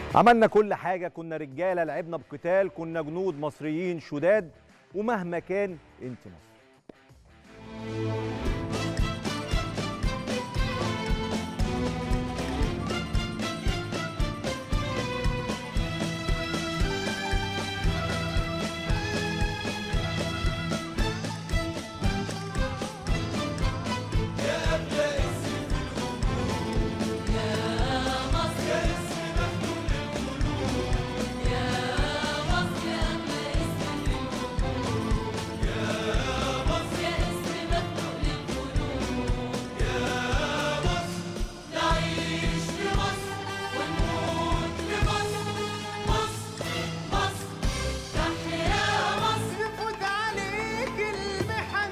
عملنا كل حاجة كنا رجالة لعبنا بقتال كنا جنود مصريين شداد ومهما كان انت مصر يفوت عليك المحن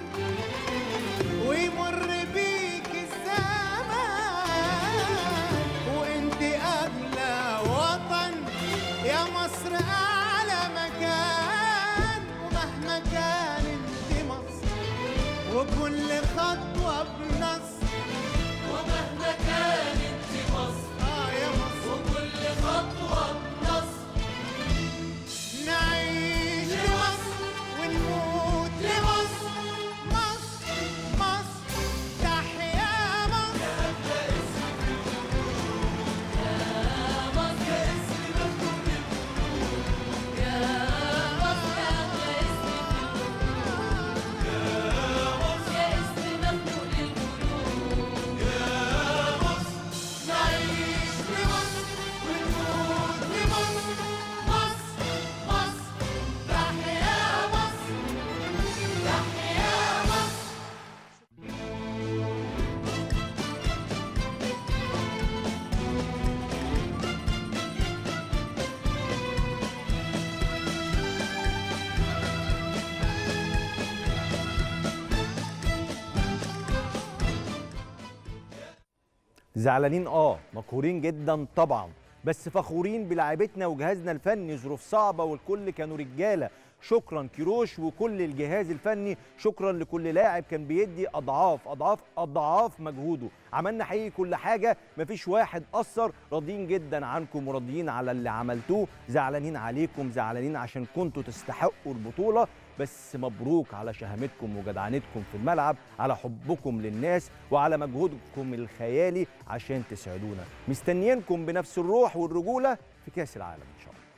ويمر بيك الزمان وانت اغلى وطن يا مصر اعلى مكان ومهما كان انت مصر وكل خطوه بنصر ومهما كان انت مصر اه يا مصر وكل خطوة بنصر نعيش لمصر ونموت لمصر مصر مصر تحيا مصر يا اسم مخلوق للقلوب نعيش لمصر ونموت لمصر مصر مصر تحيا مصر تحيا مصر زعلانين اه مقهورين جدا طبعا بس فخورين بلاعيبتنا وجهازنا الفني ظروف صعبه والكل كانوا رجاله شكرا كيروش وكل الجهاز الفني شكرا لكل لاعب كان بيدي اضعاف اضعاف اضعاف مجهوده عملنا حقيقي كل حاجه مفيش واحد اثر راضيين جدا عنكم وراضيين على اللي عملتوه زعلانين عليكم زعلانين عشان كنتوا تستحقوا البطوله بس مبروك على شهامتكم وجدعنتكم في الملعب على حبكم للناس وعلى مجهودكم الخيالي عشان تسعدونا مستنيينكم بنفس الروح والرجوله في كاس العالم ان شاء الله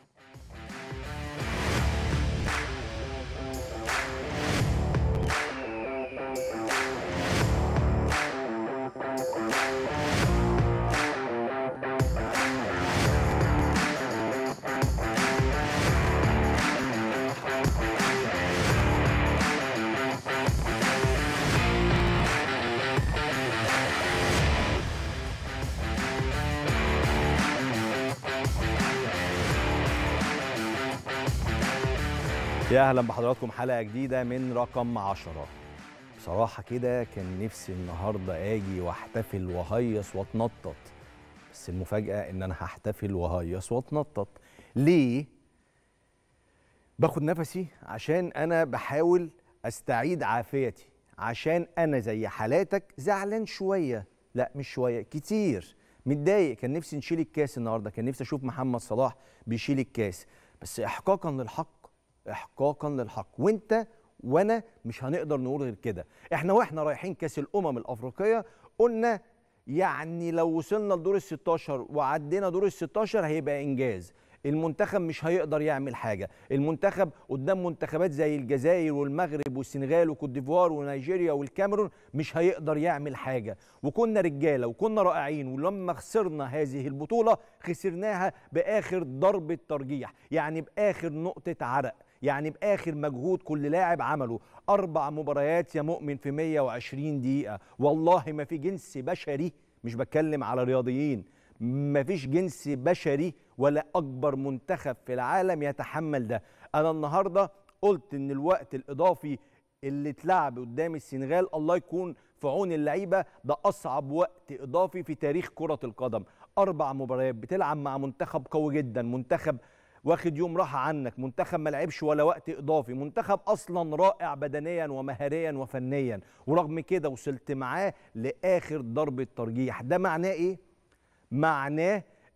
يا اهلا بحضراتكم حلقه جديده من رقم عشرة بصراحه كده كان نفسي النهارده اجي واحتفل وهيص واتنطط بس المفاجاه ان انا هحتفل وهيص واتنطط ليه باخد نفسي عشان انا بحاول استعيد عافيتي عشان انا زي حالاتك زعلان شويه لا مش شويه كتير متضايق كان نفسي نشيل الكاس النهارده كان نفسي اشوف محمد صلاح بيشيل الكاس بس احقاقا للحق احقاقا للحق وانت وانا مش هنقدر نقول غير كده احنا واحنا رايحين كاس الامم الافريقيه قلنا يعني لو وصلنا لدور ال 16 وعدينا دور ال 16 هيبقى انجاز المنتخب مش هيقدر يعمل حاجه المنتخب قدام منتخبات زي الجزائر والمغرب والسنغال وكوت ديفوار ونيجيريا والكاميرون مش هيقدر يعمل حاجه وكنا رجاله وكنا رائعين ولما خسرنا هذه البطوله خسرناها باخر ضربه ترجيح يعني باخر نقطه عرق يعني باخر مجهود كل لاعب عمله اربع مباريات يا مؤمن في 120 دقيقه والله ما في جنس بشري مش بتكلم على رياضيين ما فيش جنس بشري ولا اكبر منتخب في العالم يتحمل ده انا النهارده قلت ان الوقت الاضافي اللي اتلعب قدام السنغال الله يكون في عون اللعيبه ده اصعب وقت اضافي في تاريخ كره القدم اربع مباريات بتلعب مع منتخب قوي جدا منتخب واخد يوم راحه عنك منتخب ما لعبش ولا وقت اضافي منتخب اصلا رائع بدنيا ومهاريا وفنيا ورغم كده وصلت معاه لاخر ضربه ترجيح ده معناه ايه معناه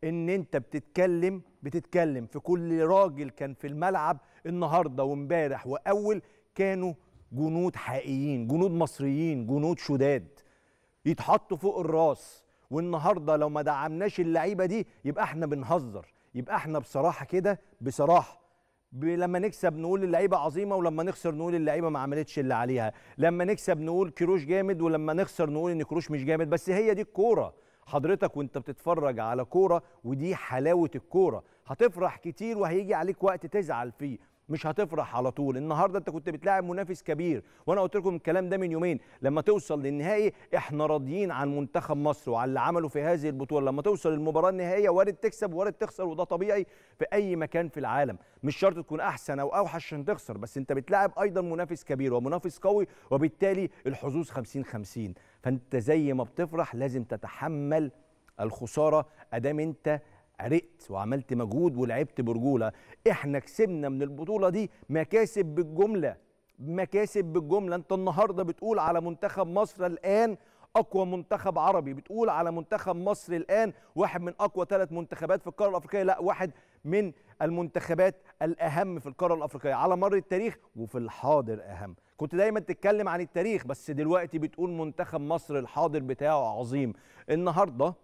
ان انت بتتكلم بتتكلم في كل راجل كان في الملعب النهارده وامبارح واول كانوا جنود حقيقيين جنود مصريين جنود شداد يتحطوا فوق الراس والنهارده لو ما دعمناش اللعيبه دي يبقى احنا بنهزر يبقى احنا بصراحه كده بصراحه ب- لما نكسب نقول اللعيبه عظيمه ولما نخسر نقول اللعيبه ما عملتش اللي عليها لما نكسب نقول كروش جامد ولما نخسر نقول ان كروش مش جامد بس هي دي الكوره حضرتك وانت بتتفرج على كوره ودي حلاوه الكوره هتفرح كتير وهيجي عليك وقت تزعل فيه مش هتفرح على طول النهارده انت كنت بتلاعب منافس كبير وانا قلت لكم الكلام ده من يومين لما توصل للنهائي احنا راضيين عن منتخب مصر وعلى اللي عمله في هذه البطوله لما توصل للمباراه النهائيه وارد تكسب وارد تخسر وده طبيعي في اي مكان في العالم مش شرط تكون احسن او اوحش عشان تخسر بس انت بتلاعب ايضا منافس كبير ومنافس قوي وبالتالي الحظوظ 50 50 فانت زي ما بتفرح لازم تتحمل الخساره ادام انت عرقت وعملت مجهود ولعبت برجوله احنا كسبنا من البطوله دي مكاسب بالجمله مكاسب بالجمله انت النهارده بتقول على منتخب مصر الان اقوى منتخب عربي بتقول على منتخب مصر الان واحد من اقوى ثلاث منتخبات في القاره الافريقيه لا واحد من المنتخبات الاهم في القاره الافريقيه على مر التاريخ وفي الحاضر اهم كنت دايما تتكلم عن التاريخ بس دلوقتي بتقول منتخب مصر الحاضر بتاعه عظيم النهارده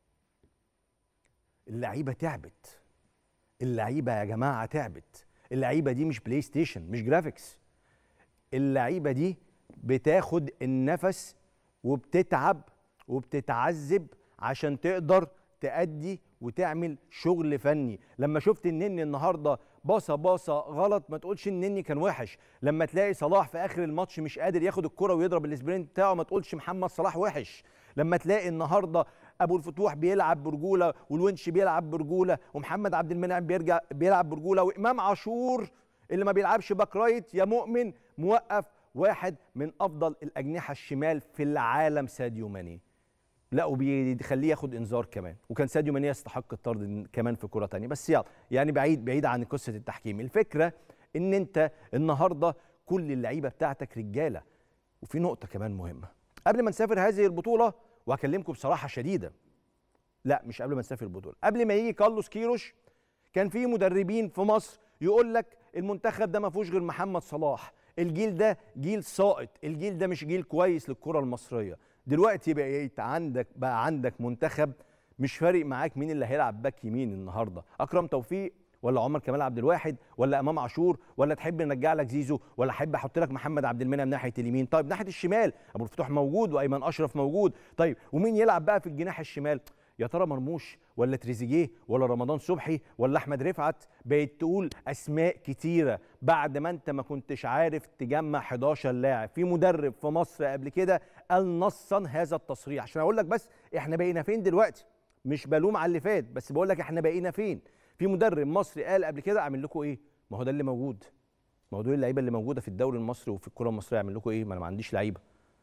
اللعيبه تعبت اللعيبه يا جماعه تعبت اللعيبه دي مش بلاي ستيشن مش جرافيكس اللعيبه دي بتاخد النفس وبتتعب وبتتعذب عشان تقدر تأدي وتعمل شغل فني لما شفت النني النهارده باصه باصه غلط ما تقولش النني كان وحش لما تلاقي صلاح في اخر الماتش مش قادر ياخد الكره ويضرب السبرنت بتاعه ما تقولش محمد صلاح وحش لما تلاقي النهارده ابو الفتوح بيلعب برجوله والونش بيلعب برجوله ومحمد عبد المنعم بيرجع بيلعب برجوله وامام عاشور اللي ما بيلعبش باك رايت يا مؤمن موقف واحد من افضل الاجنحه الشمال في العالم ساديو ماني لا وبيخليه ياخد انذار كمان وكان ساديو ماني يستحق الطرد كمان في كره تانية بس يلا يعني بعيد بعيد عن قصه التحكيم الفكره ان انت النهارده كل اللعيبه بتاعتك رجاله وفي نقطه كمان مهمه قبل ما نسافر هذه البطوله وهكلمكم بصراحه شديده لا مش قبل ما نسافر البطوله قبل ما يجي كارلوس كيروش كان في مدربين في مصر يقول لك المنتخب ده ما فيهوش غير محمد صلاح الجيل ده جيل ساقط الجيل ده مش جيل كويس للكره المصريه دلوقتي بقيت عندك بقى عندك منتخب مش فارق معاك مين اللي هيلعب باك يمين النهارده اكرم توفيق ولا عمر كمال عبد الواحد ولا امام عاشور ولا تحب نرجع لك زيزو ولا احب احط لك محمد عبد المنعم ناحيه اليمين طيب ناحيه الشمال ابو الفتوح موجود وايمن اشرف موجود طيب ومين يلعب بقى في الجناح الشمال يا ترى مرموش ولا تريزيجيه ولا رمضان صبحي ولا احمد رفعت بقت تقول اسماء كتيره بعد ما انت ما كنتش عارف تجمع 11 لاعب في مدرب في مصر قبل كده قال نصا هذا التصريح عشان اقول لك بس احنا بقينا فين دلوقتي مش بلوم على اللي فات بس بقول لك احنا بقينا فين في مدرب مصري قال قبل كده اعمل لكم ايه ما هو ده اللي موجود ما هو دول اللعيبه اللي موجوده في الدوري المصري وفي الكره المصريه اعمل لكم ايه ما انا ما عنديش لعيبه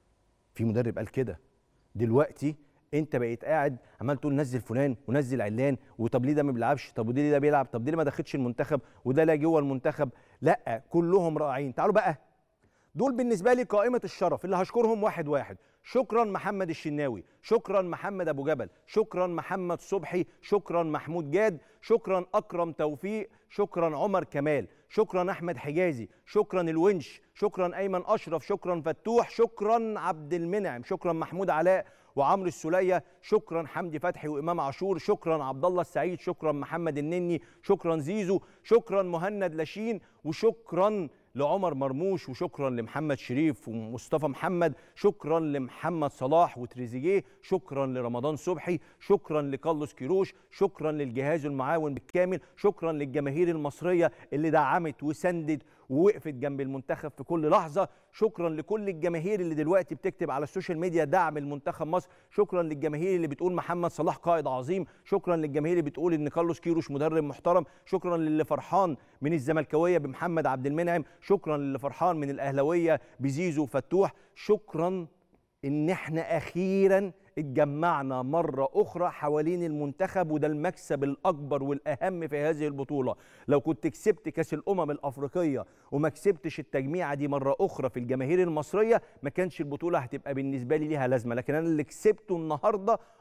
في مدرب قال كده دلوقتي انت بقيت قاعد عمال تقول نزل فلان ونزل علان وطب ليه ده ما بيلعبش طب ودي ليه ده بيلعب طب دي ليه ما دخلش المنتخب وده لا جوه المنتخب لا كلهم رائعين تعالوا بقى دول بالنسبه لي قائمه الشرف اللي هشكرهم واحد واحد شكرا محمد الشناوي شكرا محمد ابو جبل شكرا محمد صبحي شكرا محمود جاد شكرا اكرم توفيق شكرا عمر كمال شكرا احمد حجازي شكرا الونش شكرا ايمن اشرف شكرا فتوح شكرا عبد المنعم شكرا محمود علاء وعمرو السوليه شكرا حمدي فتحي وامام عاشور شكرا عبد الله السعيد شكرا محمد النني شكرا زيزو شكرا مهند لاشين وشكرا لعمر مرموش وشكرا لمحمد شريف ومصطفى محمد شكرا لمحمد صلاح وتريزيجيه شكرا لرمضان صبحي شكرا لكارلوس كيروش شكرا للجهاز المعاون بالكامل شكرا للجماهير المصريه اللي دعمت وسندت ووقفت جنب المنتخب في كل لحظه شكرا لكل الجماهير اللي دلوقتي بتكتب على السوشيال ميديا دعم المنتخب مصر شكرا للجماهير اللي بتقول محمد صلاح قائد عظيم شكرا للجماهير اللي بتقول ان كارلوس كيروش مدرب محترم شكرا للي فرحان من الزملكاويه بمحمد عبد المنعم شكرا للي فرحان من الاهلاويه بزيزو فتوح شكرا ان احنا اخيرا اتجمعنا مرة أخرى حوالين المنتخب وده المكسب الأكبر والأهم في هذه البطولة لو كنت كسبت كأس الأمم الأفريقية وما كسبتش التجميعة دي مرة أخرى في الجماهير المصرية ما كانش البطولة هتبقى بالنسبة لي ليها لازمة لكن أنا اللي كسبته النهاردة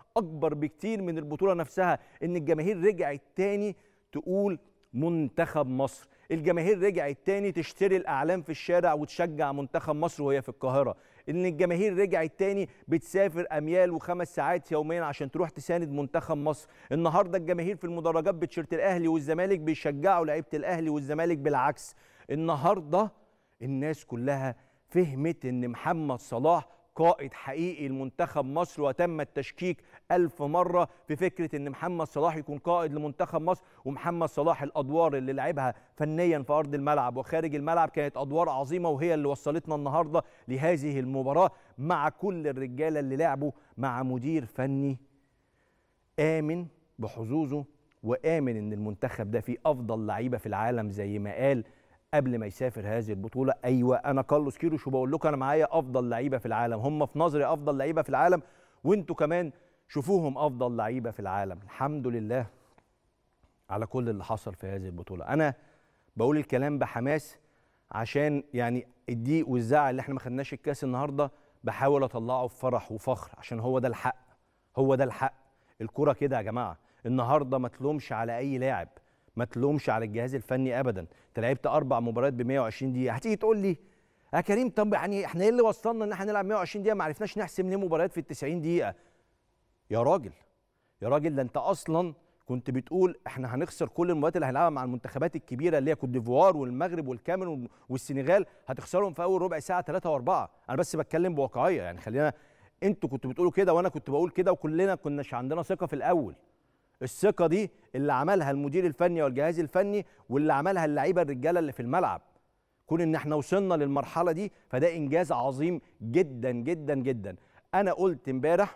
اكبر بكتير من البطوله نفسها ان الجماهير رجعت تاني تقول منتخب مصر الجماهير رجعت تاني تشتري الاعلام في الشارع وتشجع منتخب مصر وهي في القاهره ان الجماهير رجعت تاني بتسافر اميال وخمس ساعات يوميا عشان تروح تساند منتخب مصر النهارده الجماهير في المدرجات بتشيرت الاهلي والزمالك بيشجعوا لعيبه الاهلي والزمالك بالعكس النهارده الناس كلها فهمت ان محمد صلاح قائد حقيقي لمنتخب مصر وتم التشكيك ألف مرة في فكرة إن محمد صلاح يكون قائد لمنتخب مصر ومحمد صلاح الأدوار اللي لعبها فنيا في أرض الملعب وخارج الملعب كانت أدوار عظيمة وهي اللي وصلتنا النهاردة لهذه المباراة مع كل الرجالة اللي لعبوا مع مدير فني آمن بحظوظه وآمن إن المنتخب ده فيه أفضل لعيبة في العالم زي ما قال قبل ما يسافر هذه البطولة أيوة أنا كارلوس كيروش وبقول لكم أنا معايا أفضل لعيبة في العالم هم في نظري أفضل لعيبة في العالم وأنتوا كمان شوفوهم أفضل لعيبة في العالم الحمد لله على كل اللي حصل في هذه البطولة أنا بقول الكلام بحماس عشان يعني الضيق والزعل اللي احنا ما خدناش الكاس النهارده بحاول اطلعه بفرح وفخر عشان هو ده الحق هو ده الحق الكرة كده يا جماعه النهارده ما تلومش على اي لاعب ما تلومش على الجهاز الفني ابدا انت لعبت اربع مباريات ب 120 دقيقه هتيجي تقول لي يا كريم طب يعني احنا ايه اللي وصلنا ان احنا نلعب 120 دقيقه ما عرفناش نحسم ليه مباريات في ال 90 دقيقه يا راجل يا راجل ده انت اصلا كنت بتقول احنا هنخسر كل المباريات اللي هنلعبها مع المنتخبات الكبيره اللي هي كوت ديفوار والمغرب والكاميرون والسنغال هتخسرهم في اول ربع ساعه ثلاثة واربعة انا بس بتكلم بواقعيه يعني خلينا انتوا كنتوا بتقولوا كده وانا كنت بقول كده وكلنا كناش عندنا ثقه في الاول الثقه دي اللي عملها المدير الفني والجهاز الفني واللي عملها اللعيبه الرجاله اللي في الملعب كون ان احنا وصلنا للمرحله دي فده انجاز عظيم جدا جدا جدا انا قلت امبارح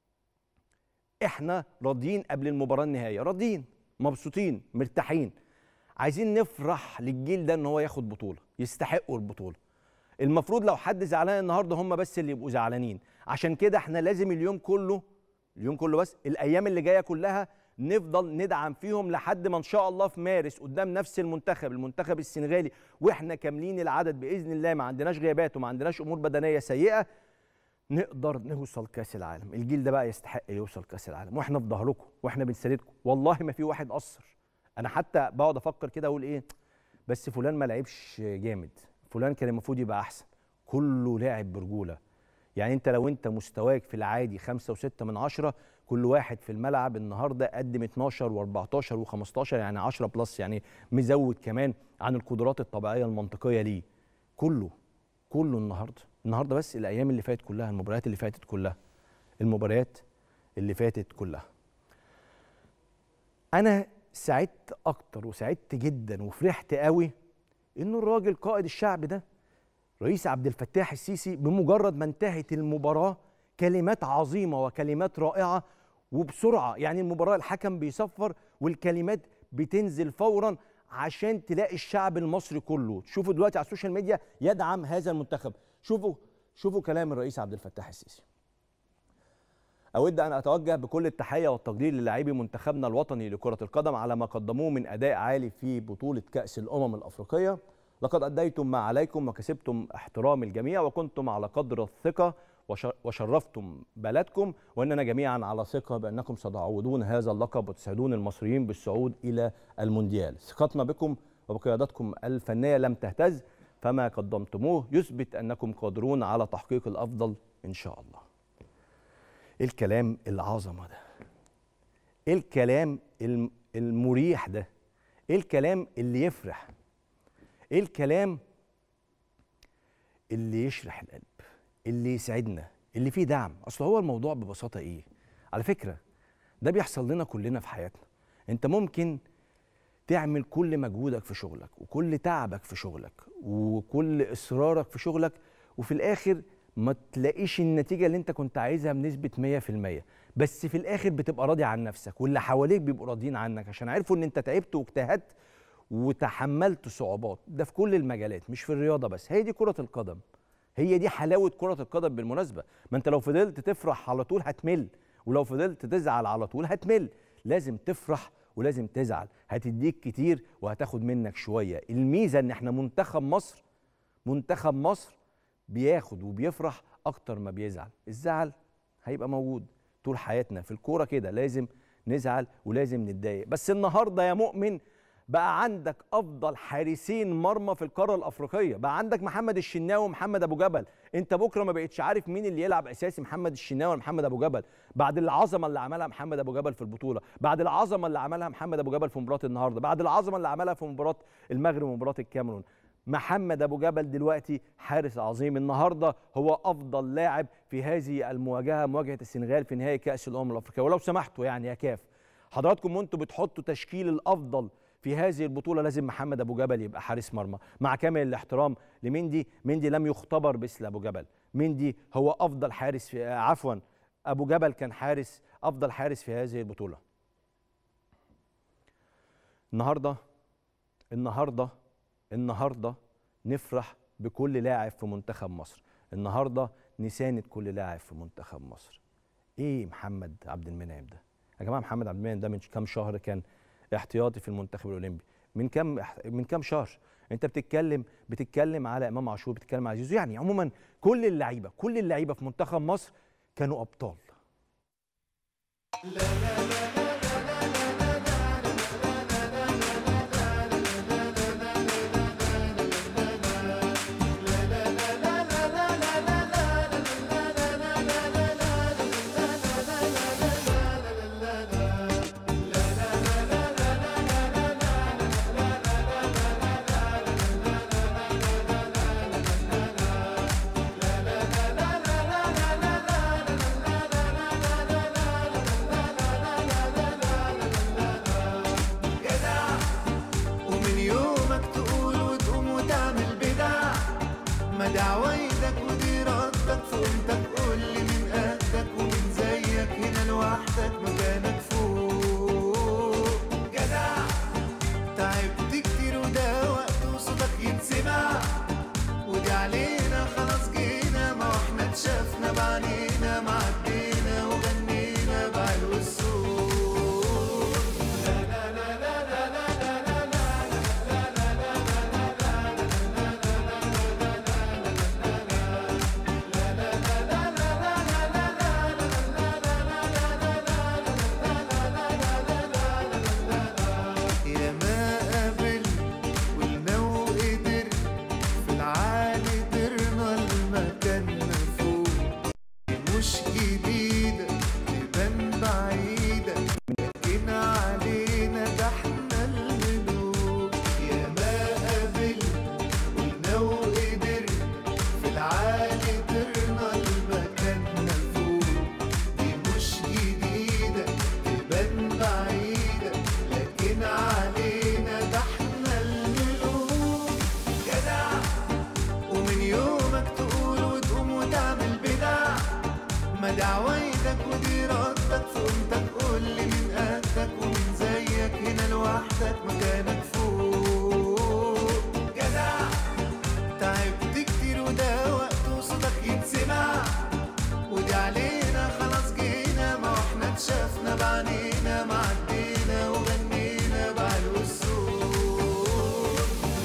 احنا راضيين قبل المباراه النهائيه راضيين مبسوطين مرتاحين عايزين نفرح للجيل ده ان هو ياخد بطوله يستحقوا البطوله المفروض لو حد زعلان النهارده هم بس اللي يبقوا زعلانين عشان كده احنا لازم اليوم كله اليوم كله بس الايام اللي جايه كلها نفضل ندعم فيهم لحد ما ان شاء الله في مارس قدام نفس المنتخب المنتخب السنغالي واحنا كاملين العدد باذن الله ما عندناش غيابات وما عندناش امور بدنيه سيئه نقدر نوصل كاس العالم الجيل ده بقى يستحق يوصل كاس العالم واحنا في ظهركم واحنا بنساندكم والله ما في واحد قصر انا حتى بقعد افكر كده اقول ايه بس فلان ما لعبش جامد فلان كان المفروض يبقى احسن كله لاعب برجوله يعني انت لو انت مستواك في العادي خمسة وستة من عشرة كل واحد في الملعب النهارده قدم 12 و14 و15 يعني 10 بلس يعني مزود كمان عن القدرات الطبيعيه المنطقيه ليه كله كله النهارده النهارده بس الايام اللي فاتت كلها المباريات اللي فاتت كلها المباريات اللي فاتت كلها انا سعدت اكتر وسعدت جدا وفرحت قوي انه الراجل قائد الشعب ده رئيس عبد الفتاح السيسي بمجرد ما انتهت المباراه كلمات عظيمه وكلمات رائعه وبسرعه يعني المباراه الحكم بيصفر والكلمات بتنزل فورا عشان تلاقي الشعب المصري كله تشوفوا دلوقتي على السوشيال ميديا يدعم هذا المنتخب شوفوا شوفوا كلام الرئيس عبد الفتاح السيسي أود أن أتوجه بكل التحية والتقدير للاعبي منتخبنا الوطني لكرة القدم على ما قدموه من أداء عالي في بطولة كأس الأمم الأفريقية لقد أديتم ما عليكم وكسبتم احترام الجميع وكنتم على قدر الثقة وش- وشرفتم بلدكم وأننا جميعا على ثقة بأنكم ستعودون هذا اللقب وتسعدون المصريين بالصعود إلى المونديال ثقتنا بكم وبقيادتكم الفنية لم تهتز فما قدمتموه يثبت أنكم قادرون على تحقيق الأفضل إن شاء الله إيه الكلام العظمة ده إيه الكلام الم- المريح ده إيه الكلام اللي يفرح إيه الكلام اللي يشرح القلب اللي يسعدنا اللي فيه دعم اصل هو الموضوع ببساطه ايه على فكره ده بيحصل لنا كلنا في حياتنا انت ممكن تعمل كل مجهودك في شغلك وكل تعبك في شغلك وكل اصرارك في شغلك وفي الاخر ما تلاقيش النتيجه اللي انت كنت عايزها بنسبه 100% بس في الاخر بتبقى راضي عن نفسك واللي حواليك بيبقوا راضيين عنك عشان عرفوا ان انت تعبت واجتهدت وتحملت صعوبات ده في كل المجالات مش في الرياضه بس هي دي كره القدم هي دي حلاوه كره القدم بالمناسبه ما انت لو فضلت تفرح على طول هتمل ولو فضلت تزعل على طول هتمل لازم تفرح ولازم تزعل هتديك كتير وهتاخد منك شويه الميزه ان احنا منتخب مصر منتخب مصر بياخد وبيفرح اكتر ما بيزعل الزعل هيبقى موجود طول حياتنا في الكوره كده لازم نزعل ولازم نتضايق بس النهارده يا مؤمن بقى عندك افضل حارسين مرمى في القاره الافريقيه بقى عندك محمد الشناوي ومحمد ابو جبل انت بكره ما بقتش عارف مين اللي يلعب اساسي محمد الشناوي ولا محمد ابو جبل بعد العظمه اللي عملها محمد ابو جبل في البطوله بعد العظمه اللي عملها محمد ابو جبل في مباراه النهارده بعد العظمه اللي عملها في مباراه المغرب ومباراه الكاميرون محمد ابو جبل دلوقتي حارس عظيم النهارده هو افضل لاعب في هذه المواجهه مواجهه السنغال في نهائي كاس الامم الافريقيه ولو سمحتوا يعني يا كاف حضراتكم وانتوا بتحطوا تشكيل الافضل في هذه البطوله لازم محمد ابو جبل يبقى حارس مرمى مع كامل الاحترام لمندي مندي لم يختبر مثل ابو جبل مندي هو افضل حارس في عفوا ابو جبل كان حارس افضل حارس في هذه البطوله النهارده النهارده النهارده نفرح بكل لاعب في منتخب مصر النهارده نساند كل لاعب في منتخب مصر ايه محمد عبد المنعم ده يا جماعه محمد عبد المنعم ده من كام شهر كان احتياطي في المنتخب الاولمبي من كام من كام شهر انت بتتكلم بتتكلم على امام عاشور بتتكلم على زيزو يعني عموما كل اللعيبه كل اللعيبه في منتخب مصر كانوا ابطال ومن يومك تقول وتقوم وتعمل بدع ما دعوايدك ودي ردك في قيمتك قول لي من قدك ومن زيك هنا لوحدك مكانك فوق جدع تعبت كتير وده وقت وصوتك يتسمع ودي علينا خلاص جينا ما احنا اتشافنا بعينينا ما عدينا وغنينا بعلو الصوت يا ما قابل والنو قدر في العالي درنا المكان فوق مش جديدة تبان بعيدة لكن علينا ده احنا الملوك يا ما قابل والنو قدر في العالي درنا المكان فوق دي مش جديدة تبان بعيدة لكن علينا ده احنا الملوك جدع ومن يومك تقول وتقوم وتعمل بدع ما دعوايدك ودي ردك في قيمتك قول لي من قدك ومن زيك هنا لوحدك مكانك فوق جدع تعبت كتير وده وقت وصوتك يتسمع ودي علينا خلاص جينا ما احنا اتشافنا بعينينا ما عدينا وغنينا بعلو الصوت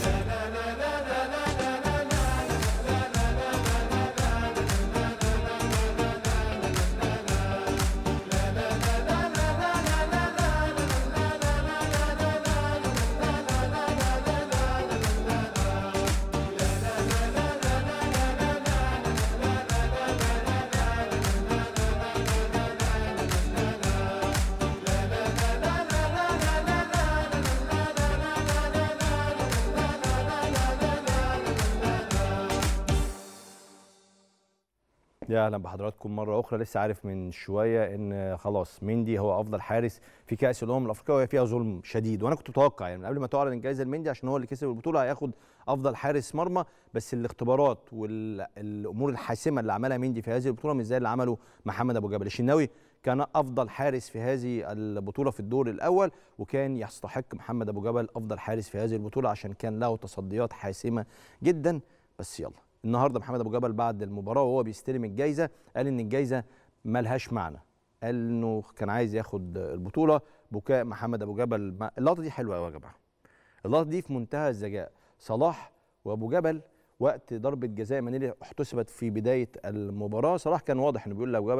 يا اهلا بحضراتكم مره اخرى لسه عارف من شويه ان خلاص مندي هو افضل حارس في كاس الامم الافريقيه وهي فيها ظلم شديد وانا كنت متوقع يعني من قبل ما تعلن الجائزه لمندي عشان هو اللي كسب البطوله هياخد افضل حارس مرمى بس الاختبارات والامور الحاسمه اللي عملها مندي في هذه البطوله مش زي اللي عمله محمد ابو جبل الشناوي كان افضل حارس في هذه البطوله في الدور الاول وكان يستحق محمد ابو جبل افضل حارس في هذه البطوله عشان كان له تصديات حاسمه جدا بس يلا النهارده محمد ابو جبل بعد المباراه وهو بيستلم الجائزه قال ان الجائزه ملهاش معنى قال انه كان عايز ياخد البطوله بكاء محمد ابو جبل مع- اللقطه دي حلوه قوي يا جماعه اللقطه دي في منتهى الذكاء صلاح وابو جبل وقت ضربه جزاء مانيلي احتسبت في بدايه المباراه صلاح كان واضح انه بيقول لابو جبل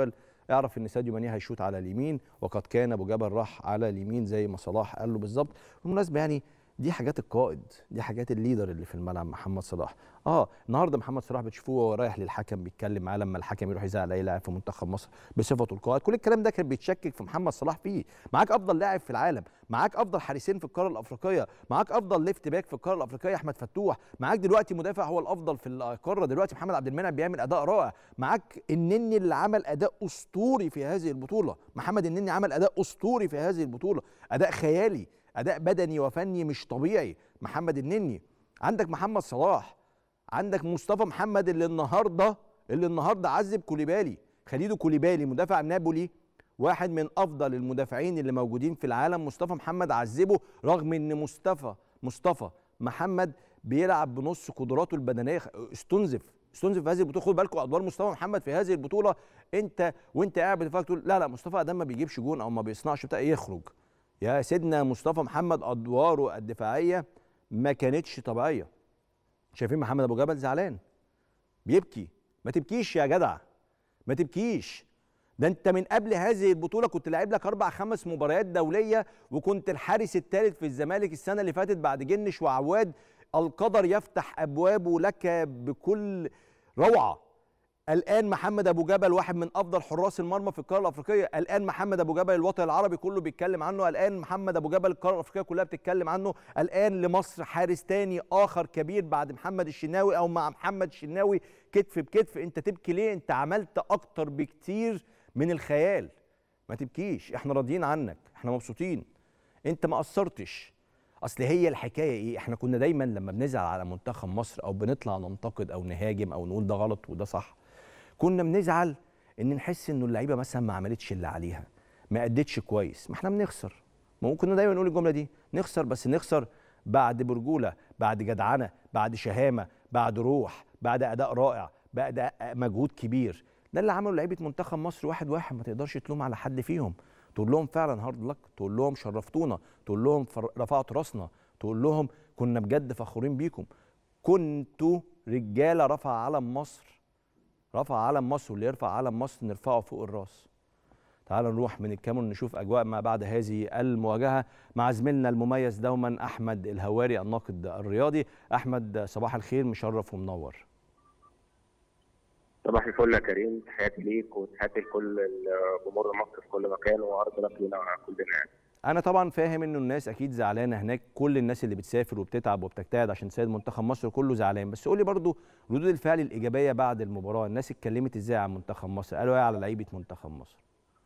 اعرف ان ساديو ماني هيشوط على اليمين وقد كان ابو جبل راح على اليمين زي ما صلاح قال له بالظبط بالمناسبه يعني دي حاجات القائد دي حاجات الليدر اللي في الملعب محمد صلاح اه النهارده محمد صلاح بتشوفوه وهو رايح للحكم بيتكلم معاه لما الحكم يروح يزعل اي لاعب في منتخب مصر بصفته القائد كل الكلام ده كان بيتشكك في محمد صلاح فيه معاك افضل لاعب في العالم معاك افضل حارسين في القاره الافريقيه معاك افضل ليفت باك في القاره الافريقيه احمد فتوح معاك دلوقتي مدافع هو الافضل في القاره دلوقتي محمد عبد المنعم بيعمل اداء رائع معاك النني اللي عمل اداء اسطوري في هذه البطوله محمد النني عمل اداء اسطوري في هذه البطوله اداء خيالي اداء بدني وفني مش طبيعي محمد النني عندك محمد صلاح عندك مصطفى محمد اللي النهارده اللي النهارده عذب كوليبالي خليدو كوليبالي مدافع نابولي واحد من افضل المدافعين اللي موجودين في العالم مصطفى محمد عذبه رغم ان مصطفى مصطفى محمد بيلعب بنص قدراته البدنيه استنزف استنزف في هذه البطوله خد بالكم ادوار مصطفى محمد في هذه البطوله انت وانت قاعد بتتفرج تقول لا لا مصطفى ادم ما بيجيبش جون او ما بيصنعش بتاع يخرج يا سيدنا مصطفى محمد ادواره الدفاعيه ما كانتش طبيعيه شايفين محمد ابو جبل زعلان بيبكي ما تبكيش يا جدع ما تبكيش ده انت من قبل هذه البطوله كنت لاعب لك اربع خمس مباريات دوليه وكنت الحارس الثالث في الزمالك السنه اللي فاتت بعد جنش وعواد القدر يفتح ابوابه لك بكل روعه الان محمد ابو جبل واحد من افضل حراس المرمى في القاره الافريقيه الان محمد ابو جبل الوطن العربي كله بيتكلم عنه الان محمد ابو جبل القاره الافريقيه كلها بتتكلم عنه الان لمصر حارس تاني اخر كبير بعد محمد الشناوي او مع محمد الشناوي كتف بكتف انت تبكي ليه انت عملت اكتر بكتير من الخيال ما تبكيش احنا راضيين عنك احنا مبسوطين انت ما قصرتش اصل هي الحكايه ايه احنا كنا دايما لما بنزعل على منتخب مصر او بنطلع ننتقد او نهاجم او نقول ده غلط وده صح كنا بنزعل ان نحس انه اللعيبه مثلا ما عملتش اللي عليها ما ادتش كويس ما احنا بنخسر ما هو كنا دايما نقول الجمله دي نخسر بس نخسر بعد برجوله بعد جدعنه بعد شهامه بعد روح بعد اداء رائع بعد مجهود كبير ده اللي عمله لعيبه منتخب مصر واحد واحد ما تقدرش تلوم على حد فيهم تقول لهم فعلا هارد لك تقول لهم شرفتونا تقول لهم فر- رفعتوا راسنا تقول لهم كنا بجد فخورين بيكم كنتوا رجاله رفع علم مصر رفع علم مصر واللي يرفع علم مصر نرفعه فوق الراس تعال نروح من الكاميرون نشوف اجواء ما بعد هذه المواجهه مع زميلنا المميز دوما احمد الهواري الناقد الرياضي احمد صباح الخير مشرف ومنور صباح الفل يا كريم تحياتي ليك وتحياتي لكل جمهور مصر في كل مكان وارض لك لنا كلنا يعني. انا طبعا فاهم انه الناس اكيد زعلانه هناك كل الناس اللي بتسافر وبتتعب وبتجتهد عشان تساعد منتخب مصر كله زعلان بس قولي برضو ردود الفعل الايجابيه بعد المباراه الناس اتكلمت ازاي عن منتخب مصر قالوا ايه على لعيبه منتخب مصر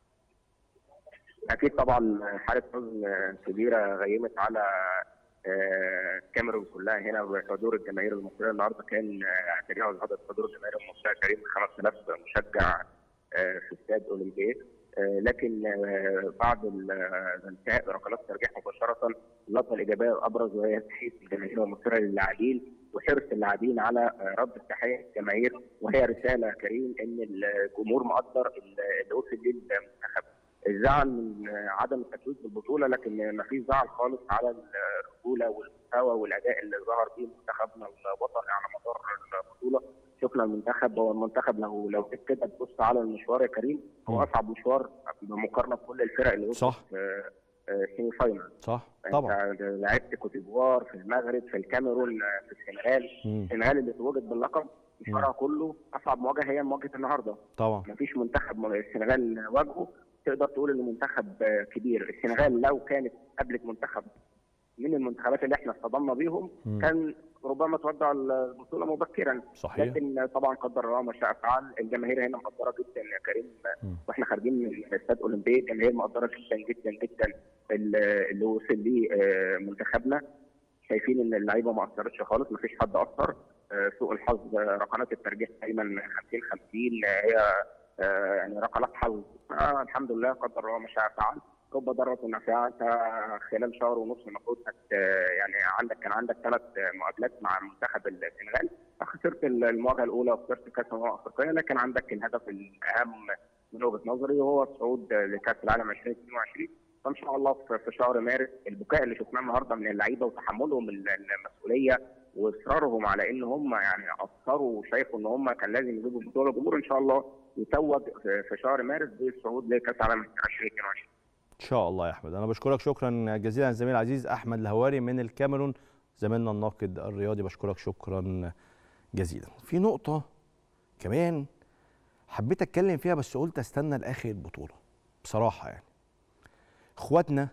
اكيد طبعا حاله حزن كبيره غيمت على آه، الكاميرون كلها هنا بحضور الجماهير المصريه النهارده كان آه، تجاوز عدد حضور الجماهير المصريه كريم 5000 مشجع آه، في استاد اولمبيه آه، لكن آه، بعد ال- آه، انتهاء ركلات الترجيح مباشره اللقطه الايجابيه الابرز وهي تحيه الجماهير المصريه للاعبين وحرص اللاعبين على آه، رد التحيه للجماهير وهي رساله يا كريم ان الجمهور مقدر اللي وصل ليه المنتخب الزعل من عدم التتويج بالبطوله لكن ما فيش زعل خالص على الرجوله والمستوى والاداء اللي ظهر بيه منتخبنا الوطني على مدار البطوله شفنا المنتخب هو المنتخب لو لو جيت كده تبص على المشوار يا كريم مم. هو اصعب مشوار بمقارنه بكل الفرق اللي وصلت صح. في سيمي فاينل صح طبعا انت لعبت كوت ديفوار في المغرب في الكاميرون في السنغال مم. السنغال اللي توجد باللقب مشوارها كله اصعب مواجهه هي مواجهه النهارده طبعا ما فيش منتخب السنغال واجهه تقدر تقول انه منتخب آه، كبير السنغال لو كانت قابلت منتخب من المنتخبات اللي احنا اصطدمنا بيهم مم. كان ربما تودع البطوله مبكرا صحيح لكن طبعا قدر الله ما شاء فعل الجماهير هنا مقدره جدا يا كريم مم. واحنا خارجين من استاد اولمبيه الجماهير مقدره جدا جدا جدا اللي اللي وصل ليه آه، منتخبنا شايفين ان اللعيبه ما اثرتش خالص ما فيش حد اثر آه، سوء الحظ آه، ركلات الترجيح دايما 50 50 هي آه، يعني ركلات حظ آه، الحمد لله قدر الله ما شاء فعل رب ضارة نافعة انت خلال شهر ونص المفروض هت- يعني عندك كان عندك ثلاث مقابلات مع منتخب السنغال خسرت المواجهه الاولى وخسرت كاس الامم الافريقيه لكن عندك الهدف الاهم من وجهه نظري وهو الصعود لكاس العالم 2022 فان شاء الله في في شهر مارس البكاء اللي شفناه النهارده من اللعيبه وتحملهم ال- المسؤوليه واصرارهم على ان هم يعني اثروا وشايفوا ان هم كان لازم يجيبوا البطوله الجمهور ان شاء الله يتوج في في شهر مارس بالصعود لكاس العالم 2022 ان شاء الله يا احمد انا بشكرك شكرا جزيلا الزميل العزيز احمد الهواري من الكاميرون زميلنا الناقد الرياضي بشكرك شكرا جزيلا في نقطه كمان حبيت اتكلم فيها بس قلت استنى لاخر البطوله بصراحه يعني اخواتنا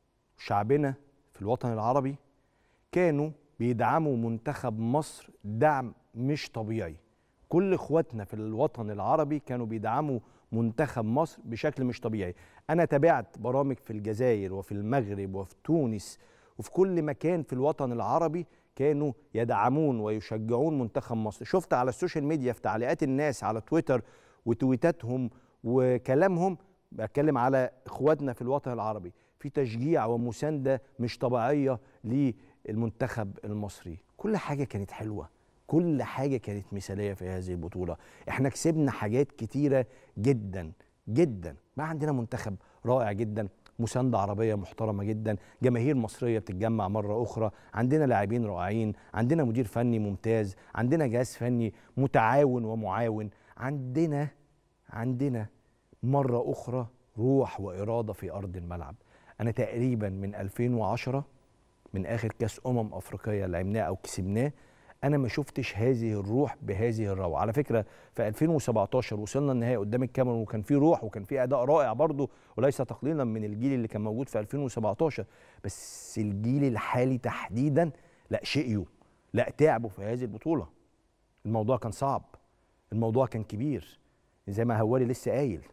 شعبنا في الوطن العربي كانوا بيدعموا منتخب مصر دعم مش طبيعي كل اخواتنا في الوطن العربي كانوا بيدعموا منتخب مصر بشكل مش طبيعي انا تابعت برامج في الجزائر وفي المغرب وفي تونس وفي كل مكان في الوطن العربي كانوا يدعمون ويشجعون منتخب مصر شفت على السوشيال ميديا في تعليقات الناس على تويتر وتويتاتهم وكلامهم بتكلم على اخواتنا في الوطن العربي في تشجيع ومسانده مش طبيعيه للمنتخب المصري كل حاجه كانت حلوه كل حاجه كانت مثاليه في هذه البطوله احنا كسبنا حاجات كتيره جدا جدا ما عندنا منتخب رائع جدا مسانده عربيه محترمه جدا جماهير مصريه بتتجمع مره اخرى عندنا لاعبين رائعين عندنا مدير فني ممتاز عندنا جهاز فني متعاون ومعاون عندنا عندنا مره اخرى روح واراده في ارض الملعب انا تقريبا من 2010 من اخر كاس امم افريقيه لعبناه او كسبناه انا ما شفتش هذه الروح بهذه الروعه على فكره في 2017 وصلنا النهائي قدام الكاميرون وكان في روح وكان في اداء رائع برضه وليس تقليلا من الجيل اللي كان موجود في 2017 بس الجيل الحالي تحديدا لا شقيوا لا تعبوا في هذه البطوله الموضوع كان صعب الموضوع كان كبير زي ما هواري لسه قايل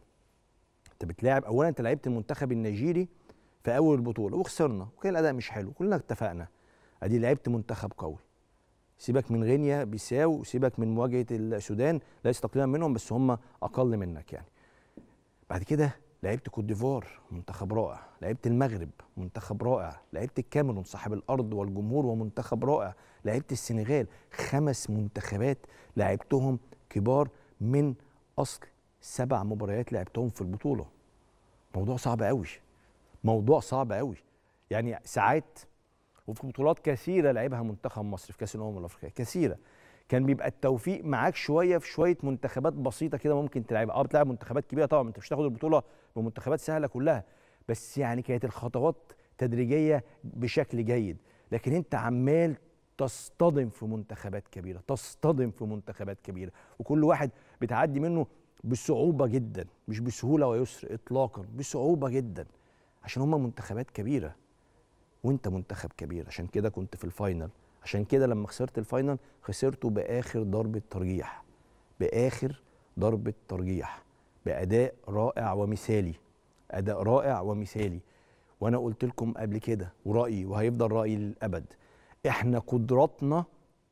انت بتلاعب اولا انت لعبت المنتخب النيجيري في اول البطوله وخسرنا وكان الاداء مش حلو كلنا اتفقنا ادي لعبت منتخب قوي سيبك من غينيا بيساو سيبك من مواجهه السودان ليس تقليلا منهم بس هم اقل منك يعني بعد كده لعبت كوت ديفوار منتخب رائع لعبت المغرب منتخب رائع لعبت الكاميرون صاحب الارض والجمهور ومنتخب رائع لعبت السنغال خمس منتخبات لعبتهم كبار من اصل سبع مباريات لعبتهم في البطوله موضوع صعب قوي موضوع صعب قوي يعني ساعات وفي بطولات كثيره لعبها منتخب مصر في كاس الامم الافريقيه كثيره كان بيبقى التوفيق معاك شويه في شويه منتخبات بسيطه كده ممكن تلعبها اه بتلعب منتخبات كبيره طبعا انت مش هتاخد البطوله بمنتخبات سهله كلها بس يعني كانت الخطوات تدريجيه بشكل جيد لكن انت عمال تصطدم في منتخبات كبيره تصطدم في منتخبات كبيره وكل واحد بتعدي منه بصعوبه جدا مش بسهوله ويسر اطلاقا بصعوبه جدا عشان هم منتخبات كبيره وانت منتخب كبير عشان كده كنت في الفاينل عشان كده لما خسرت الفاينل خسرته باخر ضربه ترجيح باخر ضربه ترجيح باداء رائع ومثالي اداء رائع ومثالي وانا قلت لكم قبل كده ورايي وهيفضل رايي للابد احنا قدراتنا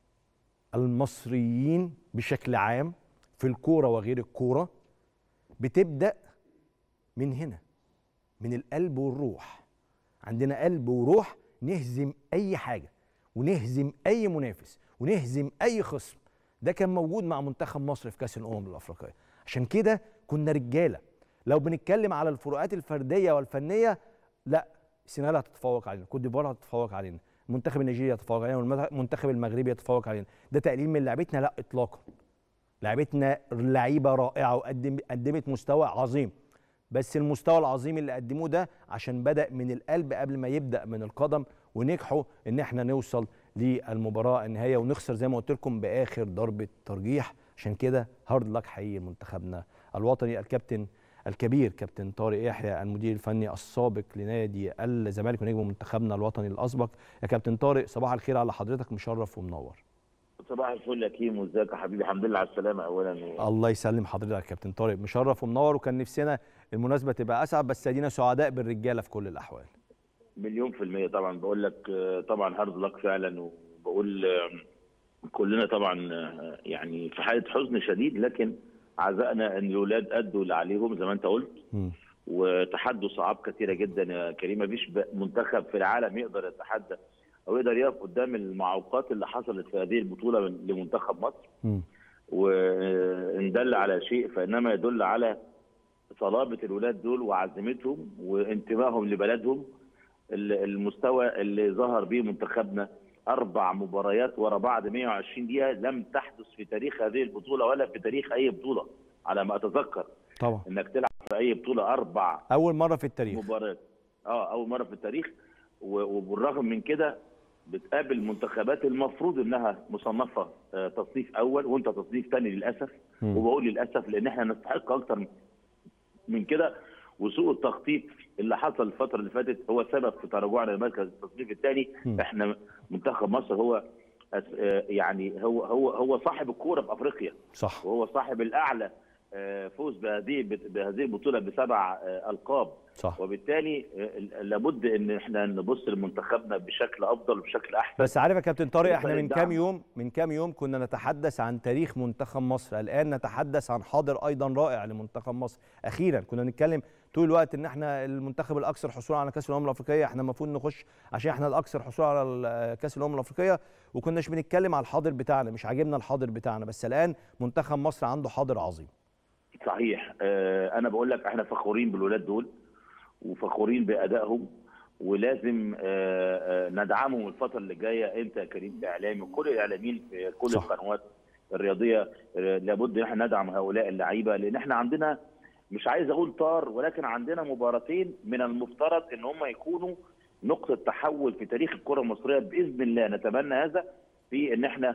المصريين بشكل عام في الكوره وغير الكوره بتبدا من هنا من القلب والروح عندنا قلب وروح نهزم اي حاجه ونهزم اي منافس ونهزم اي خصم ده كان موجود مع منتخب مصر في كاس الامم الافريقيه عشان كده كنا رجاله لو بنتكلم على الفروقات الفرديه والفنيه لا السنغال هتتفوق علينا كوت ديفوار هتتفوق علينا المنتخب النيجيري هيتفوق علينا والمنتخب المغربي هيتفوق علينا ده تقليل من لعبتنا لا اطلاقا لعبتنا لعيبه رائعه وقدمت مستوى عظيم بس المستوى العظيم اللي قدموه ده عشان بدأ من القلب قبل ما يبدأ من القدم ونجحوا ان احنا نوصل للمباراة النهائية ونخسر زي ما قلت لكم بآخر ضربة ترجيح عشان كده هارد لك حقيقي منتخبنا الوطني الكابتن الكبير كابتن طارق يحيى المدير الفني السابق لنادي الزمالك ونجم منتخبنا الوطني الاسبق يا كابتن طارق صباح الخير على حضرتك مشرف ومنور صباح الفل يا كيمو ازيك يا حبيبي الحمد لله على السلامه اولا و... الله يسلم حضرتك يا كابتن طارق مشرف ومنور وكان نفسنا المناسبه تبقى اسعد بس ادينا سعداء بالرجاله في كل الاحوال مليون في المية طبعا بقول لك آه، طبعا هارد لك فعلا وبقول آه، كلنا طبعا آه، يعني في حالة حزن شديد لكن عزائنا ان الاولاد ادوا اللي عليهم زي ما انت قلت مم. وتحدوا صعاب كثيره جدا يا كريم مفيش ب- منتخب في العالم يقدر يتحدى او يقدر يقف قدام المعوقات اللي حصلت في هذه البطوله من- لمنتخب مصر مم. وان دل على شيء فانما يدل على صلابه الولاد دول وعزيمتهم وانتمائهم لبلدهم ال- المستوى اللي ظهر بيه منتخبنا اربع مباريات ورا بعض 120 دقيقه لم تحدث في تاريخ هذه البطوله ولا في تاريخ اي بطوله على ما اتذكر طبعا انك تلعب في اي بطوله اربع اول مره في التاريخ مباريات اه اول مره في التاريخ و- وبالرغم من كده بتقابل منتخبات المفروض انها مصنفه آه، تصنيف اول وانت تصنيف ثاني للاسف مم. وبقول للاسف لان احنا نستحق اكتر من كده وسوء التخطيط اللي حصل الفتره اللي فاتت هو سبب في تراجعنا لمركز التصنيف الثاني مم. احنا منتخب مصر هو أس- آه، يعني هو هو هو صاحب الكوره في افريقيا صح وهو صاحب الاعلى آه، فوز بهذه بهذه البطوله بسبع آه، القاب صح وبالتالي آه، لابد ان احنا نبص لمنتخبنا بشكل افضل وبشكل احسن بس عارف يا كابتن طارق احنا وفرق من دعم. كام يوم من كام يوم كنا نتحدث عن تاريخ منتخب مصر الان نتحدث عن حاضر ايضا رائع لمنتخب مصر اخيرا كنا نتكلم طول الوقت ان احنا المنتخب الاكثر حصولا على كاس الامم الافريقيه احنا المفروض نخش عشان احنا الاكثر حصولا على ال- كاس الامم الافريقيه وكناش بنتكلم على الحاضر بتاعنا مش عاجبنا الحاضر بتاعنا بس الان منتخب مصر عنده حاضر عظيم صحيح آه، انا بقول لك احنا فخورين بالولاد دول وفخورين بادائهم ولازم آه، آه، ندعمهم الفتره اللي جايه انت يا كريم اعلامي وكل الاعلاميين في كل صح. القنوات الرياضيه آه، لابد ان احنا ندعم هؤلاء اللعيبه لان احنا عندنا مش عايز اقول طار ولكن عندنا مباراتين من المفترض ان هم يكونوا نقطه تحول في تاريخ الكره المصريه باذن الله نتمنى هذا في ان احنا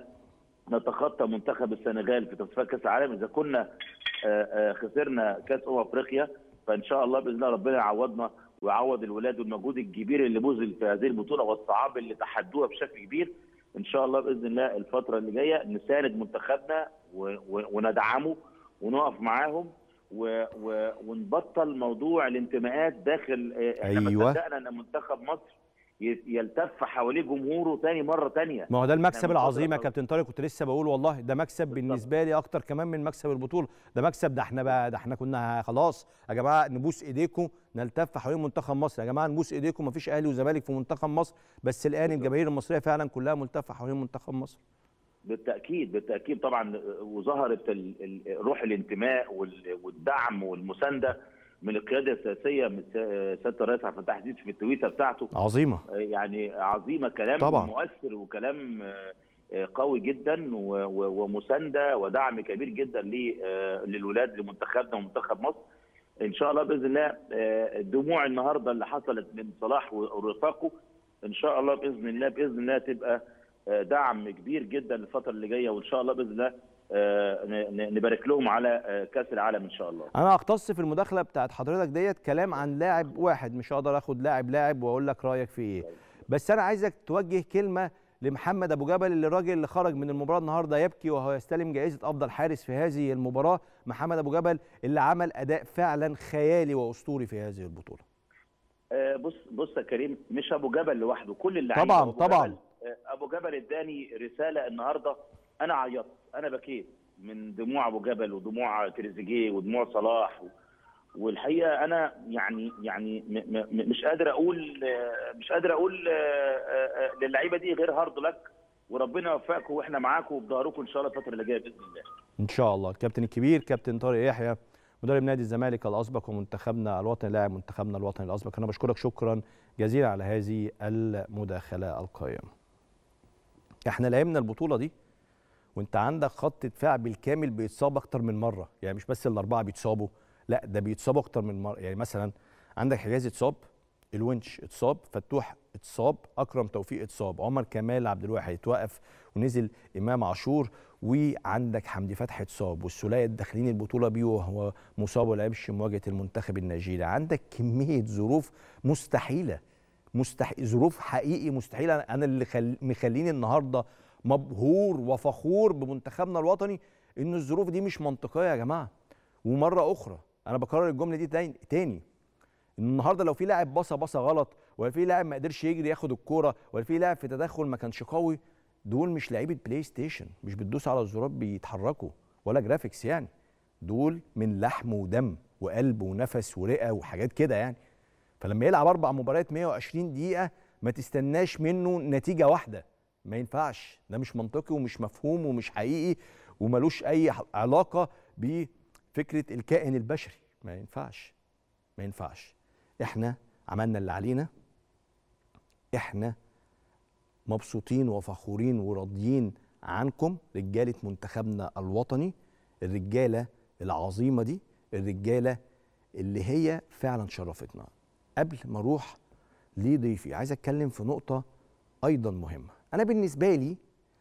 نتخطى منتخب السنغال في تصفيات كاس العالم اذا كنا آه، آه، خسرنا كاس امم افريقيا فان شاء الله باذن الله ربنا يعوضنا ويعوض الولاد والمجهود الكبير اللي بذل في هذه البطوله والصعاب اللي تحدوها بشكل كبير ان شاء الله باذن الله الفتره اللي جايه نساند منتخبنا و- و- وندعمه ونقف معاهم و- و- ونبطل موضوع الانتماءات داخل آه، احنا ما أيوة. صدقنا ان منتخب مصر ي- يلتف حواليه جمهوره تاني مره تانيه ما هو ده المكسب من العظيم يا فترة- كابتن طارق كنت لسه بقول والله ده مكسب بالنسبه لي اكتر كمان من مكسب البطوله ده مكسب ده احنا بقى ده احنا كنا خلاص يا جماعه نبوس ايديكم نلتف حوالين منتخب مصر يا جماعه نبوس ايديكم مفيش اهلي وزمالك في منتخب مصر بس الان الجماهير المصريه فعلا كلها ملتفه حوالين منتخب مصر بالتاكيد بالتاكيد طبعا وظهرت ال- ال- روح الانتماء وال- والدعم والمسانده من القياده السياسيه من سا- سياده الرئيس عبد الفتاح السيسي في التويتر بتاعته عظيمه يعني عظيمه كلام طبعا. مؤثر وكلام آه، آه، قوي جدا و- و- ومسانده ودعم كبير جدا ل- آه، للولاد لمنتخبنا ومنتخب مصر ان شاء الله باذن الله آه، الدموع النهارده اللي حصلت من صلاح ورفاقه ان شاء الله باذن الله باذن الله تبقى آه، دعم كبير جدا الفتره اللي جايه وان شاء الله باذن الله آه، ن- ن- نبارك لهم على آه، كاس العالم ان شاء الله انا اختص في المداخله بتاعت حضرتك ديت كلام عن لاعب واحد مش هقدر اخد لاعب لاعب واقول لك رايك فيه ايه بس انا عايزك توجه كلمه لمحمد ابو جبل اللي الراجل اللي خرج من المباراه النهارده يبكي وهو يستلم جائزه افضل حارس في هذه المباراه محمد ابو جبل اللي عمل اداء فعلا خيالي واسطوري في هذه البطوله آه، بص بص يا كريم مش ابو جبل لوحده كل اللعيبه طبعاً، أبو طبعاً. جبل آه، ابو جبل اداني رساله النهارده انا عيطت انا بكيت من دموع ابو جبل ودموع تريزيجيه ودموع صلاح و... والحقيقه انا يعني يعني م... م... م- مش قادر اقول آه، مش قادر اقول آه، آه، آه، للعيبه دي غير هارد لك وربنا يوفقكم واحنا معاكم وفي ظهركم ان شاء الله الفتره اللي جايه باذن الله ان شاء الله الكابتن الكبير كابتن طارق يحيى مدرب نادي الزمالك الاسبق ومنتخبنا الوطني لاعب منتخبنا الوطني الاسبق انا بشكرك شكرا جزيلا على هذه المداخله القيمه احنا لعبنا البطوله دي وانت عندك خط دفاع بالكامل بيتصاب اكتر من مره يعني مش بس الاربعه بيتصابوا لا ده بيتصابوا اكتر من مره يعني مثلا عندك حجازي اتصاب الونش اتصاب فتوح اتصاب اكرم توفيق اتصاب عمر كمال عبد الواحد اتوقف ونزل امام عاشور وعندك حمدي فتحي اتصاب والثلاثي الداخلين البطوله بيه وهو مصاب ولا يمشي مواجهه المنتخب النيجيري عندك كميه ظروف مستحيله مستحيل ظروف حقيقي مستحيله انا اللي خل... مخليني النهارده مبهور وفخور بمنتخبنا الوطني ان الظروف دي مش منطقيه يا جماعه ومره اخرى انا بكرر الجمله دي تاني, تاني. إن النهارده لو في لاعب بصه بصه غلط ولا في لاعب ما قدرش يجري ياخد الكوره ولا في لاعب في تدخل ما كانش قوي دول مش لعيبه بلاي ستيشن مش بتدوس على الزرار بيتحركوا ولا جرافيكس يعني دول من لحم ودم وقلب ونفس ورئه وحاجات كده يعني فلما يلعب اربع مباريات 120 دقيقه ما تستناش منه نتيجه واحده ما ينفعش ده مش منطقي ومش مفهوم ومش حقيقي وملوش اي ح- علاقه بفكره الكائن البشري ما ينفعش ما ينفعش احنا عملنا اللي علينا احنا مبسوطين وفخورين وراضيين عنكم رجاله منتخبنا الوطني الرجاله العظيمه دي الرجاله اللي هي فعلا شرفتنا قبل ما اروح لضيفي عايز اتكلم في نقطه ايضا مهمه انا بالنسبه لي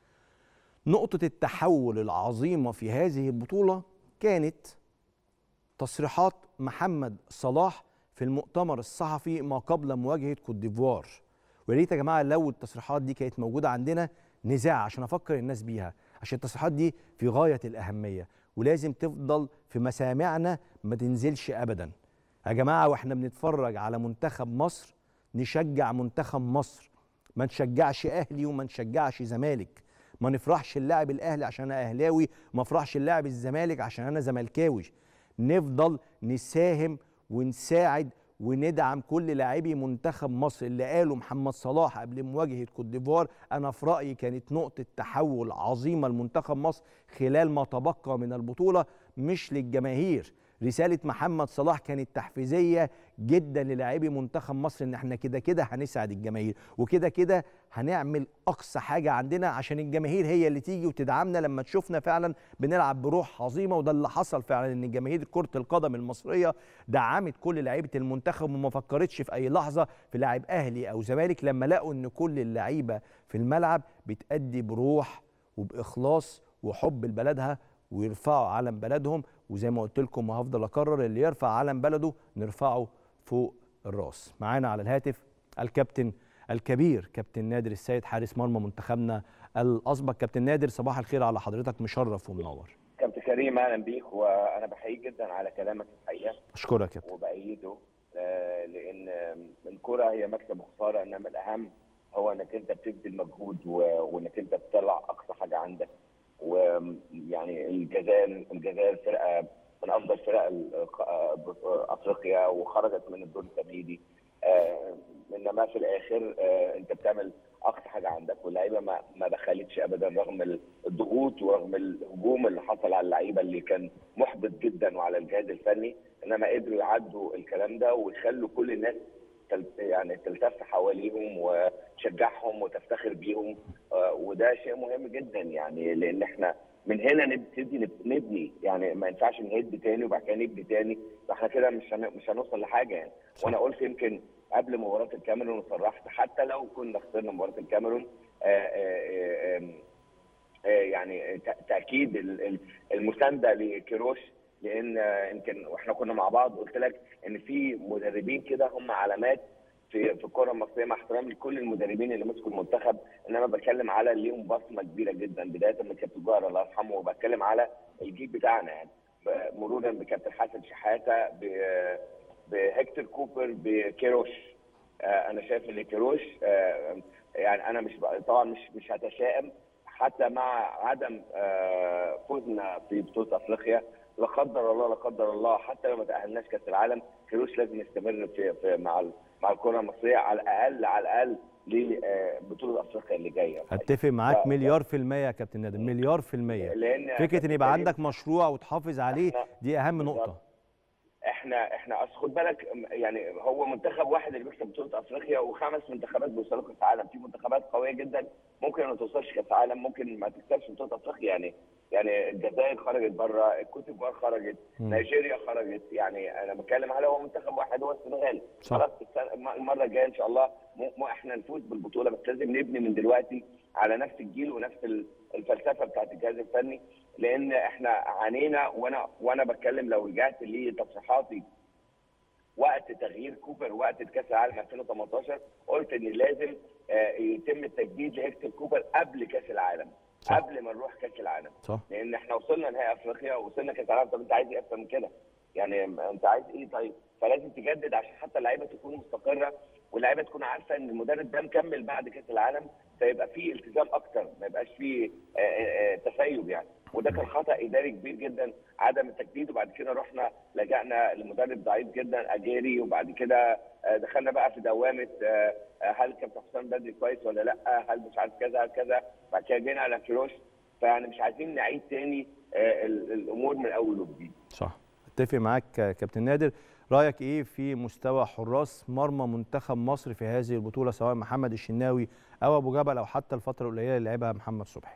نقطه التحول العظيمه في هذه البطوله كانت تصريحات محمد صلاح في المؤتمر الصحفي ما قبل مواجهه كوت ديفوار ويا ريت يا جماعه لو التصريحات دي كانت موجوده عندنا نذاع عشان افكر الناس بيها عشان التصريحات دي في غايه الاهميه ولازم تفضل في مسامعنا ما تنزلش ابدا يا جماعه واحنا بنتفرج على منتخب مصر نشجع منتخب مصر ما نشجعش اهلي وما نشجعش زمالك ما نفرحش اللاعب الاهلي عشان انا اهلاوي ما افرحش اللاعب الزمالك عشان انا زملكاوي نفضل نساهم ونساعد وندعم كل لاعبي منتخب مصر اللي قاله محمد صلاح قبل مواجهه كوت ديفوار انا في رايي كانت نقطه تحول عظيمه لمنتخب مصر خلال ما تبقى من البطوله مش للجماهير رساله محمد صلاح كانت تحفيزيه جدا للاعبي منتخب مصر ان احنا كده كده هنسعد الجماهير وكده كده هنعمل اقصى حاجه عندنا عشان الجماهير هي اللي تيجي وتدعمنا لما تشوفنا فعلا بنلعب بروح عظيمه وده اللي حصل فعلا ان جماهير كره القدم المصريه دعمت كل لعيبه المنتخب وما فكرتش في اي لحظه في لاعب اهلي او زمالك لما لقوا ان كل اللعيبه في الملعب بتأدي بروح وباخلاص وحب لبلدها ويرفعوا علم بلدهم وزي ما قلت لكم وهفضل اكرر اللي يرفع علم بلده نرفعه فوق الراس معانا على الهاتف الكابتن الكبير كابتن نادر السيد حارس مرمى منتخبنا الاسبق كابتن نادر صباح الخير على حضرتك مشرف ومنور كابتن كريم اهلا بيك وانا بحييك جدا على كلامك الحقيقه اشكرك يا كابتن وبأيده آه، لان الكره هي مكسب وخساره انما الاهم هو انك انت بتبذل مجهود و- وانك انت بتطلع اقصى حاجه عندك ويعني الجزائر الجزائر فرقه من افضل فرق ال- آه، افريقيا وخرجت من الدور التمهيدي آه، انما في الاخر آه، انت بتعمل اقصى حاجه عندك واللعيبه ما ما دخلتش ابدا رغم الضغوط ورغم الهجوم اللي حصل على اللعيبه اللي كان محبط جدا وعلى الجهاز الفني انما قدروا يعدوا الكلام ده ويخلوا كل الناس تل- يعني تلتف حواليهم وتشجعهم وتفتخر بيهم آه، وده شيء مهم جدا يعني لان احنا من هنا نبتدي نب- نبني يعني ما ينفعش نهد تاني وبعد كده نبني تاني فاحنا كده مش هن- مش هنوصل لحاجه يعني وانا قلت يمكن قبل مباراه الكاميرون صرحت حتى لو كنا خسرنا مباراه الكاميرون آه، آه، آه، آه، يعني ت- تاكيد ال- ال- المسانده لكيروش لان آه، يمكن واحنا كنا مع بعض قلت لك ان في مدربين كده هم علامات في في الكره المصريه مع احترامي لكل المدربين اللي مسكوا المنتخب انما بتكلم على اللي ليهم بصمه كبيره جدا بدايه من كابتن جوهر الله يرحمه وبتكلم على الجيل بتاعنا يعني ب- مرورا بكابتن حسن شحاته ب- بهكتور كوبر بكيروش آه، انا شايف ان كيروش آه، يعني انا مش بق- طبعا مش مش هتشائم حتى مع عدم آه، فوزنا في بطوله افريقيا لا قدر الله لا قدر الله حتى لو ما تاهلناش كاس العالم كيروش لازم يستمر في, في مع ال- مع الكره المصريه على الاقل على الاقل لبطوله افريقيا اللي جايه اتفق معاك ف- مليار في المية يا كابتن نادر مليار في المية لان فكرة ان يبقى كريم، عندك مشروع وتحافظ عليه إحنا- دي اهم بالظبط. نقطة احنا احنا اصل خد بالك يعني هو منتخب واحد اللي بيكسب بطوله افريقيا وخمس منتخبات بيوصلوا كاس عالم في منتخبات قويه جدا ممكن ما توصلش كاس عالم ممكن ما تكسبش بطوله افريقيا يعني يعني الجزائر خرجت بره الكوت ديفوار خرجت مم. نيجيريا خرجت يعني انا بتكلم على هو منتخب واحد هو السنغال صح. خلاص السنة- الم- المره الجايه ان شاء الله م- م- احنا نفوز بالبطوله بس لازم نبني من دلوقتي على نفس الجيل ونفس ال- الفلسفه بتاعت الجهاز الفني لان احنا عانينا وانا وانا بتكلم لو رجعت لتصريحاتي وقت تغيير كوبر وقت كاس العالم 2018 قلت ان لازم آه، يتم التجديد لهيكتور كوبر قبل كاس العالم صح. قبل ما نروح كاس العالم صح لان احنا وصلنا نهائي افريقيا ووصلنا كاس العالم طب انت عايز ايه اكتر من كده؟ يعني انت عايز ايه طيب؟ فلازم تجدد عشان حتى اللعيبه تكون مستقره واللعيبه تكون عارفه ان المدرب ده مكمل بعد كاس العالم فيبقى فيه التزام اكتر ما يبقاش فيه آه، آه، آه، تسيب يعني وده كان خطا اداري كبير جدا عدم التجديد وبعد كده رحنا لجأنا لمدرب ضعيف جدا اجيري وبعد كده آه، دخلنا بقى في دوامه آه، آه، هل كابتن حسام بدري كويس ولا لا؟ هل مش عارف كذا كذا بعد كده جينا على كيروش فيعني مش عايزين نعيد تاني آه، ال- الامور من اول وجديد صح اتفق معاك يا كابتن نادر رايك ايه في مستوى حراس مرمى منتخب مصر في هذه البطوله سواء محمد الشناوي او ابو جبل او حتى الفتره القليله اللي لعبها محمد صبحي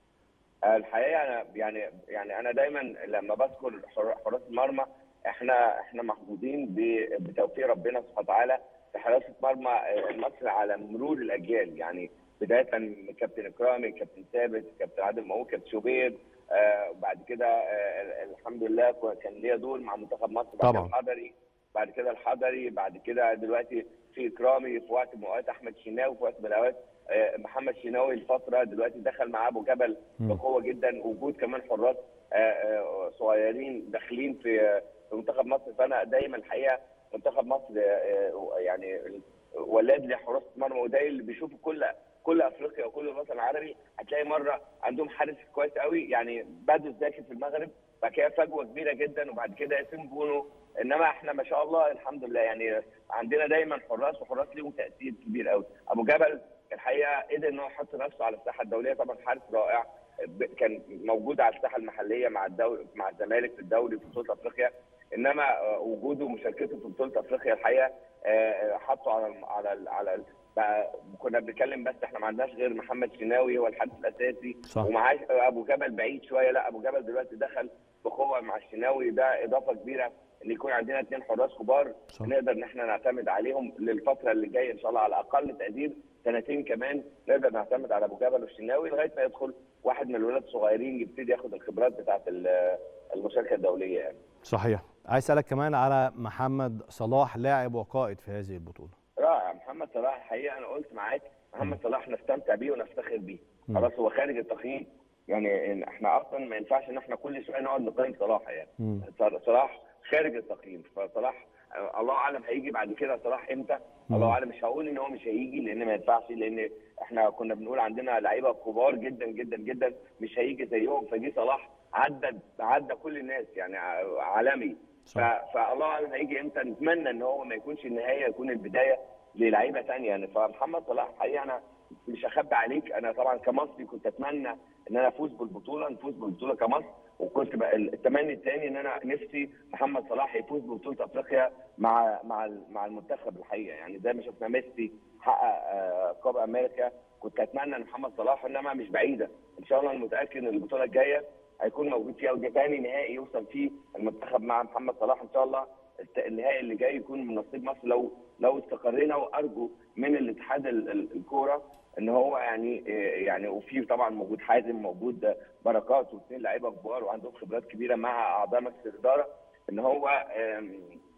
الحقيقه انا يعني يعني انا دايما لما بذكر حر- حراس المرمى احنا احنا محظوظين ب- بتوفيق ربنا سبحانه وتعالى في حراسه مرمى مصر على مرور الاجيال يعني بدايه من كابتن اكرامي كابتن ثابت كابتن عادل معوض كابتن شوبير آه بعد كده آه الحمد لله كو- كان ليا دور مع منتخب مصر بعد طبعاً. الحضري بعد كده الحضري بعد كده دلوقتي في اكرامي في وقت من الاوقات احمد شناوي في وقت من الاوقات آه، محمد شناوي الفتره دلوقتي دخل مع ابو جبل مم. بقوه جدا وجود كمان حراس آه، آه، صغيرين داخلين في آه، في منتخب مصر فانا دايما الحقيقه منتخب مصر آه، آه، يعني ولاد لحراس مرمى وده اللي بيشوفوا كل كل افريقيا وكل الوطن العربي هتلاقي مره عندهم حارس كويس قوي يعني بدو الزاكي في المغرب بعد كده فجوه كبيره جدا وبعد كده ياسين بونو انما احنا ما شاء الله الحمد لله يعني عندنا دايما حراس وحراس ليهم تاثير كبير قوي ابو جبل الحقيقه قدر ان هو يحط نفسه على الساحه الدوليه طبعا حارس رائع ب- كان موجود على الساحه المحليه مع الدوري مع الزمالك في الدوري في بطوله افريقيا انما آه، وجوده ومشاركته في بطوله افريقيا الحقيقه آه، آه، حطه على ال- على ال- على ال- بقى كنا بنتكلم بس احنا ما عندناش غير محمد شناوي هو الحارس الاساسي صح. ومعاه ابو جبل بعيد شويه لا ابو جبل دلوقتي دخل بقوه مع الشناوي ده اضافه كبيره ان يكون عندنا اثنين حراس كبار صح. نقدر ان احنا نعتمد عليهم للفتره اللي جايه ان شاء الله على اقل تقدير سنتين كمان نقدر نعتمد على ابو جبل والشناوي لغايه ما يدخل واحد من الولاد الصغيرين يبتدي ياخد الخبرات بتاعه ال- المشاركه الدوليه يعني. صحيح عايز اسالك كمان على محمد صلاح لاعب وقائد في هذه البطوله رائع محمد صلاح الحقيقه انا قلت معاك محمد صلاح نستمتع بيه ونفتخر بيه مم. خلاص هو خارج التقييم يعني إن احنا اصلا ما ينفعش ان احنا كل شويه نقعد نقيم صلاح يعني مم. صل- صلاح خارج التقييم فصلاح آه، الله اعلم هيجي بعد كده صلاح امتى مم. الله اعلم مش هقول ان هو مش هيجي لان ما ينفعش لان احنا كنا بنقول عندنا لعيبه كبار جدا جدا جدا مش هيجي زيهم فجي صلاح عدى عدى كل الناس يعني ع- عالمي ف- صح. فالله اعلم هيجي امتى نتمنى ان هو ما يكونش النهايه يكون البدايه للعيبه ثانيه يعني فمحمد صلاح الحقيقه انا مش هخبي عليك انا طبعا كمصري كنت اتمنى ان انا افوز بالبطوله نفوز بالبطوله كمصر وكنت بقى التمني الثاني ان انا نفسي محمد صلاح يفوز ببطوله افريقيا مع مع ال- مع المنتخب الحقيقه يعني زي ما شفنا ميسي حقق آه، كوبا امريكا كنت اتمنى ان محمد صلاح انما مش بعيده ان شاء الله انا متاكد ان البطوله الجايه هيكون موجود فيها وده ثاني نهائي يوصل فيه المنتخب مع محمد صلاح ان شاء الله الت- النهائي اللي جاي يكون من نصيب مصر لو لو استقرينا وارجو من الاتحاد ال- ال- الكوره ان هو يعني إيه يعني وفي طبعا موجود حازم موجود بركات واثنين لعيبه كبار وعندهم خبرات كبيره مع اعضاء مجلس الاداره ان هو آم،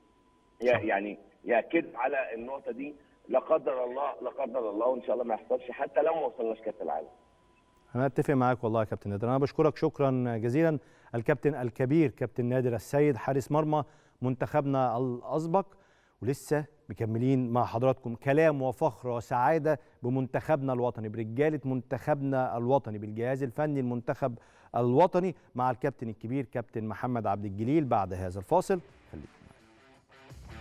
ي- يعني ياكد على النقطه دي لا قدر الله لا قدر الله وان شاء الله ما يحصلش حتى لو ما وصلناش كاس العالم انا اتفق معاك والله يا كابتن نادر انا بشكرك شكرا جزيلا الكابتن الكبير كابتن نادر السيد حارس مرمى منتخبنا الاسبق ولسه مكملين مع حضراتكم كلام وفخر وسعاده بمنتخبنا الوطني برجاله منتخبنا الوطني بالجهاز الفني المنتخب الوطني مع الكابتن الكبير كابتن محمد عبد الجليل بعد هذا الفاصل خليكم معايا.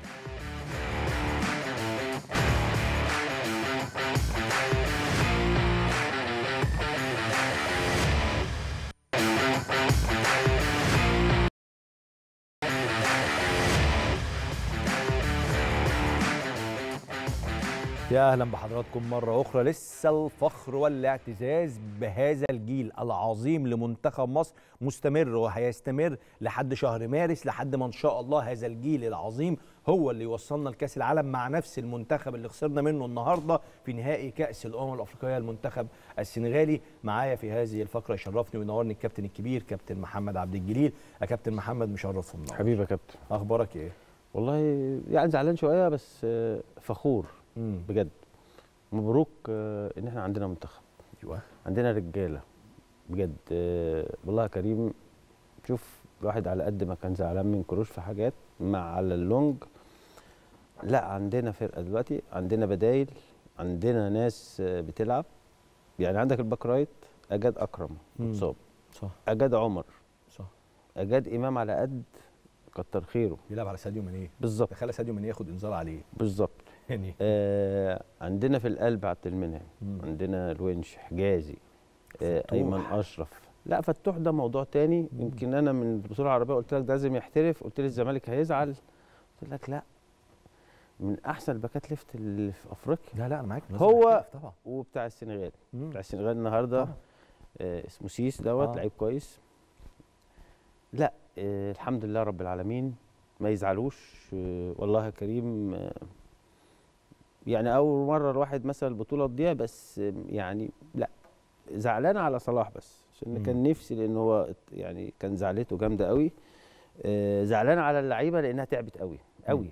يا اهلا بحضراتكم مره اخرى لسه الفخر والاعتزاز بهذا الجيل العظيم لمنتخب مصر مستمر وهيستمر لحد شهر مارس لحد ما ان شاء الله هذا الجيل العظيم هو اللي يوصلنا لكاس العالم مع نفس المنتخب اللي خسرنا منه النهارده في نهائي كاس الامم الافريقيه المنتخب السنغالي معايا في هذه الفقره يشرفني وينورني الكابتن الكبير كابتن محمد عبد الجليل يا كابتن محمد مشرف ومنور حبيبي يا كابتن اخبارك ايه والله يعني زعلان شويه بس آه، فخور امم بجد مبروك آه، ان احنا عندنا منتخب ايوه عندنا رجاله بجد آه، والله يا كريم شوف الواحد على قد ما كان زعلان من كروش في حاجات مع على اللونج لا عندنا فرقه دلوقتي عندنا بدايل عندنا ناس آه، بتلعب يعني عندك الباك رايت اجاد اكرم مم. مصاب صح اجاد عمر صح اجاد امام على قد كتر خيره بيلعب على ساديو ماني بالظبط تخيل ساديو ماني ياخد انذار عليه بالظبط يعني آه عندنا في القلب عبد المنعم مم. عندنا الونش حجازي آه فتوح. ايمن اشرف لا فتوح ده موضوع تاني يمكن انا من البطوله العربيه قلت لك ده لازم يحترف قلت لي الزمالك هيزعل قلت لك لا من احسن الباكات ليفت اللي في افريقيا لا لا انا معاك لازم هو نختلف طبعا وبتاع السنغال مم. بتاع السنغال النهارده طبعا. آه اسمه سيس دوت آه. لعيب كويس لا آه الحمد لله رب العالمين ما يزعلوش آه والله يا كريم آه يعني اول مره الواحد مثلا البطوله تضيع بس آه يعني لا زعلان على صلاح بس عشان مم. كان نفسي لان هو يعني كان زعلته جامده قوي آه زعلان على اللعيبه لانها تعبت قوي قوي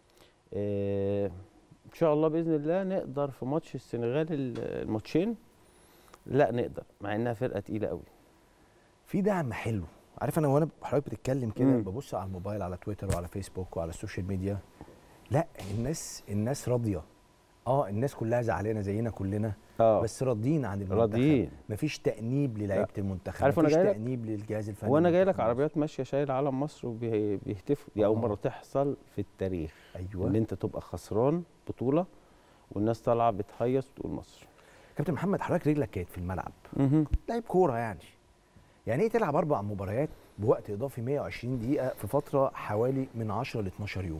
آه ان شاء الله باذن الله نقدر في ماتش السنغال ال- الماتشين لا نقدر مع انها فرقه تقيله قوي في دعم حلو عارف انا وانا حضرتك بتتكلم كده مم. ببص على الموبايل على تويتر وعلى فيسبوك وعلى السوشيال ميديا لا الناس الناس راضيه اه الناس كلها زعلانه زينا كلنا اه بس راضيين عن المنتخب راضيين مفيش تأنيب للعيبه المنتخب عارف أنا مفيش جاي لك؟ تأنيب للجهاز الفني وانا جاي لك للمنتخب. عربيات ماشيه شايل علم مصر وبيهتفوا دي اول آه. مره تحصل في التاريخ ايوه ان انت تبقى خسران بطوله والناس طالعه بتهيص وتقول مصر كابتن محمد حضرتك رجلك كانت في الملعب مهم. لعيب كوره يعني يعني ايه تلعب اربع مباريات بوقت اضافي 120 دقيقه في فتره حوالي من 10 ل 12 يوم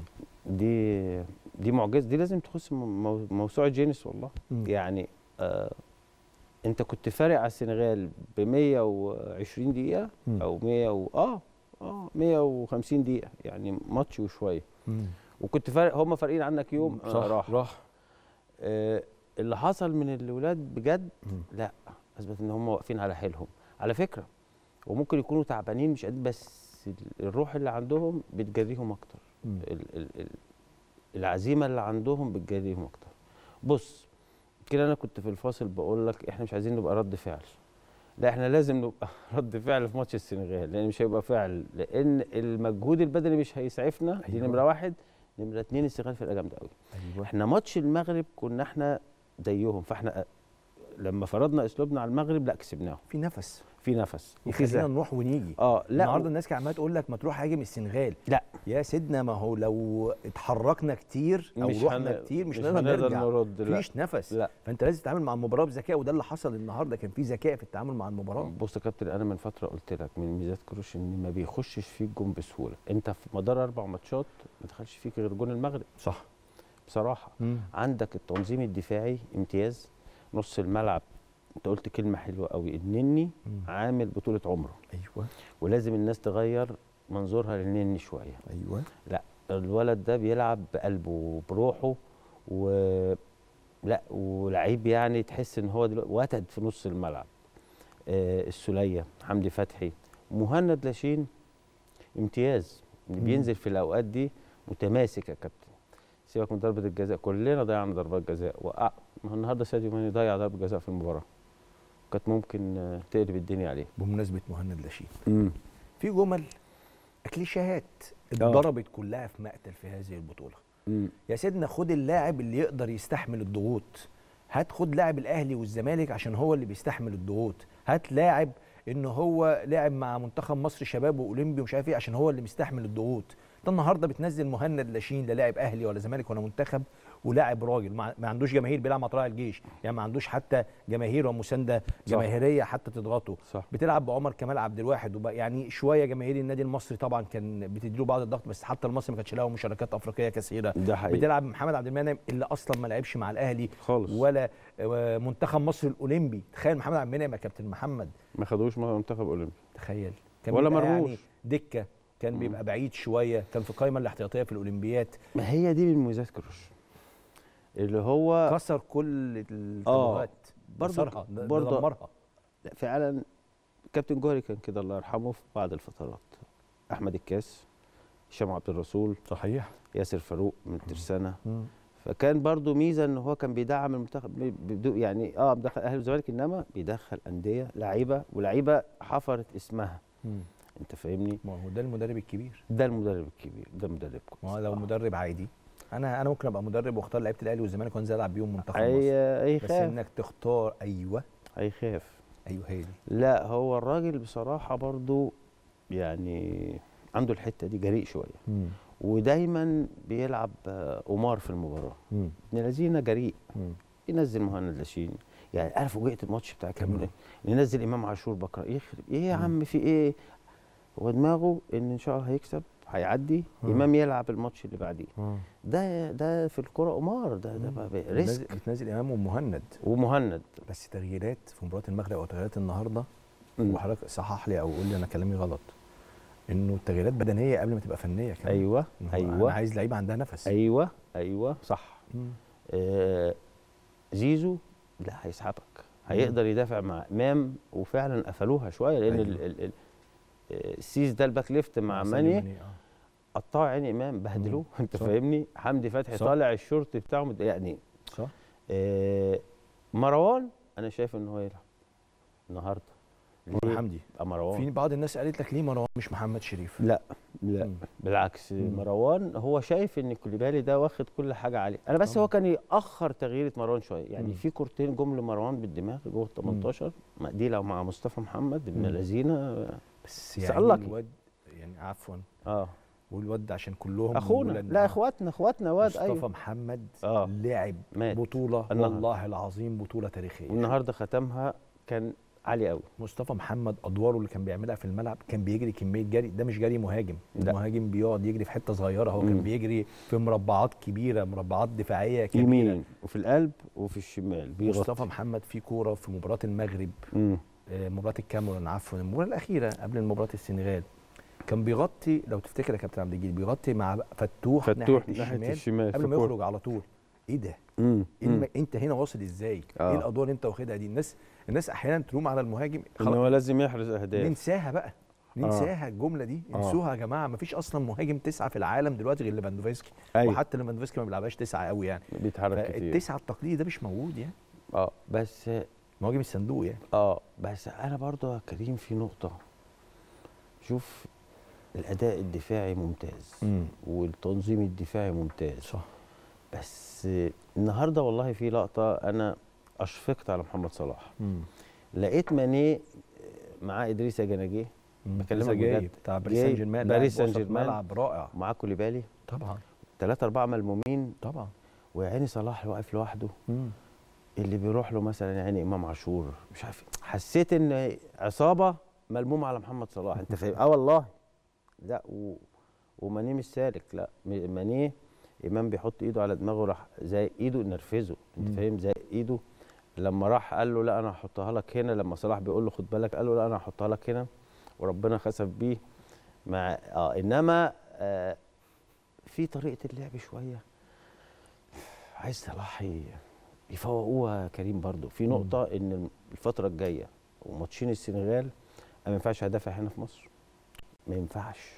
دي دي معجزه دي لازم تخش مو- موسوعه جينيس والله مم. يعني آه انت كنت فارق على السنغال ب 120 دقيقه مم. او 100 و... اه اه 150 دقيقه يعني ماتش وشويه وكنت فارق هم فارقين عنك يوم صح آه راح راح آه اللي حصل من الولاد بجد مم. لا اثبت ان هم واقفين على حيلهم على فكره وممكن يكونوا تعبانين مش قد بس ال- الروح اللي عندهم بتجريهم اكتر مم. ال ال ال العزيمه اللي عندهم بتجريهم اكتر بص كده انا كنت في الفاصل بقول لك احنا مش عايزين نبقى رد فعل لا احنا لازم نبقى رد فعل في ماتش السنغال لان مش هيبقى فعل لان المجهود البدني مش هيسعفنا دي أيوة. نمره واحد نمره اتنين السنغال فرقه جامده قوي ايوه احنا ماتش المغرب كنا احنا زيهم فاحنا لما فرضنا اسلوبنا على المغرب لا كسبناهم في نفس في نفس وفي يخلينا زهق. نروح ونيجي اه لا النهارده الناس كانت عماله تقول لك ما تروح هاجم السنغال لا يا سيدنا ما هو لو اتحركنا كتير او مش رحنا هن- كتير مش, مش هنقدر هنقدر نرجع نرد، لا. مفيش نفس لا. فانت لازم تتعامل مع المباراه بذكاء وده اللي حصل النهارده كان في ذكاء في التعامل مع المباراه بص يا كابتن انا من فتره قلت لك من ميزات كروش ان ما بيخشش فيك جون بسهوله انت في مدار اربع ماتشات ما دخلش فيك غير جون المغرب صح بصراحه عندك التنظيم الدفاعي امتياز نص الملعب انت قلت كلمه حلوه قوي النني مم. عامل بطوله عمره ايوه ولازم الناس تغير منظورها للنني شويه ايوه لا الولد ده بيلعب بقلبه وبروحه و لا ولعيب يعني تحس ان هو دلوقتي وتد في نص الملعب آه السوليه حمدي فتحي مهند لاشين امتياز اللي مم. بينزل في الاوقات دي متماسك يا كابتن سيبك من ضربه الجزاء كلنا ضيعنا ضربات جزاء وقع ما هو النهارده ساديو ماني ضيع ضربه جزاء في المباراه كانت ممكن آه، تقلب الدنيا عليه بمناسبه مهند لاشين في جمل كليشيهات آه. اتضربت كلها في مقتل في هذه البطوله مم. يا سيدنا خد اللاعب اللي يقدر يستحمل الضغوط هات خد لاعب الاهلي والزمالك عشان هو اللي بيستحمل الضغوط هات لاعب ان هو لاعب مع منتخب مصر شباب واولمبي ومش عارف ايه عشان هو اللي مستحمل الضغوط انت النهارده بتنزل مهند لاشين لا لاعب اهلي ولا زمالك ولا منتخب ولاعب راجل ما ما عندوش جماهير بيلعب مع طلائع الجيش يعني ما عندوش حتى جماهير ومسانده جماهيريه حتى تضغطه صح بتلعب بعمر كمال عبد الواحد وبقى يعني شويه جماهير النادي المصري طبعا كان بتديله بعض الضغط بس حتى المصري ما كانش له مشاركات افريقيه كثيره ده حقيقي بتلعب محمد عبد المنعم اللي اصلا ما لعبش مع الاهلي خالص ولا آه، منتخب مصر الاولمبي تخيل محمد عبد المنعم يا كابتن محمد ما خدوش منتخب اولمبي تخيل كان ولا بيبقى مرموش. يعني دكه كان بيبقى بعيد شويه كان في القائمه الاحتياطيه في الاولمبيات ما هي دي من مميزات كروش اللي هو كسر كل التابوهات برضو- كسرها د- برضو- دمرها لا، فعلا كابتن جوهري كان كده الله يرحمه في بعض الفترات احمد الكاس هشام عبد الرسول صحيح ياسر فاروق من ترسانه فكان برضو ميزه ان هو كان بيدعم المنتخب بي- بدو يعني اه مدخل اهلي والزمالك انما بيدخل انديه لعيبه ولعيبه حفرت اسمها انت فاهمني ما هو ده المدرب الكبير ده المدرب الكبير ده مدرب ما هو لو مدرب عادي انا انا ممكن ابقى مدرب واختار لعيبه الاهلي والزمالك وانزل العب بيهم منتخب مصر هي بس هيخاف انك تختار ايوه هيخاف ايوه هي دي لا هو الراجل بصراحه برضو يعني عنده الحته دي جريء شويه ودايما بيلعب آه، قمار في المباراه ابن الذين جريء ينزل مهند لاشين يعني انا فوجئت الماتش بتاع كاميرون. الكاميرون ننزل امام عاشور بكره يخرب ايه يا عم في ايه هو دماغه ان ان شاء الله هيكسب هيعدي مم. امام يلعب الماتش اللي بعديه آه. ده ده في الكوره قمار ده ده بقى بتنزل- ريسك بتنزل امام ومهند ومهند بس تغييرات في مباراه المغرب او تغييرات النهارده مم. وحضرتك صحح لي او قول لي انا كلامي غلط انه التغييرات بدنيه قبل ما تبقى فنيه كمان ايوه إن هو انا ايوه عايز لعيبه عندها نفس ايوه ايوه صح مم. آه زيزو لا هيسحبك هيقدر يدافع مع امام وفعلا قفلوها شويه لان أيوة. ال ال ال آه، السيس ده الباك ليفت مع ساديو ماني ماني، آه. قطعوا عين امام بهدلوه انت صح. فاهمني حمدي فتحي صح. طالع الشورت بتاعه مد- يعني صح آه مروان انا شايف ان هو يلعب النهارده مروان ليه؟ حمدي يبقى مروان في بعض الناس قالت لك ليه مروان مش محمد شريف لا لا مم. بالعكس مم. مروان هو شايف ان كوليبالي ده واخد كل حاجه عليه انا بس طبعا. هو كان ياخر تغيير مروان شويه يعني مم. في كورتين جم لمروان بالدماغ جوه ال 18 ما دي لو مع مصطفى محمد ابن مم. الذين بس بس يعني الله كي. الواد يعني عفوا اه والواد عشان كلهم اخونا دول إن- لا آه. اخواتنا اخواتنا واد مصطفى ايوه محمد آه. لعب مات. بطوله النهارده. والله العظيم بطوله تاريخيه والنهارده ختمها كان عالي قوي مصطفى محمد ادواره اللي كان بيعملها في الملعب كان بيجري كميه جري ده مش جري مهاجم لا. المهاجم بيقعد يجري في حته صغيره هو كان مم. بيجري في مربعات كبيره مربعات دفاعيه كبيره يمين وفي القلب وفي الشمال بيغطي مصطفى محمد في كوره في مباراه المغرب مم. آه، مباراه الكاميرون عفوا المباراه الاخيره قبل مباراه السنغال كان بيغطي لو تفتكر يا كابتن عبد الجليل بيغطي مع فتوح, فتوح ناحيه ناحيه الشمال الشمال قبل في ما كورة. يخرج على طول ايه ده مم. إيه مم. الم... انت هنا واصل ازاي آه. ايه الادوار اللي انت واخدها دي الناس الناس احيانا تلوم على المهاجم ان هو لازم يحرز اهداف ننساها بقى ننساها الجمله دي آه. انسوها يا جماعه مفيش اصلا مهاجم تسعه في العالم دلوقتي غير ليفاندوفسكي أيوة. وحتى ليفاندوفسكي ما بيلعبهاش تسعه قوي يعني بيتحرك كتير فالتسعه التقليدي ده مش موجود يعني اه بس مهاجم الصندوق يعني اه بس انا برضه يا كريم في نقطه شوف الاداء الدفاعي ممتاز امم والتنظيم الدفاعي ممتاز صح بس النهارده والله في لقطه انا اشفقت على محمد صلاح امم لقيت ماني معاه ادريس جناجيه بكلمك جاي بجد. بتاع باريس جاي سان جيرمان باريس لاعب سان وسط جيرمان. ملعب رائع ومعاه كوليبالي طبعا ثلاثة أربعة ملمومين طبعا ويا عيني صلاح واقف لوحده امم اللي بيروح له مثلا يا عيني إمام عاشور مش عارف حسيت إن عصابة ملمومة على محمد صلاح أنت فاهم؟ أه والله لا و... ومانيه مش سالك لا م- مانيه إمام بيحط إيده على دماغه راح زي إيده نرفزه أنت مم. فاهم زي إيده لما راح قال له لا أنا هحطها لك هنا لما صلاح بيقول له خد بالك قال له لا أنا هحطها لك هنا وربنا خسف بيه مع اه انما آه في طريقه اللعب شويه عايز صلاح ي- يفوقوها يا كريم برضو في نقطه ان الفتره الجايه وماتشين السنغال أنا ما ينفعش ادافع هنا في مصر ما ينفعش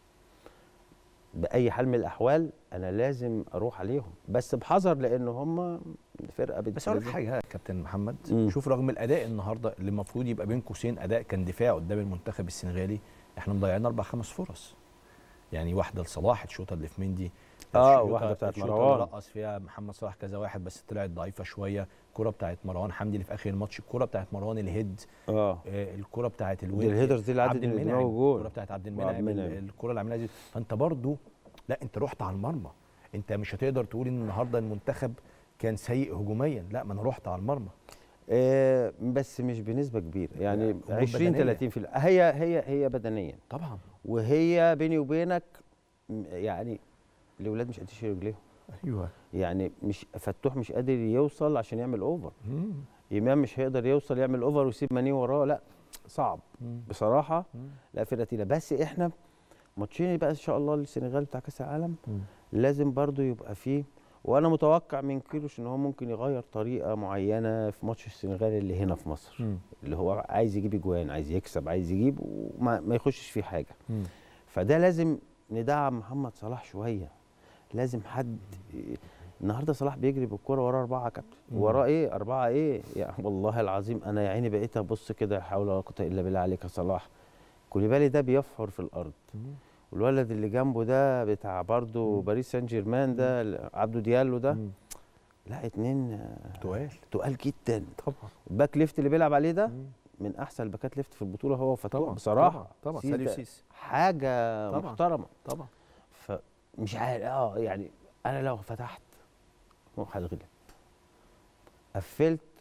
باي حال من الاحوال انا لازم اروح عليهم بس بحذر لان هم فرقه بس اقول لك بتنزل- حاجه يا كابتن محمد مم. شوف رغم الاداء النهارده اللي المفروض يبقى بين قوسين اداء كان دفاع قدام المنتخب السنغالي احنا مضيعين اربع خمس فرص يعني واحده لصلاح الشوطه اللي في مندي آه، الشوطة- واحدة بتاعت الشوطة مروان. اللي رقص فيها محمد صلاح كذا واحد بس طلعت ضعيفه شويه الكره بتاعت مروان حمدي اللي في اخر الماتش الكره بتاعت مروان الهيد اه آه، الكره بتاعت دي الويل الهيدرز دي اللي عدت عبد من المنعم دماغه جول. الكره بتاعت عبد وعبد المنعم ال- المنعم. الكره اللي عملها دي فانت برضو لا انت رحت على المرمى انت مش هتقدر تقول ان النهارده المنتخب كان سيء هجوميا لا ما انا رحت على المرمى آه بس مش بنسبه كبيره يعني أمور 20 بدنية. 30 في هي هي هي بدنيا طبعا وهي بيني وبينك م- يعني الاولاد مش قادرين يشيلوا رجليهم ايوه يعني مش فتوح مش قادر يوصل عشان يعمل اوفر امام مش هيقدر يوصل يعمل اوفر ويسيب ماني وراه لا صعب بصراحه لا فرقه تقيله بس احنا ماتشين بقى ان شاء الله للسنغال بتاع كاس العالم لازم برضو يبقى فيه وانا متوقع من كيروش ان هو ممكن يغير طريقه معينه في ماتش السنغال اللي هنا في مصر اللي هو عايز يجيب اجوان عايز يكسب عايز يجيب وما ما يخشش فيه حاجه فده لازم ندعم محمد صلاح شويه لازم حد النهارده صلاح بيجري بالكرة وراه أربعة يا كابتن وراه إيه أربعة إيه يعني والله العظيم أنا يا عيني بقيت أبص كده حول ولا قوة إلا بالله عليك يا صلاح كوليبالي ده بيفحر في الأرض والولد اللي جنبه ده بتاع برضه باريس سان جيرمان ده عبدو ديالو ده لا اتنين آه، تقال تقال جدا طبعا الباك ليفت اللي بيلعب عليه ده من احسن الباكات ليفت في البطوله هو فتوح طبعا بصراحه طبعا طبعا سيس ساليو ده سيس حاجه طبعا. محترمه طبعا فمش عارف اه يعني انا لو فتحت هو هتغلب قفلت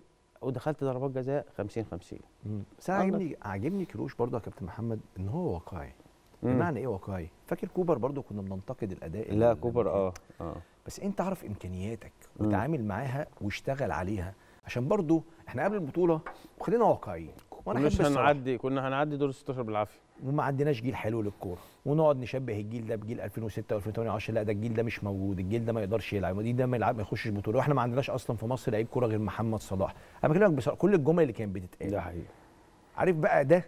ودخلت ضربات جزاء 50 50 بس انا الله. عاجبني عاجبني كروش برضه يا كابتن محمد ان هو واقعي مم. بمعنى ايه واقعي فاكر كوبر برضه كنا بننتقد الاداء لا ال- كوبر اه اه بس انت عارف امكانياتك مم. وتعامل معاها واشتغل عليها عشان برضه احنا قبل البطوله وخلينا واقعيين وانا مش احب الصراحة. هنعدي كنا هنعدي دور 16 بالعافيه وما عندناش جيل حلو للكوره ونقعد نشبه الجيل ده بجيل 2006 و2008 لا ده الجيل ده مش موجود الجيل ده ما يقدرش يلعب الجيل ده ما يلعب ما يخشش بطوله واحنا ما عندناش اصلا في مصر لعيب كوره غير محمد صلاح انا بكلمك بصراحه كل الجمل اللي كانت بتتقال ده حقيقي عارف بقى ده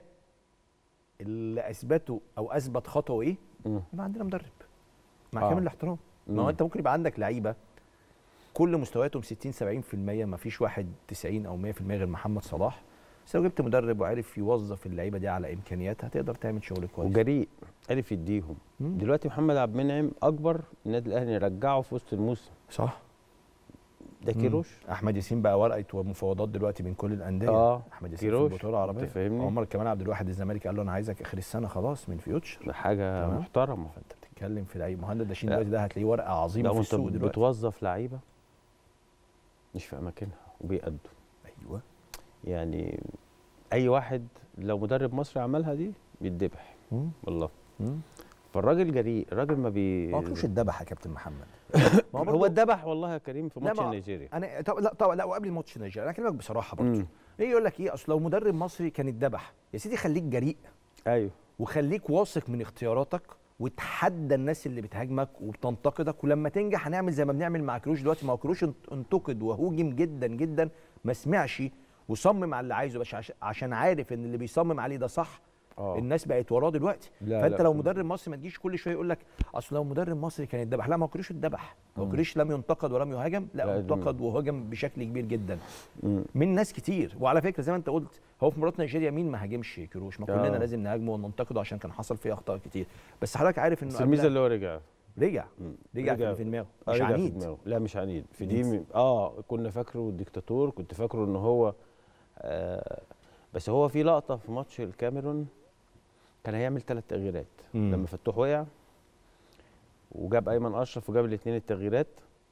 اللي اثبته او اثبت خطوه ايه مم. يبقى عندنا مدرب مع آه. كامل الاحترام ما هو مم. انت ممكن يبقى عندك لعيبه كل مستوياتهم 60 70% ما فيش واحد 90 او 100% غير محمد صلاح بس لو جبت مدرب وعرف يوظف اللعيبه دي على امكانياتها تقدر تعمل شغل كويس وجريء عرف يديهم مم. دلوقتي محمد عبد المنعم اكبر النادي الاهلي يرجعه في وسط الموسم صح ده كيروش احمد ياسين بقى ورقه ومفاوضات دلوقتي من كل الانديه آه، احمد ياسين كيروش، في البطوله العربيه أنت فاهمني؟ عمر كمان عبد الواحد الزمالك قال له انا عايزك اخر السنه خلاص من فيوتشر ده حاجه تمام. محترمه فانت بتتكلم في لعيب مهند داشين لا. دلوقتي ده هتلاقيه ورقه عظيمه ده في وانت السوق دلوقتي بتوظف لعيبه مش في اماكنها وبيأدوا ايوه يعني اي واحد لو مدرب مصري عملها دي بيتذبح مم. والله مم. فالراجل جريء الراجل ما بي ما هو كروش الدبح يا كابتن محمد ما هو برضه- اتذبح والله يا كريم في لا، ماتش ما- نيجيريا انا طب لا طب لا وقبل ماتش نيجيريا انا اكلمك بصراحه برضه مم. ايه يقول لك ايه اصل لو مدرب مصري كان اتذبح يا سيدي خليك جريء ايوه وخليك واثق من اختياراتك وتحدى الناس اللي بتهاجمك وبتنتقدك ولما تنجح هنعمل زي ما بنعمل مع كروش دلوقتي ما هو كروش انت- انتقد وهوجم جدا جدا ما سمعش وصمم على اللي عايزه بس عش- عشان عارف ان اللي بيصمم عليه ده صح اه الناس بقت وراه دلوقتي لا، فانت لا، لو في- مدرب مصري ما تجيش كل شويه يقول لك اصل لو مدرب مصري كان اتذبح لا ما هو كروش اتذبح هو كروش لم ينتقد ولم يهاجم لا لا، انتقد وهاجم بشكل كبير جدا مم. من ناس كتير وعلى فكره زي ما انت قلت هو في مباراه نيجيريا مين ما هاجمش كروش ما كلنا آه. لازم نهاجمه وننتقده عشان كان حصل فيه اخطاء كتير بس حضرتك عارف انه بس الميزه قبلها اللي هو رجع رجع مم. رجع, رجع- في, في دماغه آه، مش رجع في عنيد دماغه. لا مش عنيد في عنيد. دي م- اه كنا فاكره ديكتاتور كنت فاكره ان هو آه بس هو في لقطه في ماتش الكاميرون كان هيعمل ثلاث تغييرات مم. لما فتوح وقع وجاب ايمن اشرف وجاب الاثنين التغييرات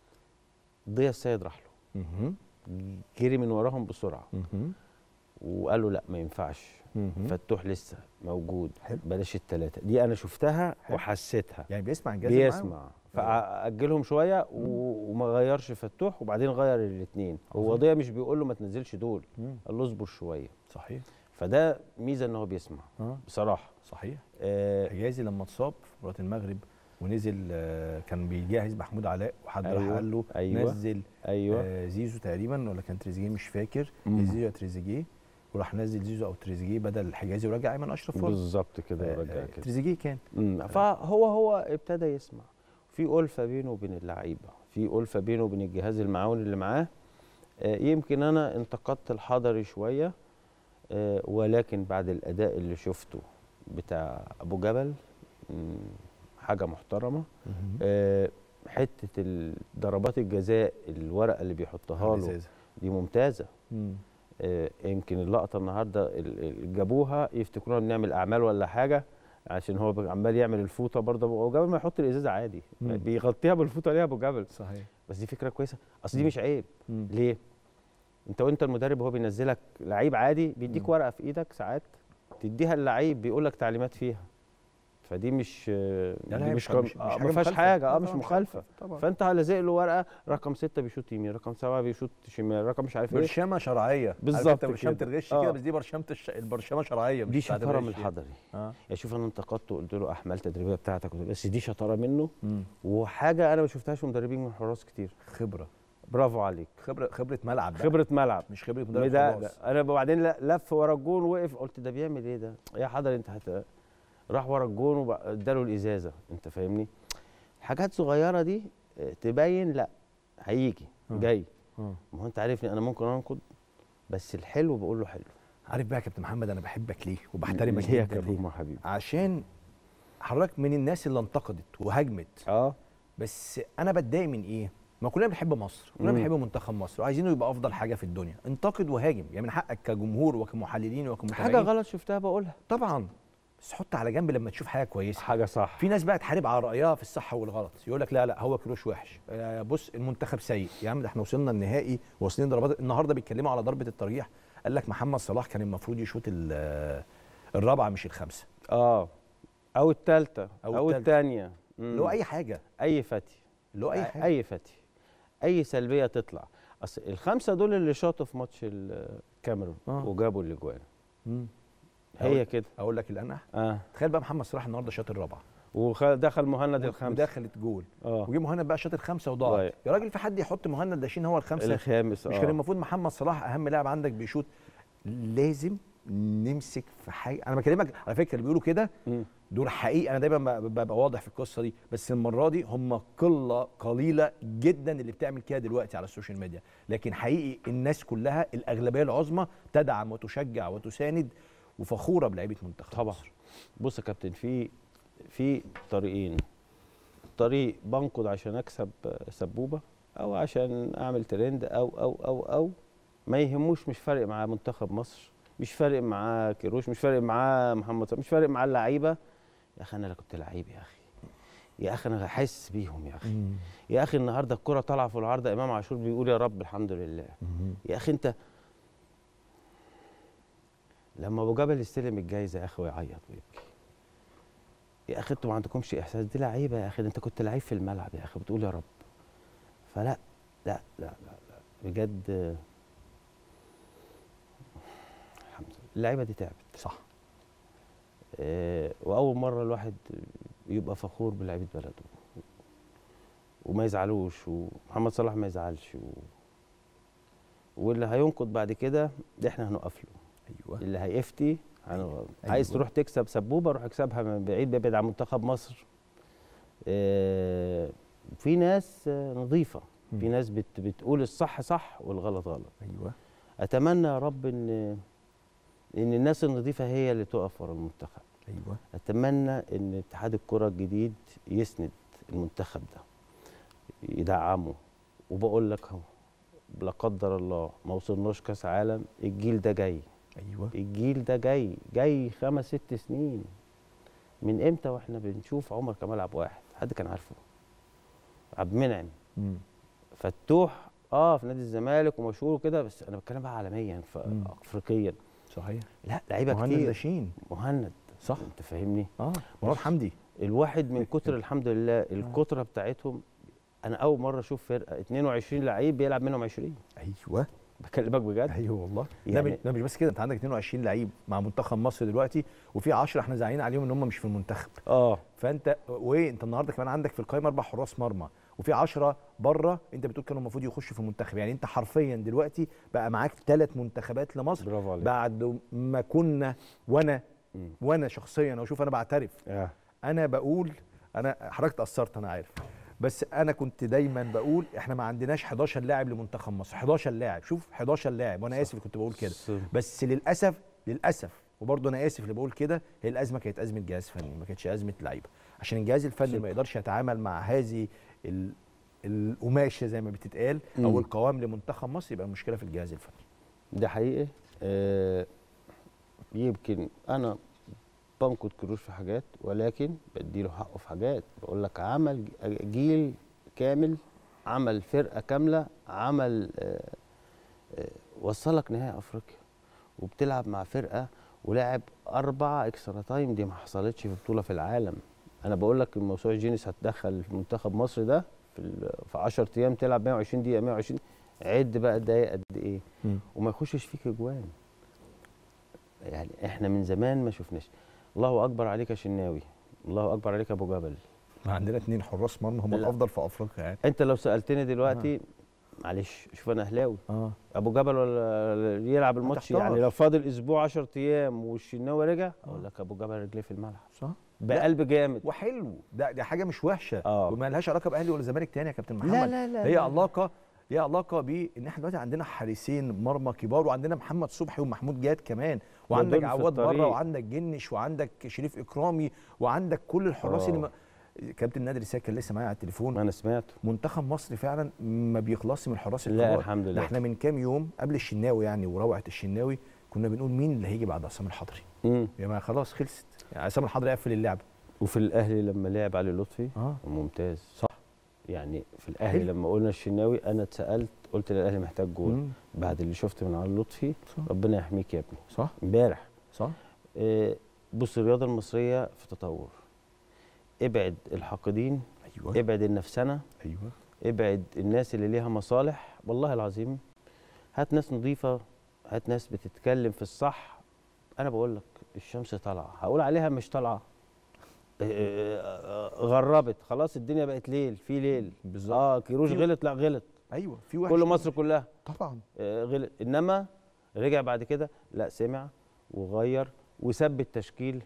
ضيا السيد راح له مهم. جري من وراهم بسرعه مهم. وقال له لا ما ينفعش مهم. فتوح لسه موجود حلو. بلاش الثلاثه دي انا شفتها حلو. وحسيتها يعني بيسمع الجهاز اللي معاه. بيسمع فاجلهم شويه و- وما غيرش فتوح وبعدين غير الاثنين هو عظيم. ضيا مش بيقول له ما تنزلش دول مم. قال له اصبر شويه صحيح فده ميزه ان هو بيسمع اه بصراحه صحيح آه حجازي لما اتصاب في مباراه المغرب ونزل آه، كان بيجهز محمود علاء وحد راح أيوة، قال له أيوة، نزل ايوه آه زيزو تقريبا ولا كان تريزيجيه مش فاكر مم. زيزو يا تريزيجيه وراح نزل زيزو او تريزيجيه بدل حجازي ورجع ايمن اشرف ورا. بالظبط كده آه، ورجع آه، كده تريزيجيه كان مم. فهو هو ابتدى يسمع في ألفة بينه وبين اللعيبة في ألفة بينه وبين الجهاز المعاون اللي معاه آه، يمكن أنا انتقدت الحضري شوية آه، ولكن بعد الأداء اللي شفته بتاع أبو جبل مم، حاجة محترمة آه، حتة ال- ضربات الجزاء الورقة اللي بيحطها له لذيذة. دي ممتازة مم. آه، يمكن اللقطه النهارده ال- ال- جابوها يفتكرونا بنعمل اعمال ولا حاجه عشان هو بقى عمال يعمل الفوطه برضه ابو جبل ما يحط الازازه عادي مم. بيغطيها بالفوطه ليه ابو جبل صحيح بس دي فكره كويسه اصل دي مش عيب مم. ليه انت وانت المدرب وهو بينزلك لعيب عادي بيديك مم. ورقه في ايدك ساعات تديها اللعيب بيقول لك تعليمات فيها فدي مش لا، لا، دي هي مش مش- كم- مش- مش آه، حاجة ما فيهاش مخالفة. حاجه لا، اه مش طبعاً مخالفه طبعا فانت لازق له ورقه رقم ستة بيشوط يمين رقم سبعة بيشوط شمال رقم مش عارف ايه برشامه شرعيه عارف بالظبط انت برشامه كده. الغش آه. كده بس دي برشامه الش... البرشامه شرعيه مش دي بتاعت شطاره من الغش يعني. الحضري اه يعني شوف انا انتقدته وقلت له احمال تدريبيه بتاعتك بس دي شطاره منه مم. وحاجه انا ما شفتهاش في مدربين من حراس كتير خبره برافو عليك خبره خبره ملعب بقى. خبره ملعب مش خبره مدرب ده, خلاص ده انا بعدين ل- لف ورا الجون وقف قلت ده بيعمل ايه ده يا حضري انت هت... راح ورا الجون واداله الازازه انت فاهمني حاجات صغيره دي آه، تبين لا هيجي آه. جاي آه. ما هو انت عارفني انا ممكن انقد بس الحلو بقول له حلو عارف بقى يا كابتن محمد انا بحبك ليه وبحترمك ليه يا جدا ليه؟ كريم يا حبيبي عشان حضرتك من الناس اللي انتقدت وهاجمت اه بس انا بتضايق من ايه ما كلنا بنحب مصر كلنا مم. بنحب منتخب مصر وعايزينه يبقى افضل حاجه في الدنيا انتقد وهاجم يعني من حقك كجمهور وكمحللين وكمتابعين حاجه غلط شفتها بقولها طبعا بس حط على جنب لما تشوف حاجه كويسه حاجه صح في ناس بقى تحارب على رايها في الصح والغلط يقول لك لا لا هو كروش وحش آه، بص المنتخب سيء يا عم ده احنا وصلنا النهائي واصلين ضربات النهارده بيتكلموا على ضربه الترجيح قال لك محمد صلاح كان المفروض يشوط ال- الرابعه مش الخامسه اه او الثالثه أو او, التالتة. الثانيه اللي هو اي حاجه اي فتي اللي هو اي حاجه اي فتي اي سلبيه تطلع اصل الخمسه دول اللي شاطوا في ماتش الكاميرون آه. وجابوا الاجوان مم. هي كده اقول لك الانح اه تخيل بقى محمد صلاح النهارده شاط الرابعه ودخل مهند الخمسه ودخلت جول اه وجه مهند بقى شاط الخمسه وضاعت ضايع. يا راجل في حد يحط مهند داشين هو الخمسه الخامس مش اه كان المفروض محمد صلاح اهم لاعب عندك بيشوط لازم نمسك في حاجه انا بكلمك على فكره اللي بيقولوا كده مم. دول حقيقه انا دايما ب- ببقى واضح في القصه دي بس المره دي هم قله قليله جدا اللي بتعمل كده دلوقتي على السوشيال ميديا لكن حقيقي الناس كلها الاغلبيه العظمى تدعم وتشجع وتساند وفخوره بلعيبه منتخب طبعا مصر. بص يا كابتن في في طريقين طريق بنقد عشان اكسب سبوبه او عشان اعمل ترند او او او او ما يهموش مش فارق معاه منتخب مصر مش فارق معاه كيروش مش فارق معاه محمد صلاح مش فارق معاه اللعيبه يا اخي انا اللي كنت لعيب يا اخي يا اخي انا حاسس بيهم يا اخي يا اخي النهارده الكره طالعه في العارضه امام عاشور بيقول يا رب الحمد لله يا اخي انت لما ابو جبل يستلم الجايزه يا اخي ويعيط ويبكي يا اخي انتوا ما عندكمش احساس دي لعيبه يا اخي ده انت كنت لعيب في الملعب يا اخي بتقول يا رب فلا لا لا لا, لا. بجد آه، الحمد لله اللعيبه دي تعبت صح آه، واول مره الواحد يبقى فخور بلعيبه بلده وما يزعلوش ومحمد صلاح ما يزعلش و... واللي هينقد بعد كده ده احنا هنقف له ايوه اللي هيفتي هن... أيوة. عايز تروح تكسب سبوبه روح اكسبها من بعيد بيبعد عن منتخب مصر آه، في ناس آه، نظيفه في مم. ناس بت... بتقول الصح صح والغلط غلط ايوه اتمنى يا رب ان ان الناس النظيفه هي اللي تقف ورا المنتخب ايوه اتمنى ان اتحاد الكره الجديد يسند المنتخب ده يدعمه وبقول لك اهو لا قدر الله ما وصلناش كاس عالم الجيل ده جاي ايوه الجيل ده جاي جاي خمس ست سنين من امتى واحنا بنشوف عمر كمال عبد واحد حد كان عارفه عبد المنعم مم. فتوح اه في نادي الزمالك ومشهور وكده بس انا بتكلم بقى عالميا ف- مم. افريقيا صحيح لا لعيبه مهند كتير داشين مهند صح انت فاهمني اه مروان حمدي الواحد من كتر الحمد لله الكتره بتاعتهم انا اول مره اشوف فرقه 22 لعيب بيلعب منهم 20 ايوه بكلمك بجد ايوه والله يعني- يعني ده مش بس كده انت عندك 22 لعيب مع منتخب مصر دلوقتي وفي 10 احنا زعلانين عليهم ان هم مش في المنتخب اه فانت وانت النهارده كمان عندك في القائمه اربع حراس مرمى وفي 10 بره انت بتقول كانوا المفروض يخشوا في المنتخب يعني انت حرفيا دلوقتي بقى معاك ثلاث منتخبات لمصر برافو عليك بعد ما كنا وانا مم. وانا شخصيا واشوف انا بعترف آه. انا بقول انا حضرتك اتاثرت انا عارف بس انا كنت دايما بقول احنا ما عندناش 11 لاعب لمنتخب مصر 11 لاعب شوف 11 لاعب وانا اسف اللي كنت بقول كده س- بس للاسف للاسف وبرضه انا اسف اللي بقول كده هي الازمه كانت ازمه جهاز فني ما كانتش ازمه لعيبه عشان الجهاز الفني صدق. ما يقدرش يتعامل مع هذه ال- القماشه زي ما بتتقال مم. او القوام لمنتخب مصر يبقى المشكله في الجهاز الفني ده حقيقي آه يمكن انا بنقد كروش في حاجات ولكن بديله حقه في حاجات بقول لك عمل ج- جيل كامل عمل فرقه كامله عمل آه آه وصلك نهائي افريقيا وبتلعب مع فرقه ولعب اربعه اكسترا تايم دي ما حصلتش في بطوله في العالم انا بقول لك الموسوعه جينيس هتدخل في منتخب مصر ده في ال- في 10 ايام تلعب 120 دقيقه 120 عد بقى الدقايق قد ايه وما يخشش فيك اجوان يعني احنا من زمان ما شفناش الله اكبر عليك يا شناوي الله اكبر عليك يا ابو جبل ما عندنا اثنين حراس مرمى هم لا. الافضل في افريقيا يعني انت لو سالتني دلوقتي معلش شوف انا اهلاوي اه ابو جبل ولا يلعب الماتش هتحتار. يعني لو فاضل اسبوع 10 ايام والشناوي رجع اقول لك ابو جبل رجليه في الملعب صح بقلب جامد وحلو ده دي حاجه مش وحشه آه. وما لهاش علاقه باهلي ولا زمالك تاني يا كابتن محمد لا لا لا هي لا. علاقه هي علاقه بان احنا دلوقتي عندنا حارسين مرمى كبار وعندنا محمد صبحي ومحمود جاد كمان وعندك دول في عواد بره الطريق. وعندك جنش وعندك شريف اكرامي وعندك كل الحراس اللي آه. ما... كابتن نادر الساك كان لسه معايا على التليفون انا سمعته منتخب مصر فعلا ما بيخلصش من الحراس لا، الكبار الحمد لله. ده احنا من كام يوم قبل الشناوي يعني وروعه الشناوي كنا بنقول مين اللي هيجي بعد عصام الحضري امم يا ما خلاص خلصت يعني عصام الحضري قفل اللعبه وفي الاهلي لما لعب علي لطفي اه ممتاز صح. يعني في الاهلي حلو. لما قلنا الشناوي انا اتسالت قلت الاهلي محتاج جول مم. بعد اللي شفت من علي لطفي صح. ربنا يحميك يا ابني صح امبارح صح آه، بص الرياضه المصريه في تطور ابعد الحاقدين ايوه ابعد النفسنه ايوه ابعد الناس اللي ليها مصالح والله العظيم هات ناس نظيفه هات ناس بتتكلم في الصح انا بقول لك الشمس طالعه هقول عليها مش طالعه آه، آه، غربت خلاص الدنيا بقت ليل في ليل بالظبط اه كيروش في- غلط لا غلط ايوه في وحش كل في مصر وحش. كلها طبعا آه، غلط انما رجع بعد كده لا سمع وغير وثبت تشكيل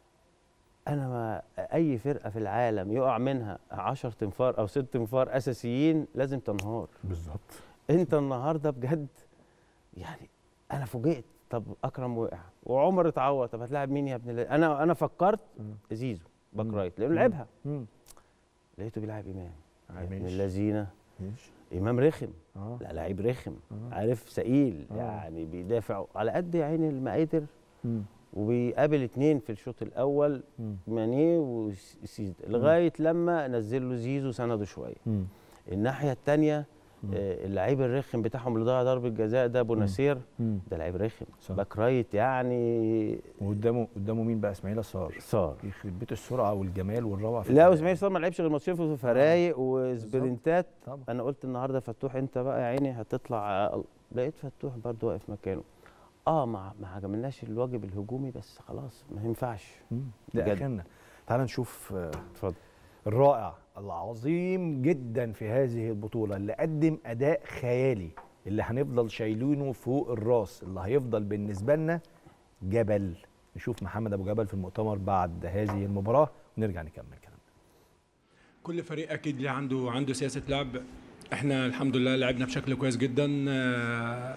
انا ما اي فرقه في العالم يقع منها 10 تنفار او 6 تنفار اساسيين لازم تنهار بالظبط انت النهارده بجد يعني انا فوجئت طب اكرم وقع وعمر اتعور طب هتلاعب مين يا ابن الله انا انا فكرت مم. زيزو باك مم. رايت لانه مم. لعبها مم. لقيته بيلعب امام يا ابن ماشي. اللذينه ماشي امام رخم اه لا لعيب رخم آه. عارف سئيل آه. يعني بيدافع على قد يا عيني المقادر مم. وبيقابل اتنين في الشوط الاول مم. ماني وسيزو لغايه لما نزل له زيزو سنده شويه مم. الناحيه الثانيه مم. اللعيب الرخم بتاعهم اللي ضيع ضربه جزاء ده ابو مم. نصير مم. ده لعيب رخم صح. باك رايت يعني وقدامه قدامه مين بقى اسماعيل صار صار يخرب بيت السرعه والجمال والروعه في لا الأداء. واسماعيل صار ما لعبش غير ماتشين في فرايق وسبرنتات طبعا انا قلت النهارده فتوح انت بقى يا عيني هتطلع لقيت فتوح برضه واقف مكانه اه ما ما عجبناش الواجب الهجومي بس خلاص ما ينفعش مم. ده بجد. اخرنا تعال نشوف آه، اتفضل الرائع العظيم جدا في هذه البطوله اللي قدم اداء خيالي اللي هنفضل شايلينه فوق الراس اللي هيفضل بالنسبه لنا جبل نشوف محمد ابو جبل في المؤتمر بعد هذه المباراه ونرجع نكمل كلامنا كل فريق اكيد ليه عنده عنده سياسه لعب احنا الحمد لله لعبنا بشكل كويس جدا آه،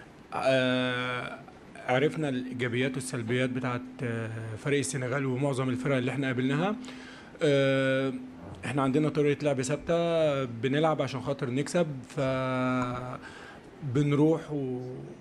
آه، عرفنا الايجابيات والسلبيات بتاعت آه، فريق السنغال ومعظم الفرق اللي احنا قابلناها آه، احنا عندنا طريقه لعب ثابته بنلعب عشان خاطر نكسب ف بنروح و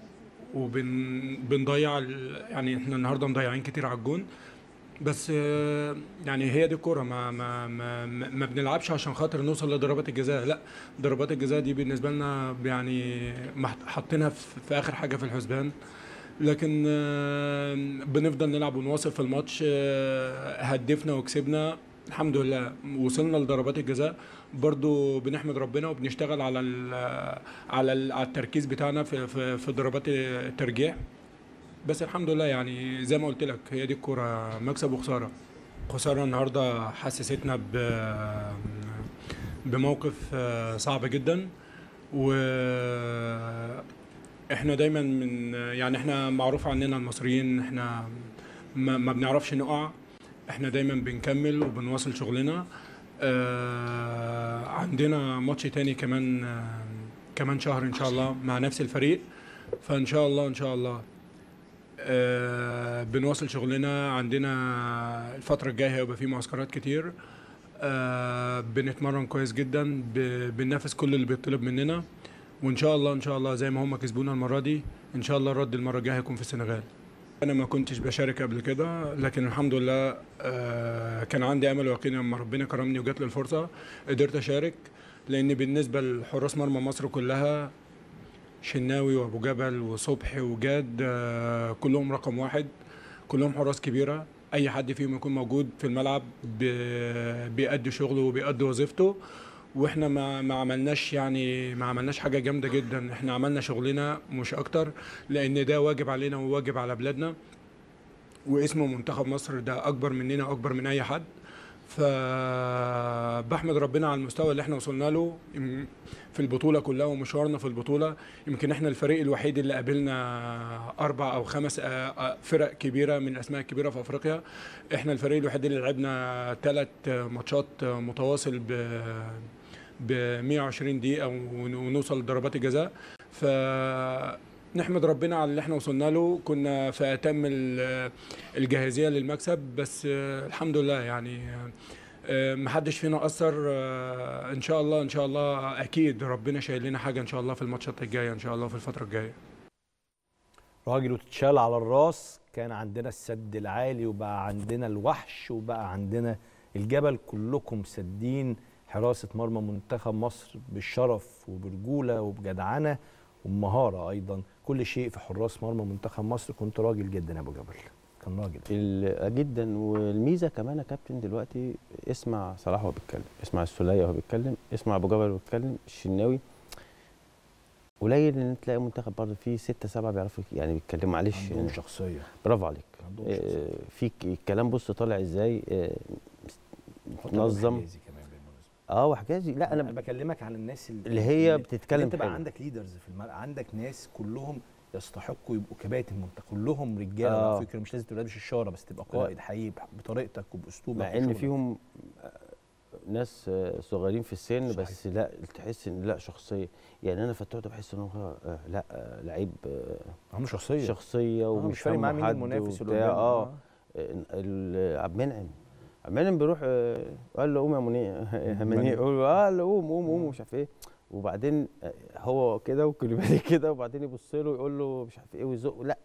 وبنضيع يعني احنا النهارده مضيعين كتير على الجون بس آه، يعني هي دي الكوره ما ما ما ما ما بنلعبش عشان خاطر نوصل لضربات الجزاء لا ضربات الجزاء دي بالنسبه لنا يعني محت- حاطينها في في اخر حاجه في الحسبان لكن آه، بنفضل نلعب ونواصل في الماتش آه، هدفنا وكسبنا الحمد لله وصلنا لضربات الجزاء برضو بنحمد ربنا وبنشتغل على ال على ال على التركيز بتاعنا في في, في ضربات الترجيح بس الحمد لله يعني زي ما قلت لك هي دي الكوره مكسب وخساره خساره النهارده حسستنا ب بموقف آه، صعب جدا و احنا دايما من يعني احنا معروف عننا المصريين احنا ما, ما بنعرفش نقع احنا دايما بنكمل وبنواصل شغلنا آه عندنا ماتش تاني كمان آه كمان شهر ان شاء الله مع نفس الفريق فان شاء الله ان شاء الله آه بنواصل شغلنا عندنا الفترة الجاية هيبقى في معسكرات كتير آه بنتمرن كويس جدا ب- بننافس كل اللي بيطلب مننا وان شاء الله ان شاء الله زي ما هم كسبونا المرة دي ان شاء الله الرد المرة الجاية هيكون في السنغال انا ما كنتش بشارك قبل كده لكن الحمد لله آه كان عندي امل ويقين لما ربنا كرمني وجات لي الفرصة قدرت اشارك لان بالنسبة لحراس مرمى مصر كلها شناوي وابو جبل وصبحي وجاد آه، كلهم رقم واحد كلهم حراس كبيره اي حد فيهم يكون موجود في الملعب بي- بيأدي شغله وبيأدي وظيفته واحنا ما ما عملناش يعني ما عملناش حاجه جامده جدا احنا عملنا شغلنا مش اكتر لان ده واجب علينا وواجب على بلادنا واسم منتخب مصر ده اكبر مننا اكبر من اي حد فبحمد ربنا على المستوى اللي احنا وصلنا له يم- في البطوله كلها ومشوارنا في البطوله يمكن احنا الفريق الوحيد اللي قابلنا اربع او خمس آه، آه، فرق كبيره من الاسماء الكبيره في افريقيا احنا الفريق الوحيد اللي لعبنا ثلاث ماتشات متواصل ب ب 120 دقيقه ون- ونوصل لضربات الجزاء ف نحمد ربنا على اللي احنا وصلنا له كنا في اتم ال- الجاهزيه للمكسب بس آه، الحمد لله يعني آه، محدش فينا اثر آه، ان شاء الله ان شاء الله اكيد ربنا شايل لنا حاجه ان شاء الله في الماتشات الجايه ان شاء الله في الفتره الجايه راجل وتتشال على الراس كان عندنا السد العالي وبقى عندنا الوحش وبقى عندنا الجبل كلكم سدين حراسة مرمى منتخب مصر بالشرف وبرجولة وبجدعنة ومهارة أيضا كل شيء في حراس مرمى منتخب مصر كنت راجل جدا يا أبو جبل كان راجل ال- جدا والميزه كمان يا كابتن دلوقتي اسمع صلاح وهو بيتكلم اسمع السوليه وهو بيتكلم اسمع ابو جبل وهو بيتكلم الشناوي قليل ان تلاقي منتخب برضه فيه ستة سبعة بيعرفوا يعني بيتكلموا معلش عندهم يعني شخصية برافو عليك عندهم شخصية آه، في ك- الكلام بص طالع ازاي آه، حط عليهم منظم حجازي كمان بالمناسبة. اه وحجازي لا انا انا بكلمك على الناس اللي, اللي هي اللي بتتكلم انت بقى حلو. عندك ليدرز في الملعب عندك ناس كلهم يستحقوا يبقوا كباتن منتخب كلهم رجاله آه. على فكره مش لازم تبقى لابس الشاره بس تبقى لا. قائد حقيقي بح- بطريقتك وباسلوبك مع ان وشغلك. فيهم آه، ناس آه، صغيرين في السن صحيح. بس لا تحس ان لا شخصيه يعني انا فتوح ده بحس ان هو آه، لا آه، لعيب آه، عنده شخصيه شخصيه آه، ومش مش فارق معاه مين حد المنافس اللي وبتاع. قدامه اه ال- ال- عبد المنعم عبد المنعم بيروح آه، قال له قوم يا منيع يا منيع يقول له اه قال له قوم قوم قوم ومش عارف ايه وبعدين آه، هو كده وكليبالي كده وبعدين يبص له يقول له مش عارف ايه ويزقه لا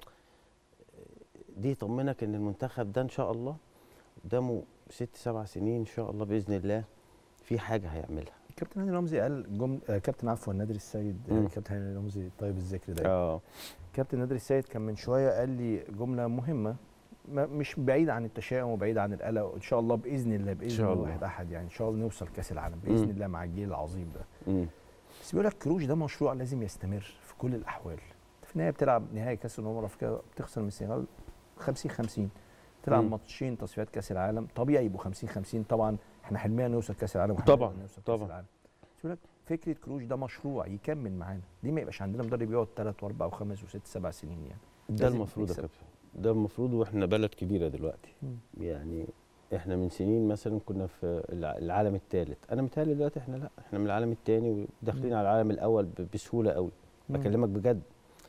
دي يطمنك ان المنتخب ده ان شاء الله قدامه ست سبع سنين ان شاء الله باذن الله في حاجه هيعملها كابتن هاني رمزي قال جم... آه كابتن عفوا نادر السيد آه مم. كابتن هاني رمزي طيب الذكر ده اه كابتن نادر السيد كان من شويه قال لي جمله مهمه ما مش بعيد عن التشاؤم وبعيد عن القلق ان شاء الله باذن الله باذن شاء الله الله. واحد احد يعني ان شاء الله نوصل كاس العالم باذن مم. الله مع الجيل العظيم ده مم. بس بيقول لك كروش ده مشروع لازم يستمر في كل الاحوال انت في النهايه بتلعب نهائي كاس الامم الافريقيه بتخسر من السنغال 50 50 تلعب مم. ماتشين تصفيات كاس العالم طبيعي يبقوا 50 50 طبعا احنا حلمنا نوصل كاس العالم وحلمنا طبعاً، نوصل كاس طبعاً. العالم بس بيقول لك فكره كروش ده مشروع يكمل معانا ليه ما يبقاش عندنا مدرب يقعد ثلاث واربع وخمس وست سبع سنين يعني ده لازم المفروض يا نكسب. كابتن ده المفروض واحنا بلد كبيره دلوقتي مم. يعني احنا من سنين مثلا كنا في الع- العالم الثالث انا متهيألي دلوقتي احنا لا احنا من العالم الثاني وداخلين مم. على العالم الاول ب- بسهوله قوي مم. بكلمك بجد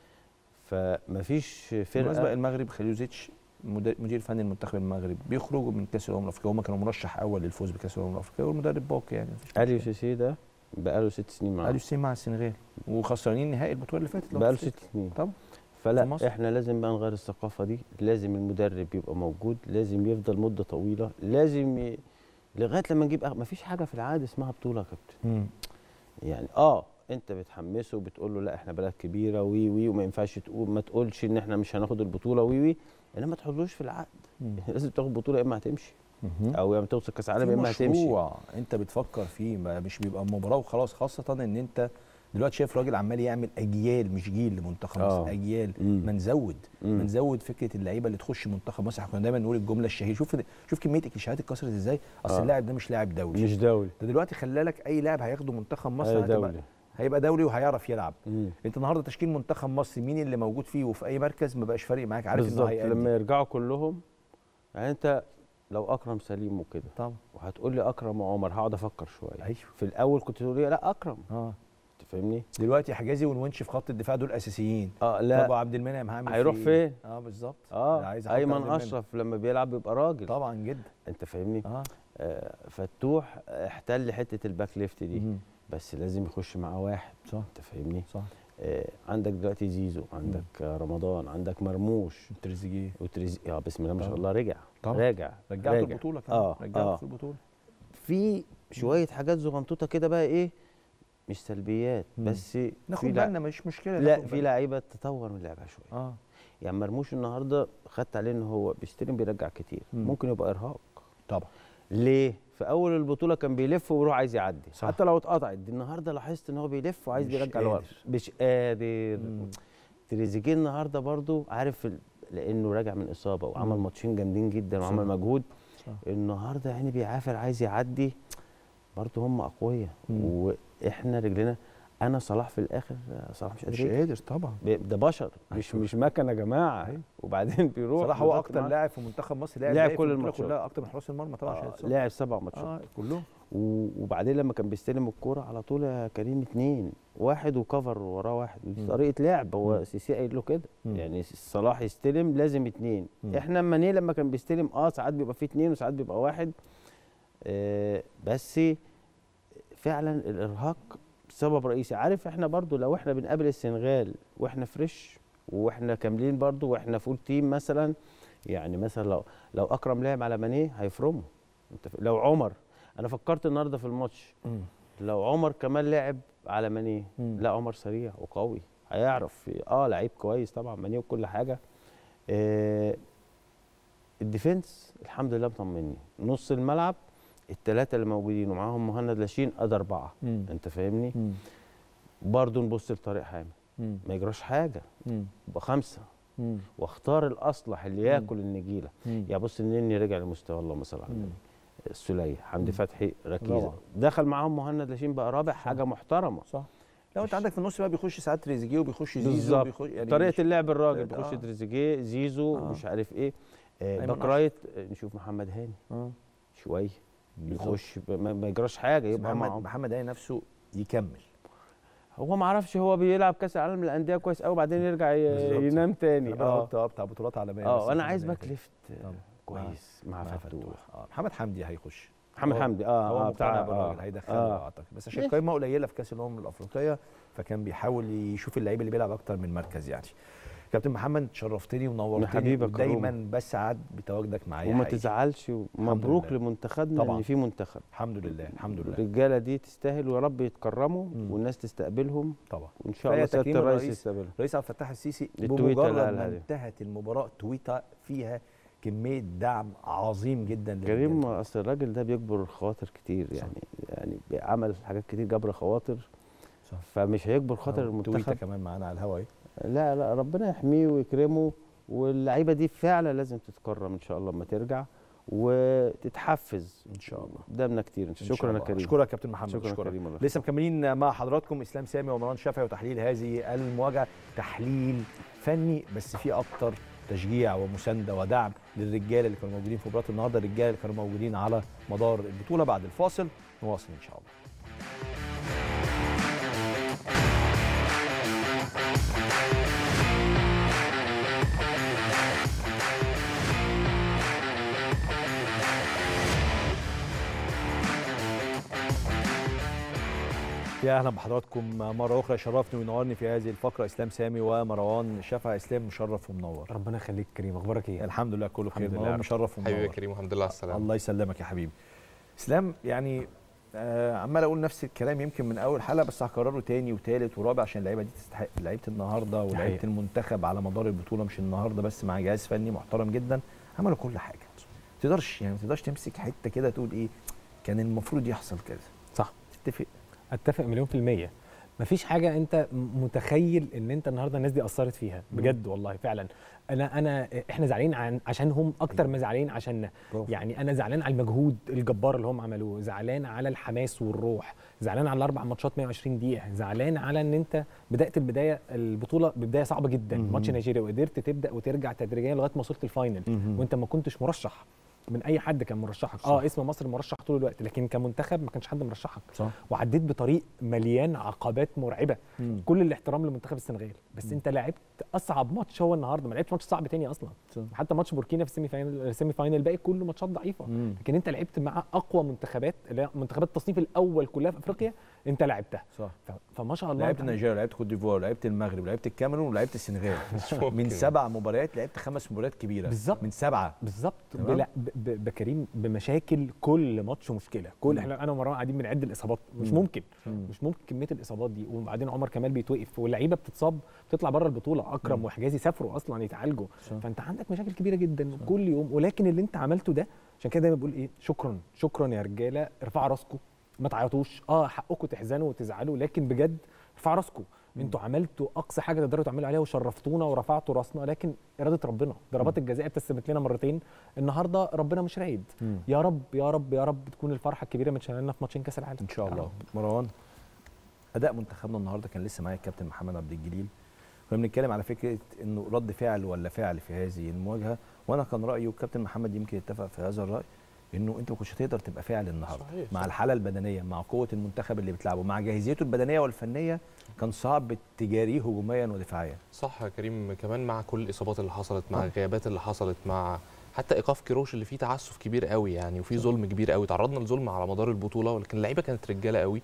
فمفيش بالمناسبه فرقه المغرب خليوزيتش مدير مدير فني المنتخب المغرب بيخرجوا من كاس الامم الافريقيه هم كانوا مرشح اول للفوز بكاس الامم الافريقيه والمدرب باقي يعني مفيش اليو مشكلة. سي سي ده بقاله ست سنين معاه اليو سي مع السنغال وخسرانين نهائي البطوله اللي فاتت لو بقاله تفتكر. ست سنين طبعا في فلا مصر. احنا لازم بقى نغير الثقافه دي لازم المدرب يبقى موجود لازم يفضل مده طويله لازم ي... لغايه لما نجيب أغ... مفيش حاجه في العاده اسمها بطوله يا كابتن يعني اه انت بتحمسه وبتقول له لا احنا بلد كبيره وي وي وما ينفعش تقول ما تقولش ان احنا مش هناخد البطوله وي وي انما ما تحطلوش في العقد لازم تاخد بطوله يا اما هتمشي او يا اما توصل كاس عالم يا اما في هتمشي مشروع انت بتفكر فيه ما مش بيبقى مباراه وخلاص خاصه ان انت دلوقتي شايف راجل عمال يعمل اجيال مش جيل لمنتخب آه. مصر اجيال مم. ما نزود مم. ما نزود فكره اللعيبه اللي تخش منتخب مصر احنا كنا دايما نقول الجمله الشهيره شوف شوف كميه الكليشيهات اتكسرت ازاي اصل آه. اللاعب ده مش لاعب دولي مش دولي ده دلوقتي خلى لك اي لاعب هياخده منتخب مصر أي هتبقى- دولي هيبقى دولي وهيعرف يلعب مم. انت النهارده تشكيل منتخب مصر مين اللي موجود فيه وفي اي مركز ما بقاش فارق معاك عارف انه بالظبط هيأدي لما يرجعوا كلهم يعني انت لو اكرم سليم وكده طبعا وهتقول لي اكرم وعمر هقعد افكر شويه ايوه في الاول كنت تقول لي لا اكرم اه انت فاهمني دلوقتي حجازي والونش في خط الدفاع دول اساسيين اه طب لا عبد المنعم هعمل هيروح فيه فين؟ اه بالظبط اه عايز أحط عبد ايمن المنعم. اشرف لما بيلعب بيبقى راجل طبعا جدا انت فاهمني اه آه فتوح احتل حته الباك ليفت دي مم. بس لازم يخش معاه واحد صح انت فاهمني صح آه عندك دلوقتي زيزو عندك آه رمضان عندك مرموش تريزيجيه وتريز اه بسم الله ما شاء طبعا. الله رجع طبعا. راجع رجعته راجع. البطوله كمان اه رجعته اه في البطوله في شويه حاجات زغنطوطه كده بقى ايه مش سلبيات مم. بس ناخد في لع- بالنا مش مشكله لا ناخد في بالنا. لعيبه تطور من لعبها شويه اه يعني مرموش النهارده خدت عليه ان هو بيستلم بيرجع كتير مم. ممكن يبقى ارهاق طبعا ليه في اول البطوله كان بيلف ويروح عايز يعدي صح. حتى لو اتقطعت دي النهارده لاحظت ان هو بيلف وعايز مش يرجع لورا قادر. مش قادر مم. تريزيجيه النهارده برضو عارف ال- لانه راجع من اصابه وعمل مم. ماتشين جامدين جدا صح. وعمل مجهود صح. النهارده يعني بيعافر عايز يعدي برضو هم اقوياء مم. واحنا رجلنا انا صلاح في الاخر صلاح مش قادر مش يجري. قادر طبعا ب- ده بشر مش أيوة. مش مكنه يا جماعه أيوة. وبعدين بيروح صراحه هو لغاية اكتر ما- لاعب في منتخب مصر لعب لعب باقي في كل البطولة الماتشات. كلها اكتر من حراس المرمى طبعا آه، شهادة صلاح. لعب سبع ماتشات اه كلهم و- وبعدين لما كان بيستلم الكوره على طول يا كريم اتنين واحد وكفر وراه واحد ودي مم. طريقه لعب هو مم. سيسي قايل له كده مم. يعني صلاح يستلم لازم اتنين مم. احنا ماني لما كان بيستلم اه ساعات بيبقى فيه اتنين وساعات بيبقى واحد آه بس فعلا الارهاق سبب رئيسي عارف احنا برضو لو احنا بنقابل السنغال واحنا فريش واحنا كاملين برضو واحنا فول تيم مثلا يعني مثلا لو لو اكرم لعب على مانيه هيفرمه انت ف- لو عمر انا فكرت النهارده في الماتش مم. لو عمر كمان لعب على مانيه مم. لا عمر سريع وقوي هيعرف اه لعيب كويس طبعا مانيه وكل حاجه آه الديفنس الحمد لله مطمني نص الملعب الثلاثه اللي موجودين ومعاهم مهند لاشين ادي اربعه مم. انت فاهمني مم. برضه نبص لطارق حامد مم. ما يجراش حاجه مم. بخمسه مم. واختار الاصلح اللي ياكل النجيله مم. يا بص النني رجع لمستوى اللهم صل على النبي السليه حمدي فتحي ركيزه روعة. دخل معاهم مهند لاشين بقى رابع حاجه محترمه صح لو انت عندك في النص بقى بيخش ساعات تريزيجيه وبيخش زيزو بالظبط وبيخش يعني طريقه مش- اللعب الراجل طريقة- بيخش آه. تريزيجيه زيزو آه. مش عارف ايه آه أيمن باك أشرف. رايت آه، نشوف محمد هاني آه. شويه بالظبط. بيخش ب- ما, ما يجراش حاجه بس يبقى محمد معاهم محمد هاني نفسه يكمل هو ما اعرفش هو بيلعب كاس العالم للانديه كويس قوي وبعدين يرجع ي- بالظبط. ينام تاني انا اه قلت اه بتاع بطولات عالميه بس اه انا محمد عايز هاني باك كده. ليفت طبعا. كويس مع مع فتوح اه محمد حمدي هيخش محمد هو- حمدي اه هو اه مقتنع بتاع بالراجل آه. هيدخله آه. اعتقد بس عشان ماشي. قيمه قليله في كاس الامم الافريقيه فكان بيحاول يشوف اللعيب اللي بيلعب اكتر من مركز يعني كابتن محمد شرفتني ونورتني حبيبك دايما بسعد بتواجدك معايا وما حقيقي. تزعلش ومبروك لله. لمنتخبنا طبعاً. ان في منتخب الحمد لله الحمد لله الرجاله دي تستاهل ويا رب يتكرموا مم. والناس تستقبلهم طبعا وان شاء كفاية الله سياده تكريم الرئيس الرئيس. يستقبلهم رئيس عبد الفتاح السيسي التويتة اللي بمجرد قالها ما دي. انتهت المباراه تويته فيها كميه دعم عظيم جدا كريم للرجالة. اصل الراجل ده بيجبر خواطر كتير يعني يعني عمل حاجات كتير جبر خواطر صح. فمش هيجبر خاطر آه، تويته المنتخب كمان معانا على الهواء لا لا ربنا يحميه ويكرمه واللعيبه دي فعلا لازم تتكرم ان شاء الله لما ترجع وتتحفز ان شاء الله قدامنا كتير إن شاء شكرا يا الله. كريم اشكرك يا كابتن محمد شكرا اشكرك كريم الله لسه مكملين مع حضراتكم اسلام سامي ومروان شافعي وتحليل هذه المواجهه تحليل فني بس في اكتر تشجيع ومسانده ودعم للرجاله اللي كانوا موجودين في مباراه النهارده الرجاله اللي كانوا موجودين على مدار البطوله بعد الفاصل نواصل ان شاء الله يا اهلا بحضراتكم مره اخرى شرفني وينورني في هذه الفقره اسلام سامي ومروان شفا اسلام مشرف ومنور ربنا يخليك كريم اخبارك ايه الحمد لله كله خير الحمد لله مروان رب. مشرف ومنور حبيبي يا كريم والحمد لله على السلامه الله يسلمك يا حبيبي اسلام يعني آه عمال اقول نفس الكلام يمكن من اول حلقه بس هكرره تاني وتالت ورابع عشان اللعيبه دي تستحق لعيبه النهارده ولعيبه حقيقة. المنتخب على مدار البطوله مش النهارده بس مع جهاز فني محترم جدا عملوا كل حاجه ما تقدرش يعني ما تقدرش تمسك حته كده تقول ايه كان المفروض يحصل كذا صح تتفق اتفق مليون في الميه مفيش حاجه انت م- متخيل ان انت النهارده الناس دي اثرت فيها بجد والله فعلا انا انا احنا زعلانين عن عشانهم اكتر ما زعلانين عشاننا برافو. يعني انا زعلان على المجهود الجبار اللي هم عملوه زعلان على الحماس والروح زعلان على الاربع ماتشات 120 دقيقه زعلان على ان انت بدات البدايه البطوله ببدايه صعبه جدا مهم. ماتش نيجيريا وقدرت تبدا وترجع تدريجيا لغايه ما وصلت الفاينل مهم. وانت ما كنتش مرشح من اي حد كان مرشحك اه اسم مصر مرشح طول الوقت لكن كمنتخب ما كانش حد مرشحك صح وعديت بطريق مليان عقبات مرعبه مم. كل الاحترام لمنتخب السنغال بس انت لعبت اصعب ماتش هو النهارده ما لعبتش ماتش صعب تاني اصلا صح. حتى ماتش بوركينا في السيمي فاينل السيمي فاينل الباقي كله ماتشات ضعيفه مم. لكن انت لعبت مع اقوى منتخبات اللي هي منتخبات التصنيف الاول كلها في افريقيا انت لعبتها صح ف- فما شاء الله لعبت أنت- نيجيريا لعبت كوت ديفوار لعبت المغرب لعبت الكاميرون ولعبت السنغال ممكن. من سبع مباريات لعبت خمس مباريات كبيره بالظبط. من سبعه بالظبط تمام. بلا- ب- ب- بكريم بمشاكل كل ماتش مشكله كل احنا انا ومروان قاعدين بنعد الاصابات مش مم. ممكن مم. مش ممكن كميه الاصابات دي وبعدين عمر كمال بيتوقف واللعيبه بتصاب بتطلع بره البطوله اكرم مم. وحجازي سافروا اصلا يتعالجوا صح. فانت عندك مشاكل كبيره جدا كل يوم ولكن اللي انت عملته ده عشان كده دايما بقول ايه شكرا شكرا يا رجاله ارفعوا راسكم ما تعيطوش اه حقكم تحزنوا وتزعلوا لكن بجد ارفعوا راسكم انتوا عملتوا اقصى حاجه تقدروا تعملوا عليها وشرفتونا ورفعتوا راسنا لكن اراده ربنا ضربات الجزاء ابتسمت لنا مرتين النهارده ربنا مش رايد مم. يا رب يا رب يا رب تكون الفرحه الكبيره متشالة لنا في ماتشين كاس العالم ان شاء يا الله رب. مروان اداء منتخبنا النهارده كان لسه معايا الكابتن محمد عبد الجليل كنا بنتكلم على فكره انه رد فعل ولا فعل في هذه المواجهه وانا كان رايي والكابتن محمد يمكن يتفق في هذا الراي انه انت ما كنتش هتقدر تبقى فاعل النهارده صحيح، مع صح. الحاله البدنيه مع قوه المنتخب اللي بتلعبه مع جاهزيته البدنيه والفنيه كان صعب تجاريه هجوميا ودفاعيا صح يا كريم كمان مع كل الاصابات اللي حصلت مع آه. الغيابات اللي حصلت مع حتى ايقاف كيروش اللي فيه تعسف كبير قوي يعني وفي ظلم كبير قوي تعرضنا لظلم على مدار البطوله ولكن اللعيبه كانت رجاله قوي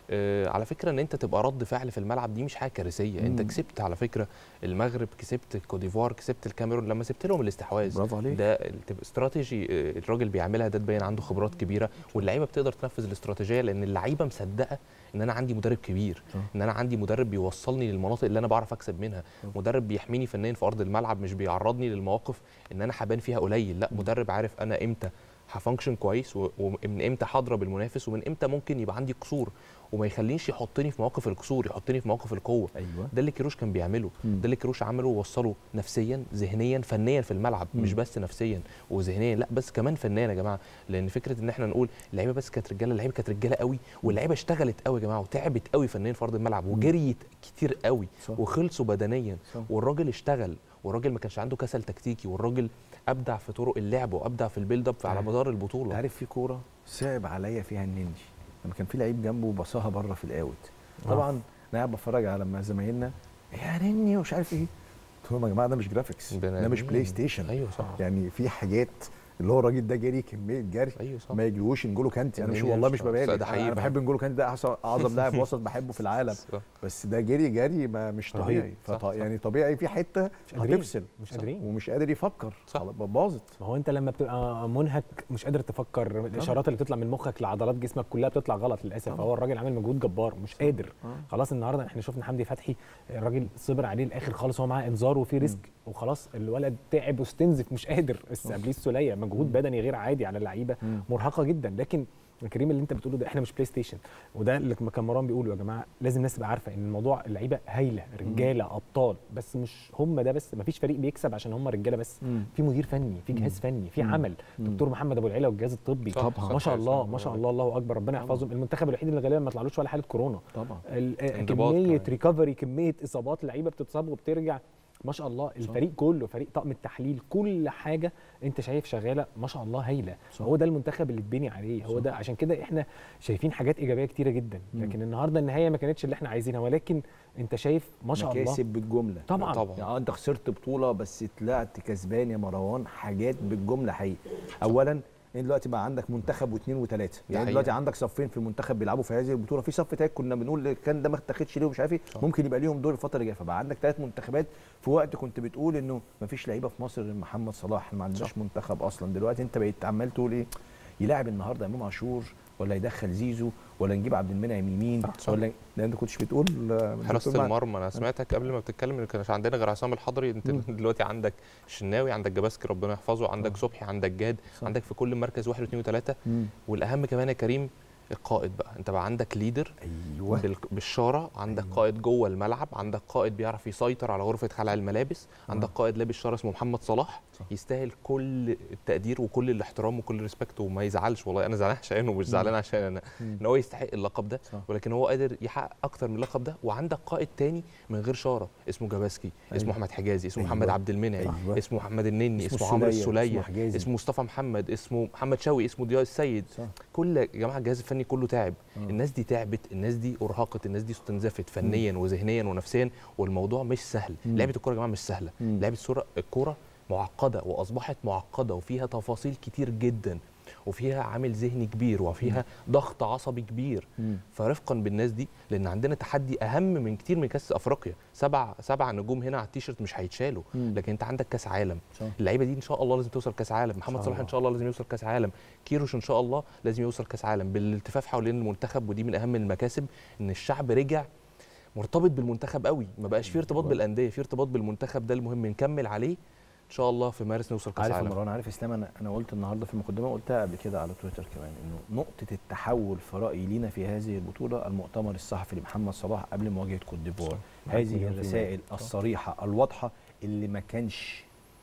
آه على فكره ان انت تبقى رد فعل في الملعب دي مش حاجه كارثيه انت مم. كسبت على فكره المغرب كسبت كوديفوار كسبت الكاميرون لما سبت لهم الاستحواذ برافو عليك. ده الت- استراتيجي آه، الراجل بيعملها ده تبين عنده خبرات كبيره واللعيبه بتقدر تنفذ الاستراتيجيه لان اللعيبه مصدقه ان انا عندي مدرب كبير صح. ان انا عندي مدرب بيوصلني للمناطق اللي انا بعرف اكسب منها صح. مدرب بيحميني فنيا في ارض الملعب مش بيعرضني للمواقف ان انا حبان فيها قليل لا مدرب عارف انا امتى هفانكشن كويس و- ومن امتى هضرب المنافس ومن امتى ممكن يبقى عندي قصور وما يخلينيش يحطني في مواقف القصور يحطني في مواقف القوه ايوه ده اللي كيروش كان بيعمله مم. ده اللي كيروش عمله ووصله نفسيا ذهنيا فنيا في الملعب مم. مش بس نفسيا وذهنيا لا بس كمان فنيا يا جماعه لان فكره ان احنا نقول اللعيبه بس كانت رجاله اللعيبه كانت رجاله قوي واللعيبه اشتغلت قوي يا جماعه وتعبت قوي فنيا في ارض الملعب وجريت كتير قوي صح. وخلصوا بدنيا صح. والراجل اشتغل والراجل ما كانش عنده كسل تكتيكي والراجل ابدع في طرق اللعب وابدع في البيلد اب على عارف- مدار البطوله عارف في كوره صعب عليا فيها النني لما كان في لعيب جنبه بصاها بره في الاوت طبعا انا قاعد بتفرج على لما زمايلنا يا نني ومش عارف ايه قلت لهم يا جماعه ده مش جرافيكس ده مش بلاي ستيشن ايوه صح يعني في حاجات اللي هو الراجل ده جري كميه جري ايوه صح ما يجريوش نجولو كانتي انا مش النني والله مش- مش ببالغ ده حقيقي انا بحب نجولو كانتي ده احسن اعظم لاعب وسط بحبه في العالم صح. بس ده جري جري ما مش رهيب. طبيعي صح، فط... صح. يعني طبيعي في حته مش قادرين. هتفصل مش قادرين ومش قادر يفكر صح. خلاص باظت ما هو انت لما بتبقى منهك مش قادر تفكر الاشارات اللي بتطلع من مخك لعضلات جسمك كلها بتطلع غلط للاسف طبعا. فهو الراجل عامل مجهود جبار مش قادر آه. خلاص النهارده احنا شفنا حمدي فتحي الراجل صبر عليه الاخر خالص هو معاه انذار وفي ريسك وخلاص الولد تعب واستنزف مش قادر بس قبليه السوليه مجهود بدني غير عادي على اللعيبه مم. مرهقه جدا لكن يا كريم اللي انت بتقوله ده احنا مش بلاي ستيشن وده اللي كان مروان بيقوله يا جماعه لازم الناس تبقى عارفه ان الموضوع اللعيبه هايله رجاله ابطال بس مش هم ده بس مفيش فريق بيكسب عشان هم رجاله بس مم. في مدير فني في جهاز فني في مم. عمل مم. دكتور محمد ابو العيله والجهاز الطبي صح، طبعا صح، ما شاء كويس. الله ما شاء الله الله اكبر ربنا يحفظهم المنتخب الوحيد اللي غالبا ما طلعلوش ولا حاله كورونا طبعا ال- آه، انضباط كميه كمان. ريكفري كميه اصابات لعيبه بتتصاب وبترجع ما شاء الله الفريق كله فريق طاقم التحليل كل حاجه انت شايف شغاله ما شاء الله هايله صح. هو ده المنتخب اللي اتبني عليه هو صح. ده عشان كده احنا شايفين حاجات ايجابيه كتيره جدا مم. لكن النهارده النهايه ما كانتش اللي احنا عايزينها ولكن انت شايف ما شاء الله مكاسب بالجمله طبعا طبعا يعني انت خسرت بطوله بس طلعت كسبان يا مروان حاجات بالجمله حقيقي اولا انت دلوقتي بقى عندك منتخب واثنين وثلاثه يعني حقيقة. دلوقتي عندك صفين في المنتخب بيلعبوا في هذه البطوله في صف تاني كنا بنقول كان ده ما اتاخدش ليه ومش عارف ايه ممكن يبقى ليهم دور الفتره اللي جايه فبقى عندك ثلاث منتخبات في وقت كنت بتقول انه ما فيش لعيبه في مصر غير محمد صلاح ما عندناش منتخب اصلا دلوقتي انت بقيت عمال تقول ايه يلاعب النهارده امام عاشور ولا يدخل زيزو ولا نجيب عبد المنعم يمين صح. ولا ده انت كنتش بتقول حراسه بتقول مع- المرمى انا سمعتك قبل ما بتتكلم ان كانش عندنا غير عصام الحضري انت دلوقتي عندك الشناوي عندك جباسكي ربنا يحفظه عندك صبحي عندك جاد صح. عندك في كل مركز واحد واثنين وثلاثه مم. والاهم كمان يا كريم القائد بقى انت بقى عندك ليدر ايوه بال- بالشاره عندك قائد جوه الملعب عندك قائد بيعرف يسيطر على غرفه خلع الملابس عندك قائد لابس شاره اسمه محمد صلاح صح. يستاهل كل التقدير وكل الاحترام وكل الريسبكت وما يزعلش والله انا زعلان عشانه مش زعلان عشان انا ان هو يستحق اللقب ده صح. ولكن هو قادر يحقق اكتر من اللقب ده وعندك قائد تاني من غير شاره اسمه جباسكي أيوة. اسمه احمد حجازي اسمه أيوة. محمد عبد المنعم أيوة. اسمه محمد النني اسمه اسمه, عمرو السولية، السوليه اسمه حجازي. اسمه مصطفى محمد اسمه محمد شوقي اسمه ضياء السيد صح. كل يا جماعه الجهاز الفني كله تعب آه. الناس دي تعبت الناس دي ارهقت الناس دي استنزفت فنيا وذهنيا ونفسيا والموضوع مش سهل مم. لعبه الكوره يا جماعه مش سهله مم. لعبه الصورة- الكوره معقده واصبحت معقده وفيها تفاصيل كتير جدا وفيها عامل ذهني كبير وفيها ضغط عصبي كبير مم. فرفقا بالناس دي لان عندنا تحدي اهم من كتير من كاس افريقيا سبع سبع نجوم هنا على التيشيرت مش هيتشالوا مم. لكن انت عندك كاس عالم صح. اللعيبه دي ان شاء الله لازم توصل كاس عالم محمد صلاح ان شاء الله لازم يوصل كاس عالم كيروش ان شاء الله لازم يوصل كاس عالم بالالتفاف حوالين المنتخب ودي من اهم المكاسب ان الشعب رجع مرتبط بالمنتخب قوي ما بقاش فيه ارتباط بالانديه في ارتباط بالمنتخب ده المهم نكمل عليه ان شاء الله في مارس نوصل كاس عارف يا عالم مروان عارف اسلام انا انا قلت النهارده في المقدمه قلتها قبل كده على تويتر كمان انه نقطه التحول في رايي لينا في هذه البطوله المؤتمر الصحفي لمحمد صلاح قبل مواجهه كوت ديفوار معاك هذه مليون في الرسائل الصريحه الواضحه اللي ما كانش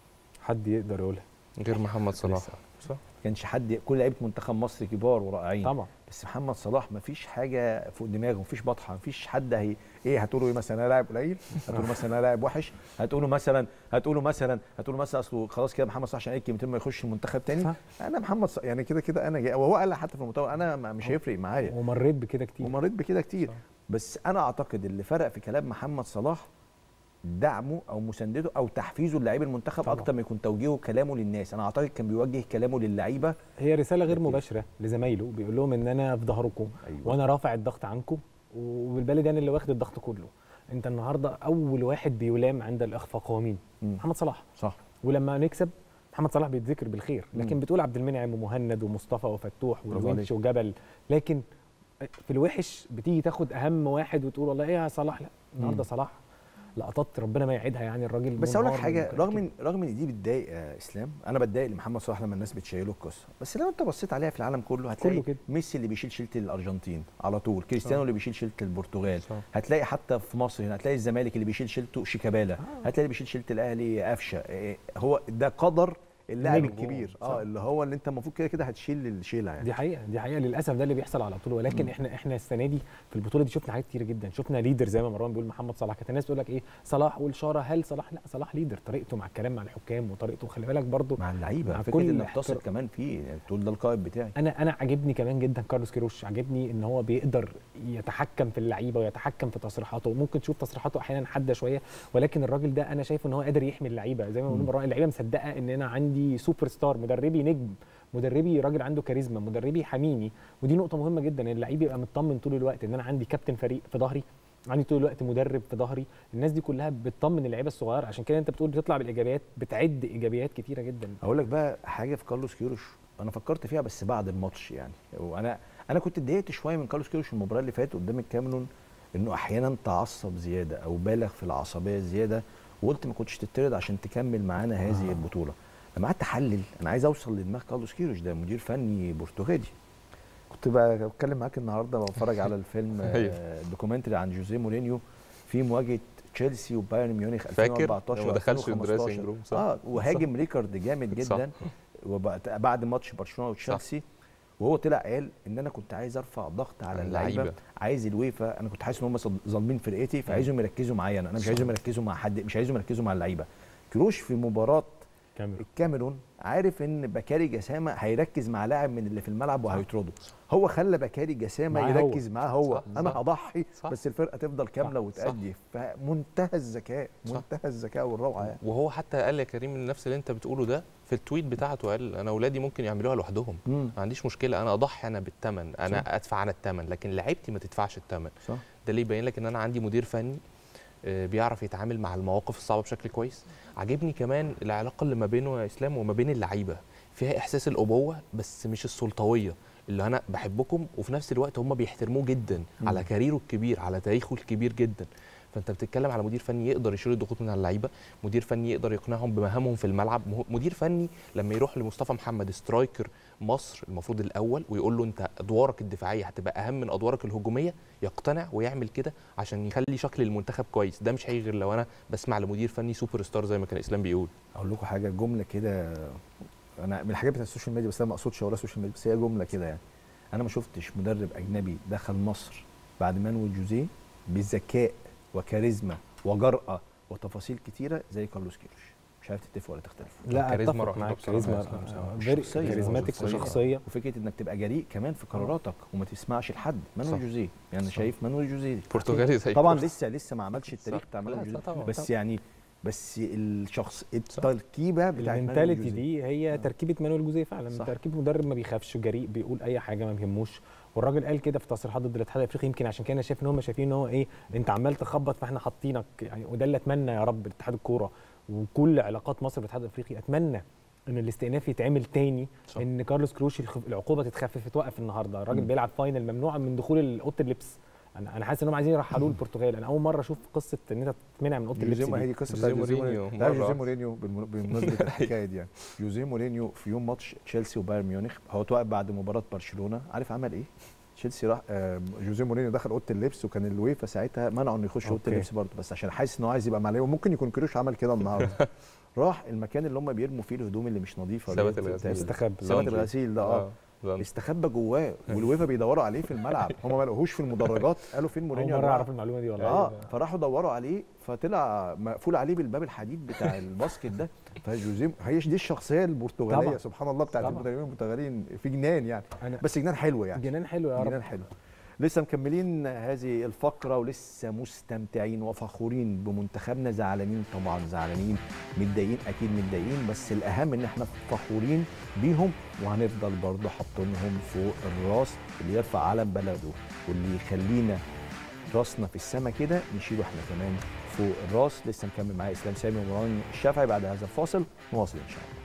حد يقدر يقولها غير محمد صلاح لسه. صح كانش حد كل لعيبه منتخب مصر كبار ورائعين طبعا بس محمد صلاح ما فيش حاجه فوق دماغه ما فيش بطحه ما فيش حد هي ايه هتقولوا ايه مثلا انا لاعب قليل هتقولوا مثلا انا لاعب وحش هتقولوا مثلا هتقولوا مثلا هتقولوا مثلا اصله خلاص كده محمد صلاح عشان قال كلمتين ما يخش المنتخب تاني صح. انا محمد صلاح يعني كده كده انا جاي وهو قال حتى في المؤتمر انا ما- مش هيفرق معايا ومريت بكده كتير ومريت بكده كتير بس انا اعتقد اللي فرق في كلام محمد صلاح دعمه او مساندته او تحفيزه للاعيب المنتخب طبعا. اكتر ما يكون توجيهه كلامه للناس انا اعتقد كان بيوجه كلامه للعيبه هي رساله غير أكيد. مباشره لزمايله بيقول لهم ان انا في ظهركم أيوة. وانا رافع الضغط عنكم وبالبالي ده أنا اللي واخد الضغط كله انت النهارده اول واحد بيلام عند الاخفاق هو مين مم. محمد صلاح صح ولما نكسب محمد صلاح بيتذكر بالخير لكن مم. بتقول عبد المنعم ومهند ومصطفى وفتوح برافو والونش عليك. وجبل لكن في الوحش بتيجي تاخد اهم واحد وتقول والله ايه يا صلاح لا النهارده مم. صلاح لقطات ربنا ما يعيدها يعني الراجل بس اقول لك منهار حاجه من- رغم ان رغم ان دي بتضايق يا اسلام انا بتضايق لمحمد صلاح لما الناس بتشيله القصه بس لو انت بصيت عليها في العالم كله هتلاقي كله كده. ميسي اللي بيشيل شيله الارجنتين على طول كريستيانو صح. اللي بيشيل شيله البرتغال صح. هتلاقي حتى في مصر هنا هتلاقي الزمالك اللي بيشيل شيلته شيكابالا هتلاقي اللي بيشيل شيله الاهلي قفشه إيه، هو ده قدر اللاعب نجم. الكبير صح. اه اللي هو اللي انت المفروض كده كده هتشيل الشيله يعني دي حقيقه دي حقيقه للاسف ده اللي بيحصل على طول ولكن مم. احنا احنا السنه دي في البطوله دي شفنا حاجات كتير جدا شفنا ليدر زي ما مروان بيقول محمد صلاح كانت الناس تقول لك ايه صلاح والشاره هل صلاح لا صلاح ليدر طريقته مع الكلام مع الحكام وطريقته خلي بالك برضو مع اللعيبه مع فكره كل انك تثق احترام. كمان فيه يعني تقول ده القائد بتاعي انا انا عاجبني كمان جدا كارلوس كيروش عاجبني ان هو بيقدر يتحكم في اللعيبه ويتحكم في تصريحاته ممكن تشوف تصريحاته احيانا حاده شويه ولكن الراجل ده انا شايف ان هو قادر يحمي اللعيبه زي ما بنقول مم. مروان اللعيبه مصدقه ان انا عندي سوبر ستار مدربي نجم مدربي راجل عنده كاريزما مدربي حميني ودي نقطه مهمه جدا ان اللعيب يبقى مطمن طول الوقت ان انا عندي كابتن فريق في ظهري عندي طول الوقت مدرب في ظهري الناس دي كلها بتطمن اللعيبه الصغيره عشان كده انت بتقول بتطلع بالايجابيات بتعد ايجابيات كتيره جدا اقول لك بقى حاجه في كارلوس كيروش انا فكرت فيها بس بعد الماتش يعني وانا انا كنت اتضايقت شويه من كارلوس كيروش المباراه اللي فاتت قدام الكاميرون انه احيانا تعصب زياده او بالغ في العصبيه زياده وقلت ما كنتش تطرد عشان تكمل معانا هذه آه. البطوله لما قعدت احلل انا عايز اوصل لدماغ كارلوس كيروش ده مدير فني برتغالي كنت بقى بتكلم معاك النهارده بتفرج على الفيلم أيوه. آه، دوكيومنتري عن جوزيه مورينيو في مواجهه تشيلسي وبايرن ميونخ فاكر 2014 لما دخلش و2015. الدريسنج روم صح اه وهاجم ريكارد جامد صح. جدا وبعد بعد ماتش برشلونه وتشيلسي وهو طلع قال ان انا كنت عايز ارفع ضغط على على اللعيبه اللعيبة. عايز الويفا انا كنت حاسس ان هم صد- ظالمين فرقتي فعايزهم يركزوا معايا انا انا مش صح. عايزهم يركزوا مع حد مش عايزهم يركزوا مع اللعيبه كروش في مباراه كاميرون الكاميرون عارف ان بكاري جسامه هيركز مع لاعب من اللي في الملعب وهيطرده هو خلى بكاري جسامه معاه هو. يركز معاه هو صح، انا صح. هضحي صح. بس الفرقه تفضل كامله صح. وتأدي فمنتهى الذكاء صح. منتهى الذكاء والروعه يعني وهو حتى قال يا كريم من نفس اللي انت بتقوله ده في التويت بتاعته قال انا اولادي ممكن يعملوها لوحدهم مم. ما عنديش مشكله انا اضحي انا بالثمن انا صح. ادفع انا الثمن لكن لعيبتي ما تدفعش الثمن صح ده اللي يبين لك ان انا عندي مدير فني آه، بيعرف يتعامل مع المواقف الصعبه بشكل كويس عاجبني كمان العلاقه اللي ما بينه يا اسلام وما بين اللعيبه فيها احساس الابوه بس مش السلطويه اللي انا بحبكم وفي نفس الوقت هم بيحترموه جدا مم. على كاريره الكبير على تاريخه الكبير جدا فانت بتتكلم على مدير فني يقدر يشيل الضغوط من على اللعيبه مدير فني يقدر يقنعهم بمهامهم في الملعب مه- مدير فني لما يروح لمصطفى محمد سترايكر مصر المفروض الاول ويقول له انت ادوارك الدفاعيه هتبقى اهم من ادوارك الهجوميه يقتنع ويعمل كده عشان يخلي شكل المنتخب كويس ده مش هيجي غير لو انا بسمع لمدير فني سوبر ستار زي ما كان اسلام بيقول اقول لكم حاجه جمله كده انا من الحاجات بتاعت السوشيال ميديا بس انا ما اقصدش اقولها سوشيال ميديا بس هي جمله كده يعني انا ما شفتش مدرب اجنبي دخل مصر بعد مانويل جوزيه بذكاء وكاريزما وجرأه وتفاصيل كتيره زي كارلوس كيروش مش عارف تتفقوا ولا تختلفوا لا كاريزما اتفق رهيبة معاك بصراحة كاريزما يا إسلام بصراحة. فيري شخصية. كاريزماتيك شخصية. وشخصيه وفكره انك تبقى جريء كمان في قراراتك وما تسمعش لحد مانويل صح. جوزيه يعني صح. شايف مانويل جوزيه برتغالي زي طبعا كورس. لسه لسه ما عملش التاريخ صح. بتاع لا، مانويل لا، جوزيه طبعاً، بس طبعاً. يعني بس الشخص التركيبه بتاعت مانويل المنتاليتي جوزيه. دي هي تركيبه مانويل جوزيه فعلا صح. تركيبه مدرب ما بيخافش جريء بيقول اي حاجه ما بيهموش والراجل قال كده في تصريحات ضد الاتحاد الافريقي يمكن عشان كده انا شايف ان هم شايفين ان هو ايه انت عمال تخبط فاحنا حاطينك يعني وده اللي اتمنى يا رب اتحاد الكوره وكل علاقات مصر بالاتحاد الافريقي اتمنى ان الاستئناف يتعمل تاني صح. ان كارلوس كروش الخ- العقوبه تتخفف توقف النهارده الراجل مم. بيلعب فاينل ممنوع من دخول اوضه اللبس انا انا حاسس انهم عايزين يرحلوه البرتغال انا اول مره اشوف قصه ان انت تتمنع من اوضه اللبس جوزيه ما هي دي دي قصه جوزيه بتاعت جوزيه مورينيو مورينيو لا مرة. جوزيه مورينيو بالمن- بمناسبه الحكايه دي يعني جوزيه مورينيو في يوم ماتش تشيلسي وبايرن ميونخ هو توقف بعد مباراه برشلونه عارف عمل ايه؟ تشيلسي راح آه، جوزيه مورينيو دخل اوضه اللبس وكان الويفا ساعتها منعه انه يخش اوضه أوكي. اللبس برضه بس عشان حاسس ان هو عايز يبقى مع اللعيبة. وممكن يكون كروش عمل كده النهارده راح المكان اللي هم بيرموا فيه الهدوم اللي مش نظيفه ثبت اللي هي الغسيل. استخبى ثبت الغسيل ده اه اه استخبى جواه والويفا بيدوروا عليه في الملعب هم ما لقوهوش في المدرجات قالوا فين اول مورينيو مره يا جماعة؟ اعرف المعلومه دي والله اه فراحوا دوروا عليه فطلع مقفول عليه بالباب الحديد بتاع الباسكت ده فجوزيه هي دي الشخصيه البرتغاليه طبعا. سبحان الله بتاعت طبعا. المدربين البرتغاليين في جنان يعني أنا- بس جنان حلو يعني جنان حلو يا رب جنان حلو لسه مكملين هذه الفقره ولسه مستمتعين وفخورين بمنتخبنا زعلانين طبعا زعلانين متضايقين اكيد متضايقين بس الاهم ان احنا فخورين بيهم وهنفضل برضه حاطينهم فوق الراس اللي يرفع علم بلده واللي يخلينا راسنا في السما كده نشيله احنا كمان فوق الراس لسه مكمل معايا اسلام سامي ومروان الشافعي بعد هذا الفاصل نواصل ان شاء الله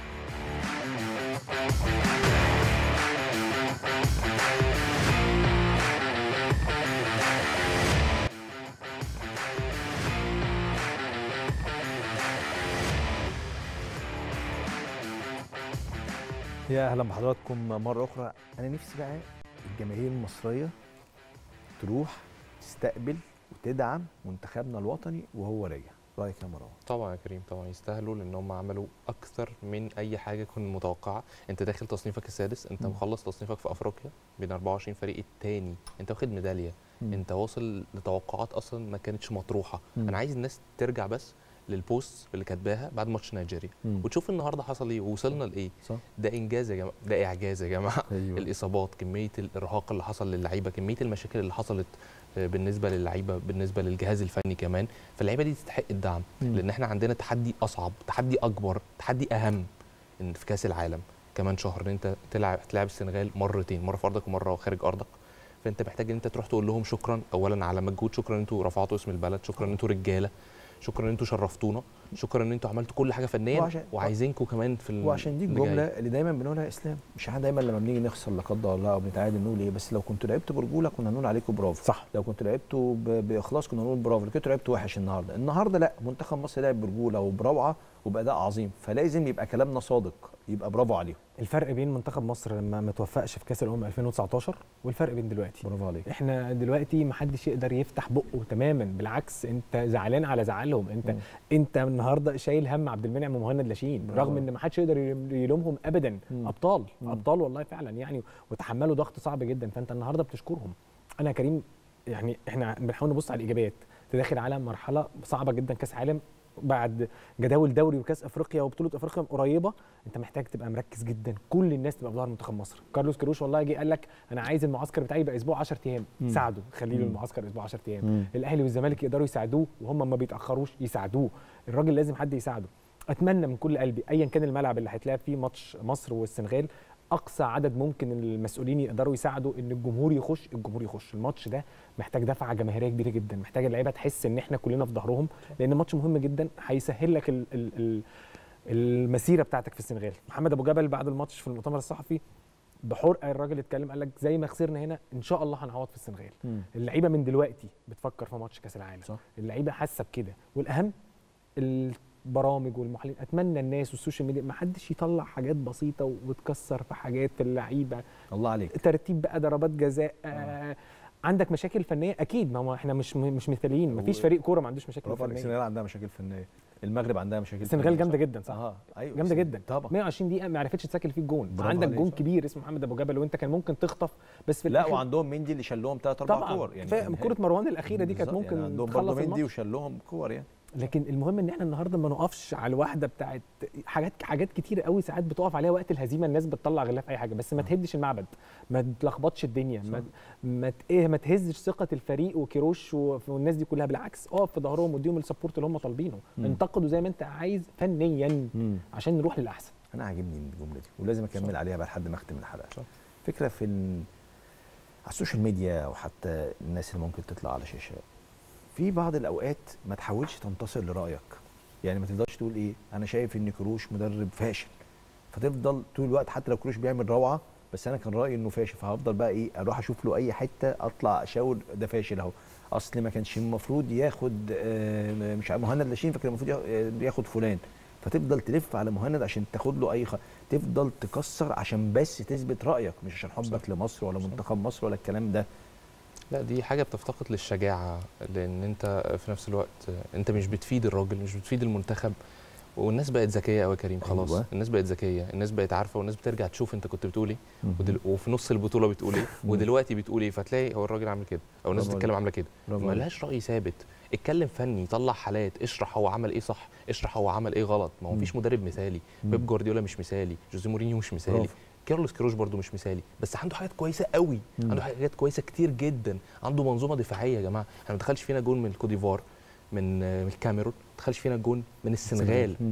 يا اهلا بحضراتكم مره اخرى انا نفسي بقى الجماهير المصريه تروح تستقبل وتدعم منتخبنا الوطني وهو راجع رايك يا مروان طبعا يا كريم طبعا يستاهلوا لان هم عملوا اكثر من اي حاجه كنا متوقعه انت داخل تصنيفك السادس انت مم. مخلص تصنيفك في افريقيا بين 24 فريق الثاني انت واخد ميداليه مم. انت واصل لتوقعات اصلا ما كانتش مطروحه مم. انا عايز الناس ترجع بس للبوست اللي كاتباها بعد ماتش نيجيريا مم. وتشوف النهارده حصل ايه ووصلنا لايه صح ده انجاز يا جماعه ده اعجاز يا جماعه ايوه الاصابات كميه الارهاق اللي حصل للعيبه كميه المشاكل اللي حصلت آه، بالنسبه للعيبه بالنسبه للجهاز الفني كمان فاللعيبه دي تستحق الدعم مم. لان احنا عندنا تحدي اصعب تحدي اكبر تحدي اهم ان في كاس العالم كمان شهر ان انت تلعب تلعب السنغال مرتين مره في ارضك ومره خارج ارضك فانت محتاج ان انت تروح تقول لهم شكرا اولا على مجهود شكرا ان انتوا رفعتوا اسم البلد شكرا ان انتوا رجاله شكرا ان انتوا شرفتونا شكرا ان انتوا عملتوا كل حاجه فنيا وعشان- وعايزينكم كمان في ال- وعشان دي اللي جاي. الجمله اللي دايما بنقولها يا اسلام مش احنا دايما لما بنيجي نخسر لا قدر الله او بنتعادل نقول ايه بس لو كنتوا لعبتوا برجوله كنا هنقول عليكم برافو صح لو كنتوا لعبتوا ب- باخلاص كنا هنقول برافو لو كنتوا لعبتوا وحش النهارده النهارده لا منتخب مصر لعب برجوله وبروعه وباداء عظيم فلازم يبقى كلامنا صادق يبقى برافو عليهم الفرق بين منتخب مصر لما ما توفقش في كاس الامم 2019 والفرق بين دلوقتي برافو عليك احنا دلوقتي ما حدش يقدر يفتح بقه تماما بالعكس انت زعلان على زعلهم انت مم. انت النهارده شايل هم عبد المنعم ومهند لاشين برافو. رغم ان ما حدش يقدر يلوم- يلومهم ابدا مم. ابطال مم. ابطال والله فعلا يعني وتحملوا ضغط صعب جدا فانت النهارده بتشكرهم انا يا كريم يعني احنا بنحاول نبص على الايجابيات انت داخل على مرحله صعبه جدا كاس عالم بعد جداول دوري وكاس افريقيا وبطوله افريقيا قريبه انت محتاج تبقى مركز جدا كل الناس تبقى في ظهر منتخب مصر كارلوس كروش والله جه قال لك انا عايز المعسكر بتاعي يبقى اسبوع 10 ايام مم. ساعده خليه له مم. المعسكر اسبوع 10 ايام مم. الاهلي والزمالك يقدروا يساعدوه وهم ما بيتاخروش يساعدوه الراجل لازم حد يساعده اتمنى من كل قلبي ايا كان الملعب اللي هيتلعب فيه ماتش مصر والسنغال اقصى عدد ممكن المسؤولين يقدروا يساعدوا ان الجمهور يخش الجمهور يخش الماتش ده محتاج دفعه جماهيريه كبيره جدا محتاج اللعيبه تحس ان احنا كلنا في ظهرهم لان الماتش مهم جدا هيسهل لك ال ال ال المسيره بتاعتك في السنغال محمد ابو جبل بعد الماتش في المؤتمر الصحفي بحرقه الراجل اتكلم قال لك زي ما خسرنا هنا ان شاء الله هنعوض في السنغال مم. اللعيبه من دلوقتي بتفكر في ماتش كاس العالم صح. اللعيبه حاسه بكده والاهم البرامج والمحللين اتمنى الناس والسوشيال ميديا ما حدش يطلع حاجات بسيطه وتكسر في حاجات في اللعيبه الله عليك ترتيب بقى ضربات جزاء آه عندك مشاكل فنيه اكيد ما هو احنا مش مش مثاليين ما فيش و- فريق كوره ما عندوش مشاكل برافو عليك فنيه السنغال عندها مشاكل فنيه المغرب عندها مشاكل السنغال فنية، جامده صح؟ جدا صح اه ايوه جامده جدا طبعا 120 دقيقه ما عرفتش تسجل فيه الجون برافو عندك عليك، جون صح. كبير اسمه محمد ابو جبل وانت كان ممكن تخطف بس في لا الآخر وعندهم مندي اللي شلهم ثلاث اربع طبعا كور يعني يعني كان كره مروان الاخيره دي كانت بالظبط، ممكن يعني عندهم تخلص برضه مندي الماتش وشلهم كور يعني لكن المهم ان احنا النهارده ما نقفش على الواحده بتاعت حاجات حاجات كتير قوي ساعات بتقف عليها وقت الهزيمه الناس بتطلع غلاف اي حاجه بس ما تهدش المعبد ما تلخبطش الدنيا ما ما ت- ايه ما تهزش ثقه الفريق وكيروش و- والناس دي كلها بالعكس اقف في ظهرهم واديهم السبورت اللي هم طالبينه مم. انتقدوا زي ما انت عايز فنيا عشان نروح للاحسن انا عاجبني الجمله دي ولازم اكمل عليها بقى لحد ما اختم الحلقه صح. فكره في ال... على السوشيال ميديا او حتى الناس اللي ممكن تطلع على شاشه في بعض الاوقات ما تحاولش تنتصر لرايك يعني ما تقدرش تقول ايه انا شايف ان كروش مدرب فاشل فتفضل طول الوقت حتى لو كروش بيعمل روعه بس انا كان رايي انه فاشل فهفضل بقى ايه اروح اشوف له اي حته اطلع اشاور ده فاشل اهو اصل ما كانش المفروض ياخد آه، مش عارف مهند لاشين فكان المفروض ياخد- آه، ياخد فلان فتفضل تلف على مهند عشان تاخد له اي خ... تفضل تكسر عشان بس تثبت رايك مش عشان حبك لمصر ولا منتخب مصر ولا الكلام ده لا دي حاجه بتفتقد للشجاعه لان انت في نفس الوقت انت مش بتفيد الراجل مش بتفيد المنتخب والناس بقت ذكيه قوي يا كريم خلاص أيوة. الناس بقت ذكيه الناس بقت عارفه والناس بترجع تشوف انت كنت بتقول ايه مهم. ودل... وفي نص البطوله بتقول ايه ودلوقتي بتقول ايه فتلاقي هو الراجل عامل كده او الناس برافو بتتكلم عليك. عامله كده برافو ما عليك. لهاش راي ثابت اتكلم فني طلع حالات اشرح هو عمل ايه صح اشرح هو عمل ايه غلط ما هو مم. مفيش مدرب مثالي مم. بيب جوارديولا مش مثالي جوزيه مورينيو مش مثالي برافو. كارلوس كيروش برضو مش مثالي بس عنده حاجات كويسه قوي مم. عنده حاجات كويسه كتير جدا عنده منظومه دفاعيه يا جماعه احنا ما دخلش فينا جون من الكوت ديفوار من آه، من الكاميرون ما دخلش فينا جون من السنغال مم.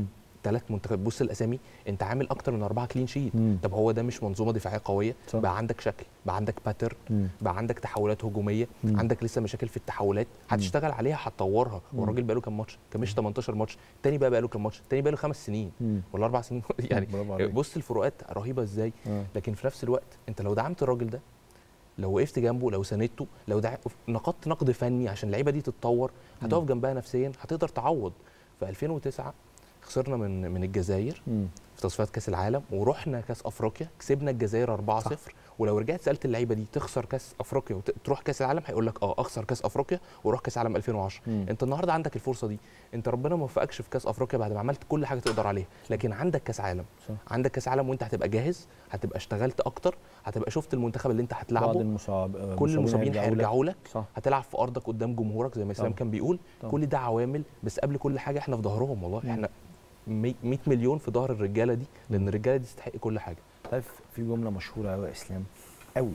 ثلاث منتخبات بص الاسامي انت عامل اكتر من اربعه كلين شيت مم. طب هو ده مش منظومه دفاعيه قويه صح. بقى عندك شكل بقى عندك باترن مم. بقى عندك تحولات هجوميه مم. عندك لسه مشاكل في التحولات هتشتغل عليها هتطورها هو الراجل بقى له كام ماتش كان مش 18 ماتش التاني بقى بقى له كام ماتش التاني بقى له خمس سنين مم. ولا اربع سنين يعني برافو عليك. بص الفروقات رهيبه ازاي آه. لكن في نفس الوقت انت لو دعمت الراجل ده لو وقفت جنبه لو ساندته لو دع... نقدت نقد فني عشان اللعيبه دي تتطور هتقف جنبها نفسيا هتقدر تعوض في 2009 خسرنا من من الجزائر مم. في تصفيات كاس العالم ورحنا كاس افريقيا كسبنا الجزائر 4-0 ولو رجعت سالت اللعيبه دي تخسر كاس افريقيا وتروح كاس العالم هيقول لك اه اخسر كاس افريقيا واروح كاس العالم 2010 مم. انت النهارده عندك الفرصه دي انت ربنا ما وفقكش في كاس افريقيا بعد ما عملت كل حاجه تقدر عليها لكن عندك كاس عالم صح. عندك كاس عالم وانت هتبقى جاهز هتبقى اشتغلت اكتر هتبقى شفت المنتخب اللي انت بعض هتلعبه المصاب كل المصابين هيرجعوا لك صح هتلعب في ارضك قدام جمهورك زي ما اسلام طبعا. كان بيقول طبعا. كل ده عوامل بس قبل كل حاجه احنا في ظهرهم والله احنا 100 مليون في ظهر الرجاله دي لان الرجاله دي تستحق كل حاجه طيب في جمله مشهوره قوي يا اسلام قوي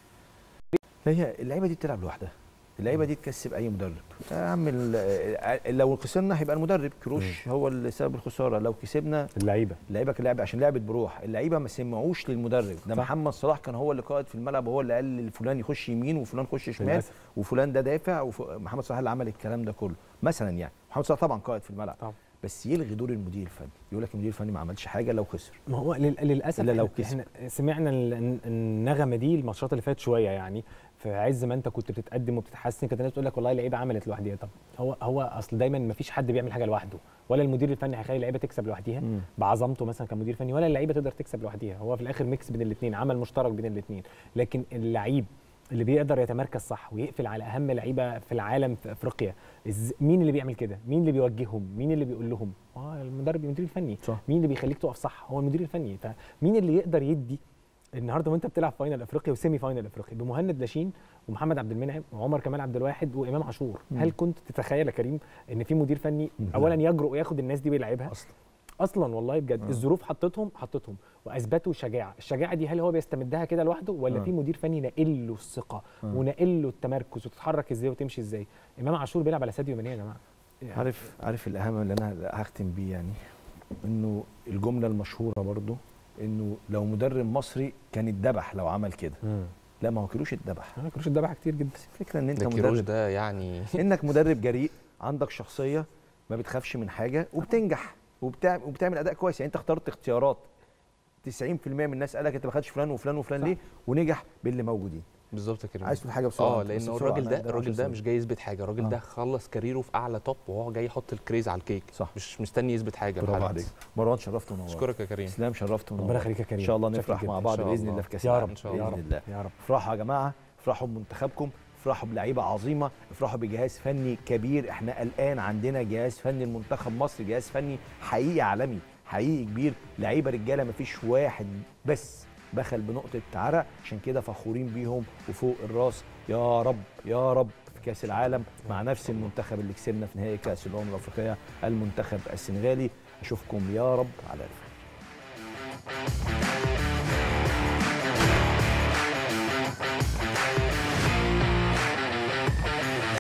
هي اللعيبه دي بتلعب لوحدها اللعيبه دي تكسب اي مدرب يا عم ال- لو خسرنا هيبقى المدرب كروش هو اللي سبب الخساره لو كسبنا اللعيبه اللعيبه كان لعب عشان لعبت بروح اللعيبه ما سمعوش للمدرب ده صح. محمد صلاح كان هو اللي قائد في الملعب وهو اللي قال لفلان يخش يمين وفلان يخش شمال للأسف. وفلان ده دافع ومحمد صلاح اللي عمل الكلام ده كله مثلا يعني محمد صلاح طبعا قائد في الملعب طبعا. بس يلغي دور المدير الفني يقول لك المدير الفني ما عملش حاجه لو خسر ما هو لل- للاسف إلا لو إحنا- كسب. احنا سمعنا ال- الن- النغمه دي الماتشات اللي فاتت شويه يعني في عز ما انت كنت بتتقدم وبتتحسن كانت الناس تقول لك والله اللعيبه عملت لوحديها طب هو هو اصل دايما ما فيش حد بيعمل حاجه لوحده ولا المدير الفني هيخلي اللعيبه تكسب لوحديها مم. بعظمته مثلا كمدير فني ولا اللعيبه تقدر تكسب لوحديها هو في الاخر ميكس بين الاثنين عمل مشترك بين الاثنين لكن اللعيب اللي بيقدر يتمركز صح ويقفل على اهم لعيبه في العالم في افريقيا إز- مين اللي بيعمل كده مين اللي بيوجههم مين اللي بيقول لهم اه المدرب المدير الفني صح. مين اللي بيخليك تقف صح هو المدير الفني فمين اللي يقدر يدي النهارده وانت بتلعب فاينل افريقيا وسيمي فاينل افريقيا بمهند لاشين ومحمد عبد المنعم وعمر كمال عبد الواحد وامام عاشور هل كنت تتخيل يا كريم ان في مدير فني اولا يجرؤ ياخد الناس دي ويلعبها اصلا اصلا والله بجد آه. الظروف حطتهم حطتهم واثبتوا شجاعه الشجاعه دي هل هو بيستمدها كده لوحده ولا آه. في مدير فني ناقل له الثقه وناقل له التمركز وتتحرك ازاي وتمشي ازاي امام عاشور بيلعب على ساديو ماني يا جماعه يعني عارف عارف الاهم اللي انا هختم بيه يعني انه الجمله المشهوره برضو انه لو مدرب مصري كان اتذبح لو عمل كده مم. لا ما هو كيروش اتذبح انا كروش اتذبح كتير جدا الفكره ان انت ده كيروش مدرب ده يعني انك مدرب جريء عندك شخصيه ما بتخافش من حاجه وبتنجح وبتعمل وبتعمل اداء كويس يعني انت اخترت اختيارات 90% من الناس قالك انت ما خدتش فلان وفلان وفلان صح. ليه ونجح باللي موجودين بالظبط كده عايز تقول حاجه بسرعه اه بس لان بسرعة، الراجل أنا ده عندي الراجل عشر ده ثواني. مش جاي يثبت حاجه الراجل آه. ده خلص كاريره في اعلى توب وهو جاي يحط الكريز على الكيك صح. مش مستني يثبت حاجه برافو لحد. عليك مروان شرفت ونورت اشكرك يا كريم اسلام شرفت ونورت ربنا يخليك يا كريم ان شاء الله متشكر نفرح جدا. مع إن بعض شاء باذن الله. الله في كاس يا العالم رب إن شاء يا الله. رب باذن الله يا رب افرحوا يا جماعه افرحوا بمنتخبكم افرحوا بلعيبه عظيمه افرحوا بجهاز فني كبير احنا الان عندنا جهاز فني لمنتخب مصر جهاز فني حقيقي عالمي حقيقي كبير لعيبه رجاله مفيش واحد بس بخل بنقطه عرق عشان كده فخورين بيهم وفوق الراس يا رب يا رب في كاس العالم مع نفس المنتخب اللي كسبنا في نهائي كاس الامم الافريقيه المنتخب السنغالي اشوفكم يا رب على الف